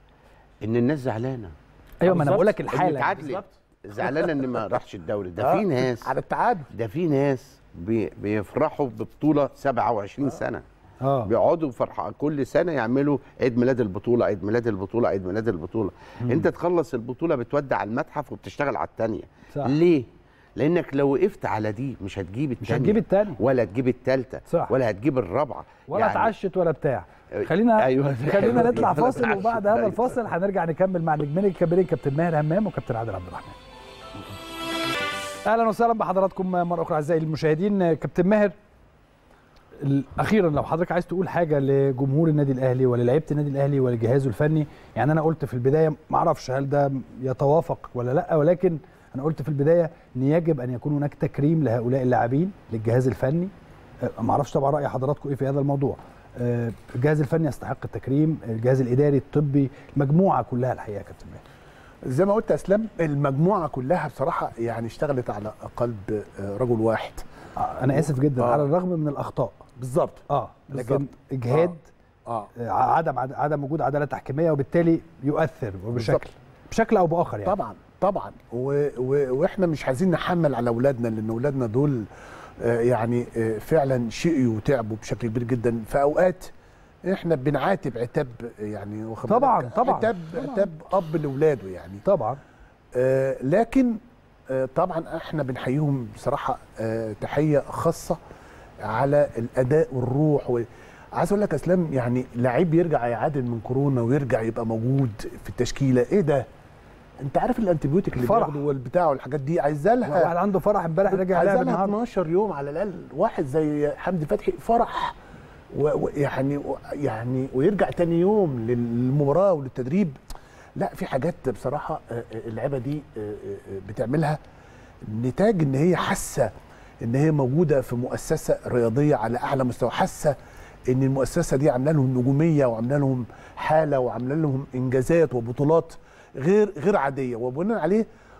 Speaker 3: ان الناس زعلانه
Speaker 1: ايوه ما انا
Speaker 2: بالظبط.
Speaker 1: بقول لك
Speaker 3: اللي
Speaker 1: الحاله
Speaker 3: اتعادلت زعلانه ان ما راحش الدوري ده
Speaker 2: آه،
Speaker 3: في ناس
Speaker 2: على التعادل
Speaker 3: ده في ناس بي بيفرحوا ببطوله 27 سنه
Speaker 1: اه
Speaker 3: بيقعدوا فرحة كل سنه يعملوا عيد ميلاد البطوله عيد ميلاد البطوله عيد ميلاد البطوله انت تخلص البطوله بتودع المتحف وبتشتغل على الثانيه
Speaker 1: صح.
Speaker 3: ليه لانك لو وقفت على دي مش هتجيب الثانيه
Speaker 1: مش هتجيب التاني
Speaker 3: ولا تجيب الثالثه
Speaker 1: صح.
Speaker 3: ولا هتجيب الرابعه
Speaker 1: ولا
Speaker 3: يعني
Speaker 1: اتعشت ولا بتاع خلينا
Speaker 3: أيوة.
Speaker 1: خلينا نطلع
Speaker 3: ولا
Speaker 1: فاصل
Speaker 3: اتعشت.
Speaker 1: وبعد هذا
Speaker 3: أيوة.
Speaker 1: الفاصل هنرجع نكمل مع نجمين الكبيرين كابتن ماهر همام وكابتن عادل عبد الرحمن اهلا وسهلا بحضراتكم مره اخرى اعزائي المشاهدين كابتن ماهر ال- اخيرا لو حضرتك عايز تقول حاجه لجمهور النادي الاهلي وللعيبه النادي الاهلي ولجهازه الفني يعني انا قلت في البدايه ما اعرفش هل ده يتوافق ولا لا ولكن انا قلت في البدايه ان يجب ان يكون هناك تكريم لهؤلاء اللاعبين للجهاز الفني أه، ما اعرفش طبعا راي حضراتكم ايه في هذا الموضوع أه، الجهاز الفني يستحق التكريم الجهاز الاداري الطبي المجموعه كلها الحقيقه يا كابتن ماهر
Speaker 2: زي ما قلت يا اسلام المجموعه كلها بصراحه يعني اشتغلت على قلب آه، رجل واحد
Speaker 1: آه، انا اسف جدا
Speaker 2: آه.
Speaker 1: على الرغم من الاخطاء
Speaker 2: بالظبط
Speaker 1: اه لكن
Speaker 2: بالظبط.
Speaker 1: اجهاد
Speaker 2: اه
Speaker 1: آه. عدم عدم وجود عداله تحكيميه وبالتالي يؤثر وبشكل بشكل او باخر يعني
Speaker 2: طبعا طبعا و و واحنا مش عايزين نحمل على اولادنا لان اولادنا دول آه، يعني آه، فعلا شقيوا وتعبوا بشكل كبير جدا في اوقات احنا بنعاتب عتاب يعني واخد
Speaker 1: طبعاً،
Speaker 2: بالك؟
Speaker 1: طبعاً،
Speaker 2: عتاب
Speaker 1: طبعاً.
Speaker 2: عتاب اب لاولاده يعني
Speaker 1: طبعا
Speaker 2: آه، لكن آه، طبعا احنا بنحييهم بصراحه آه، تحيه خاصه على الاداء والروح و... عايز اقول لك يا اسلام يعني لعيب يرجع يعادل من كورونا ويرجع يبقى موجود في التشكيله ايه ده؟ انت عارف الانتيبيوتيك اللي
Speaker 1: فرح.
Speaker 2: بياخده والبتاع والحاجات دي عايزه لها
Speaker 1: واحد عنده فرح امبارح رجع
Speaker 2: عايزه
Speaker 1: لعب
Speaker 2: لها
Speaker 1: النهارده
Speaker 2: 12 يوم على الاقل واحد زي حمدي فتحي فرح و- ويعني و يعني ويرجع تاني يوم للمباراه وللتدريب لا في حاجات بصراحه آه، آه، اللعيبه دي آه، آه، آه، بتعملها نتاج ان هي حاسه ان هي موجوده في مؤسسه رياضيه على اعلى مستوى حاسه ان المؤسسه دي عامله لهم نجوميه وعامله لهم حاله وعامله لهم انجازات وبطولات غير غير عاديه وبناء عليه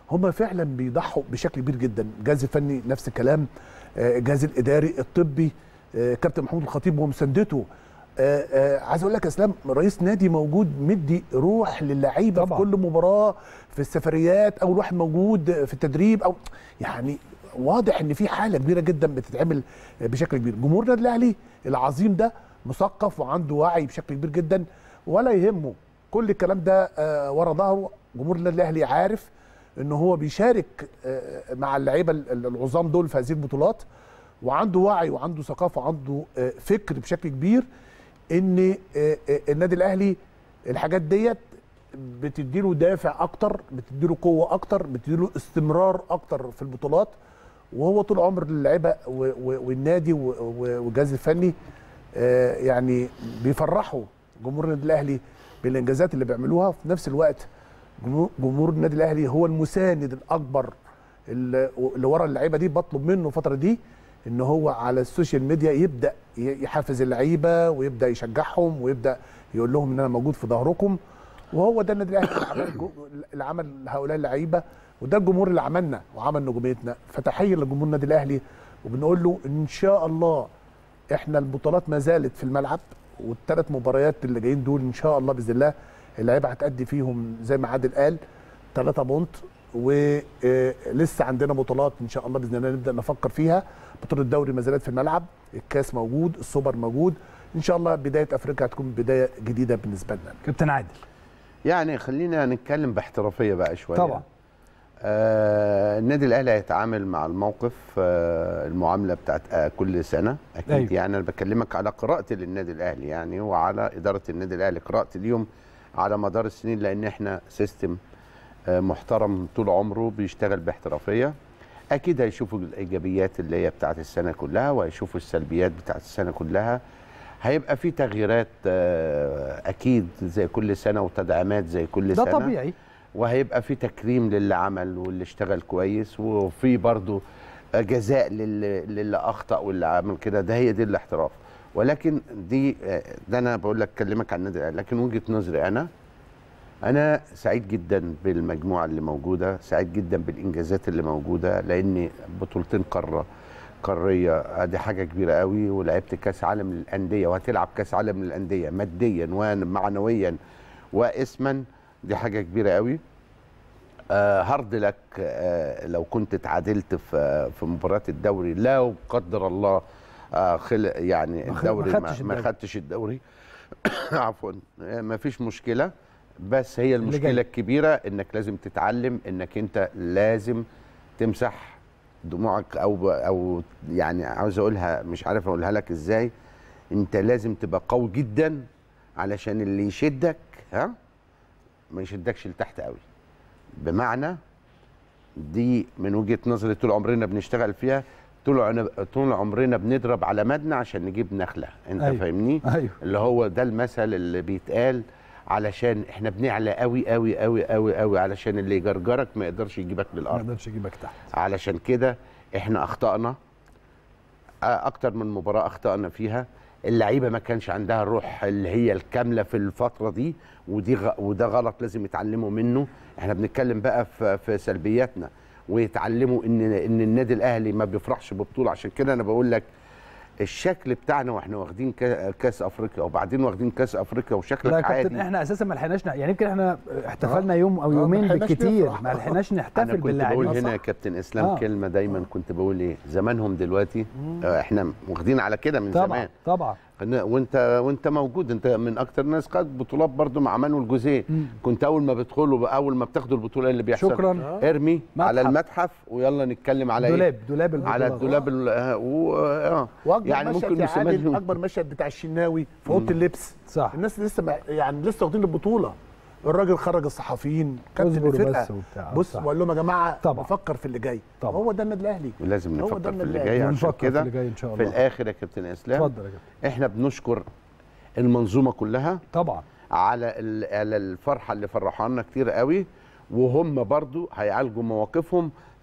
Speaker 2: هم فعلا بيضحوا بشكل كبير جدا الجهاز الفني نفس الكلام آه، الجهاز الاداري الطبي آه، كابتن محمود الخطيب ومساندته آه، آه، عايز اقول لك يا اسلام رئيس نادي موجود مدي روح للعيبه في
Speaker 1: طبعاً.
Speaker 2: كل مباراه في السفريات او الواحد موجود في التدريب او يعني واضح ان في حاله كبيره جدا بتتعمل بشكل كبير جمهور النادي الاهلي العظيم ده مثقف وعنده وعي بشكل كبير جدا ولا يهمه كل الكلام ده آه، ورا ظهره جمهور النادي الاهلي عارف ان هو بيشارك آه، مع اللعيبه ال- العظام دول في هذه البطولات وعنده وعي وعنده ثقافه وعنده آه، فكر بشكل كبير ان آه، آه، النادي الاهلي الحاجات ديت بتديله دافع اكتر بتديله قوه اكتر بتديله استمرار اكتر في البطولات وهو طول عمر اللعيبه و- و- والنادي و- و- والجهاز الفني آه، يعني بيفرحوا جمهور النادي الاهلي بالانجازات اللي بيعملوها في نفس الوقت جمهور- جمهور النادي الاهلي هو المساند الاكبر اللي اللي ورا اللعيبه دي بطلب منه الفتره دي ان هو على السوشيال ميديا يبدا ي- يحفز اللعيبه ويبدا يشجعهم ويبدا يقول لهم ان انا موجود في ظهركم وهو ده النادي الاهلي اللي عمل جو- اللي عمل هؤلاء اللعيبه وده الجمهور اللي عملنا وعمل نجوميتنا فتحيه لجمهور النادي الاهلي وبنقول له ان شاء الله احنا البطولات ما زالت في الملعب والثلاث مباريات اللي جايين دول ان شاء الله باذن الله اللعيبه هتأدي فيهم زي ما عادل قال 3 بونت ولسه عندنا بطولات ان شاء الله باذن الله نبدا نفكر فيها بطوله الدوري ما زالت في الملعب الكاس موجود السوبر موجود ان شاء الله بدايه افريقيا هتكون بدايه جديده بالنسبه لنا
Speaker 1: كابتن عادل
Speaker 3: يعني خلينا نتكلم باحترافيه بقى شويه
Speaker 1: طبعا
Speaker 3: آه النادي الاهلي هيتعامل مع الموقف آه المعامله بتاعت آه كل سنه اكيد
Speaker 1: أيوة.
Speaker 3: أيوه. يعني انا بكلمك على قراءتي للنادي الاهلي يعني وعلى اداره النادي الاهلي قراءتي اليوم على مدار السنين لان احنا سيستم آه محترم طول عمره بيشتغل باحترافيه اكيد هيشوفوا الايجابيات اللي هي بتاعت السنه كلها وهيشوفوا السلبيات بتاعت السنه كلها هيبقى في تغييرات آه، اكيد زي كل سنه وتدعيمات زي كل
Speaker 1: ده
Speaker 3: سنه
Speaker 1: طبيعي
Speaker 3: وهيبقى في تكريم للي عمل واللي اشتغل كويس وفي برضو جزاء للي, للي اخطا واللي عمل كده ده هي دي الاحتراف ولكن دي ده انا بقول لك اكلمك عن النادي الأهلي، لكن وجهه نظري انا انا سعيد جدا بالمجموعه اللي موجوده سعيد جدا بالانجازات اللي موجوده لان بطولتين قاره قاريه دي حاجه كبيره قوي ولعبت كاس عالم للانديه وهتلعب كاس عالم للانديه ماديا ومعنويا واسما دي حاجه كبيره قوي آه هارد لك آه لو كنت اتعادلت في في مباراه الدوري لو قدر الله آه خلق يعني
Speaker 1: ما خ-
Speaker 3: الدوري
Speaker 1: ما
Speaker 3: ما,
Speaker 1: خدتش
Speaker 3: ما
Speaker 1: الدوري.
Speaker 3: خدتش الدوري عفوا آه، ما فيش مشكله بس هي
Speaker 1: اللي
Speaker 3: المشكله
Speaker 1: جاي.
Speaker 3: الكبيره انك لازم تتعلم انك انت لازم تمسح دموعك او او يعني عاوز اقولها مش عارف اقولها لك ازاي انت لازم تبقى قوي جدا علشان اللي يشدك ها ما يشدكش لتحت قوي بمعنى دي من وجهه نظري طول عمرنا بنشتغل فيها طول عن- طول عمرنا بنضرب على مدنى عشان نجيب نخله انت
Speaker 1: أيوة.
Speaker 3: أيوه. فاهمني
Speaker 1: ايوه
Speaker 3: اللي هو ده المثل اللي بيتقال علشان احنا بنعلى قوي قوي قوي قوي قوي علشان اللي يجرجرك ما يقدرش يجيبك
Speaker 1: ما
Speaker 3: للارض
Speaker 1: اقدرش اجيبك تحت
Speaker 3: علشان كده احنا اخطأنا آه، اكتر من مباراه اخطأنا فيها اللعيبه ما كانش عندها الروح اللي هي الكامله في الفتره دي ودي غ... وده غلط لازم يتعلموا منه احنا بنتكلم بقى في, في سلبياتنا ويتعلموا ان ان النادي الاهلي ما بيفرحش ببطوله عشان كده انا بقول لك الشكل بتاعنا واحنا واخدين كا- كاس افريقيا وبعدين واخدين كاس افريقيا
Speaker 1: لا
Speaker 3: وشكلك
Speaker 1: يا كابتن
Speaker 3: عادي
Speaker 1: احنا اساسا ما لحقناش ن- يعني يمكن احنا احتفلنا يوم او
Speaker 2: آه، ما
Speaker 1: يومين
Speaker 2: لحقناش
Speaker 1: بالكتير
Speaker 2: نفرح.
Speaker 1: ما لحقناش
Speaker 3: انا
Speaker 1: نحتفل
Speaker 3: كنت بقول
Speaker 1: باللاعبين
Speaker 3: هنا
Speaker 2: صح.
Speaker 3: يا كابتن اسلام
Speaker 1: آه.
Speaker 3: آه. كلمه دايما كنت بقول ايه زمانهم دلوقتي آه احنا واخدين على كده من
Speaker 1: طبعا
Speaker 3: زمان
Speaker 1: طبعا
Speaker 3: خلينا- وانت وانت موجود انت من اكتر الناس خد بطولات برضو مع مانويل جوزيه
Speaker 1: مم.
Speaker 3: كنت اول ما بتدخلوا اول ما بتاخدوا البطوله اللي بيحصل
Speaker 1: شكرا
Speaker 3: ارمي
Speaker 1: متحف.
Speaker 3: على المتحف ويلا نتكلم على
Speaker 1: دولاب
Speaker 3: ايه
Speaker 1: دولاب البطولات.
Speaker 3: على الدولاب ال- آه، و... آه.
Speaker 2: واكبر
Speaker 3: يعني
Speaker 2: مشهد
Speaker 3: ممكن
Speaker 2: يا عادل
Speaker 3: نسميه
Speaker 2: اكبر مشهد بتاع الشناوي في اوضه اللبس
Speaker 1: صح
Speaker 2: الناس لسه ما يعني لسه واخدين البطوله الراجل خرج الصحفيين كابتن
Speaker 1: اصبروا
Speaker 2: الفرقه
Speaker 1: بس وبتاع
Speaker 2: بص
Speaker 1: صح.
Speaker 2: وقال لهم يا جماعه
Speaker 1: طبعا.
Speaker 2: بفكر في اللي جاي
Speaker 1: طبعا.
Speaker 2: هو ده النادي الاهلي
Speaker 3: ولازم
Speaker 2: هو ده
Speaker 3: نفكر في
Speaker 2: النادي
Speaker 3: اللي
Speaker 2: الأهلي.
Speaker 3: جاي عشان
Speaker 1: ونفكر في
Speaker 3: كده
Speaker 1: اللي جاي ان شاء
Speaker 3: في
Speaker 1: الله
Speaker 3: الاخر يا كابتن اسلام
Speaker 1: اتفضل يا كابتن
Speaker 3: احنا بنشكر المنظومه كلها
Speaker 1: طبعا
Speaker 3: على ال- على الفرحه اللي فرحانا كتير قوي وهم برضو هيعالجوا مواقفهم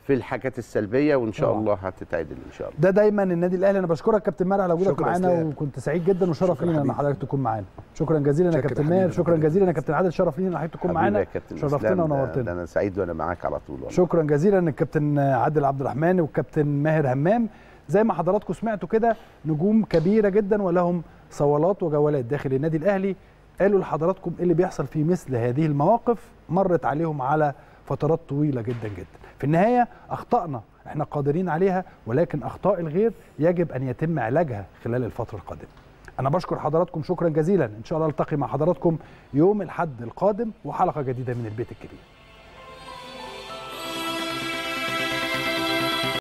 Speaker 3: في الحاجات السلبيه وان شاء
Speaker 1: طبعا.
Speaker 3: الله هتتعدل ان شاء الله
Speaker 1: ده دايما النادي الاهلي انا بشكرك كابتن ماهر على وجودك
Speaker 2: شكرا
Speaker 1: معانا
Speaker 2: إسلام.
Speaker 1: وكنت سعيد جدا وشرف
Speaker 2: شكرا
Speaker 1: لينا ان
Speaker 2: حبيبي.
Speaker 1: حضرتك تكون معانا شكرا جزيلا يا
Speaker 2: شكرا
Speaker 1: كابتن
Speaker 2: حبيبي،
Speaker 1: ماهر شكرا
Speaker 2: ربنا
Speaker 1: جزيلا يا
Speaker 2: يخليك.
Speaker 1: كابتن عادل شرف لينا ان حضرتك تكون
Speaker 3: حبيبي
Speaker 1: معانا
Speaker 3: يا كابتن
Speaker 1: شرفتنا
Speaker 3: إسلام، ده-
Speaker 1: ونورتنا.
Speaker 3: ده انا سعيد وانا معاك على طول والله.
Speaker 1: شكرا جزيلا الكابتن عادل عبد الرحمن والكابتن ماهر همام زي ما حضراتكم سمعتوا كده نجوم كبيره جدا ولهم صولات وجولات داخل النادي الاهلي قالوا لحضراتكم ايه اللي بيحصل في مثل هذه المواقف مرت عليهم على فترات طويله جدا جدا في النهايه اخطانا احنا قادرين عليها ولكن اخطاء الغير يجب ان يتم علاجها خلال الفتره القادمه انا بشكر حضراتكم شكرا جزيلا ان شاء الله التقي مع حضراتكم يوم الاحد القادم وحلقه جديده من البيت الكبير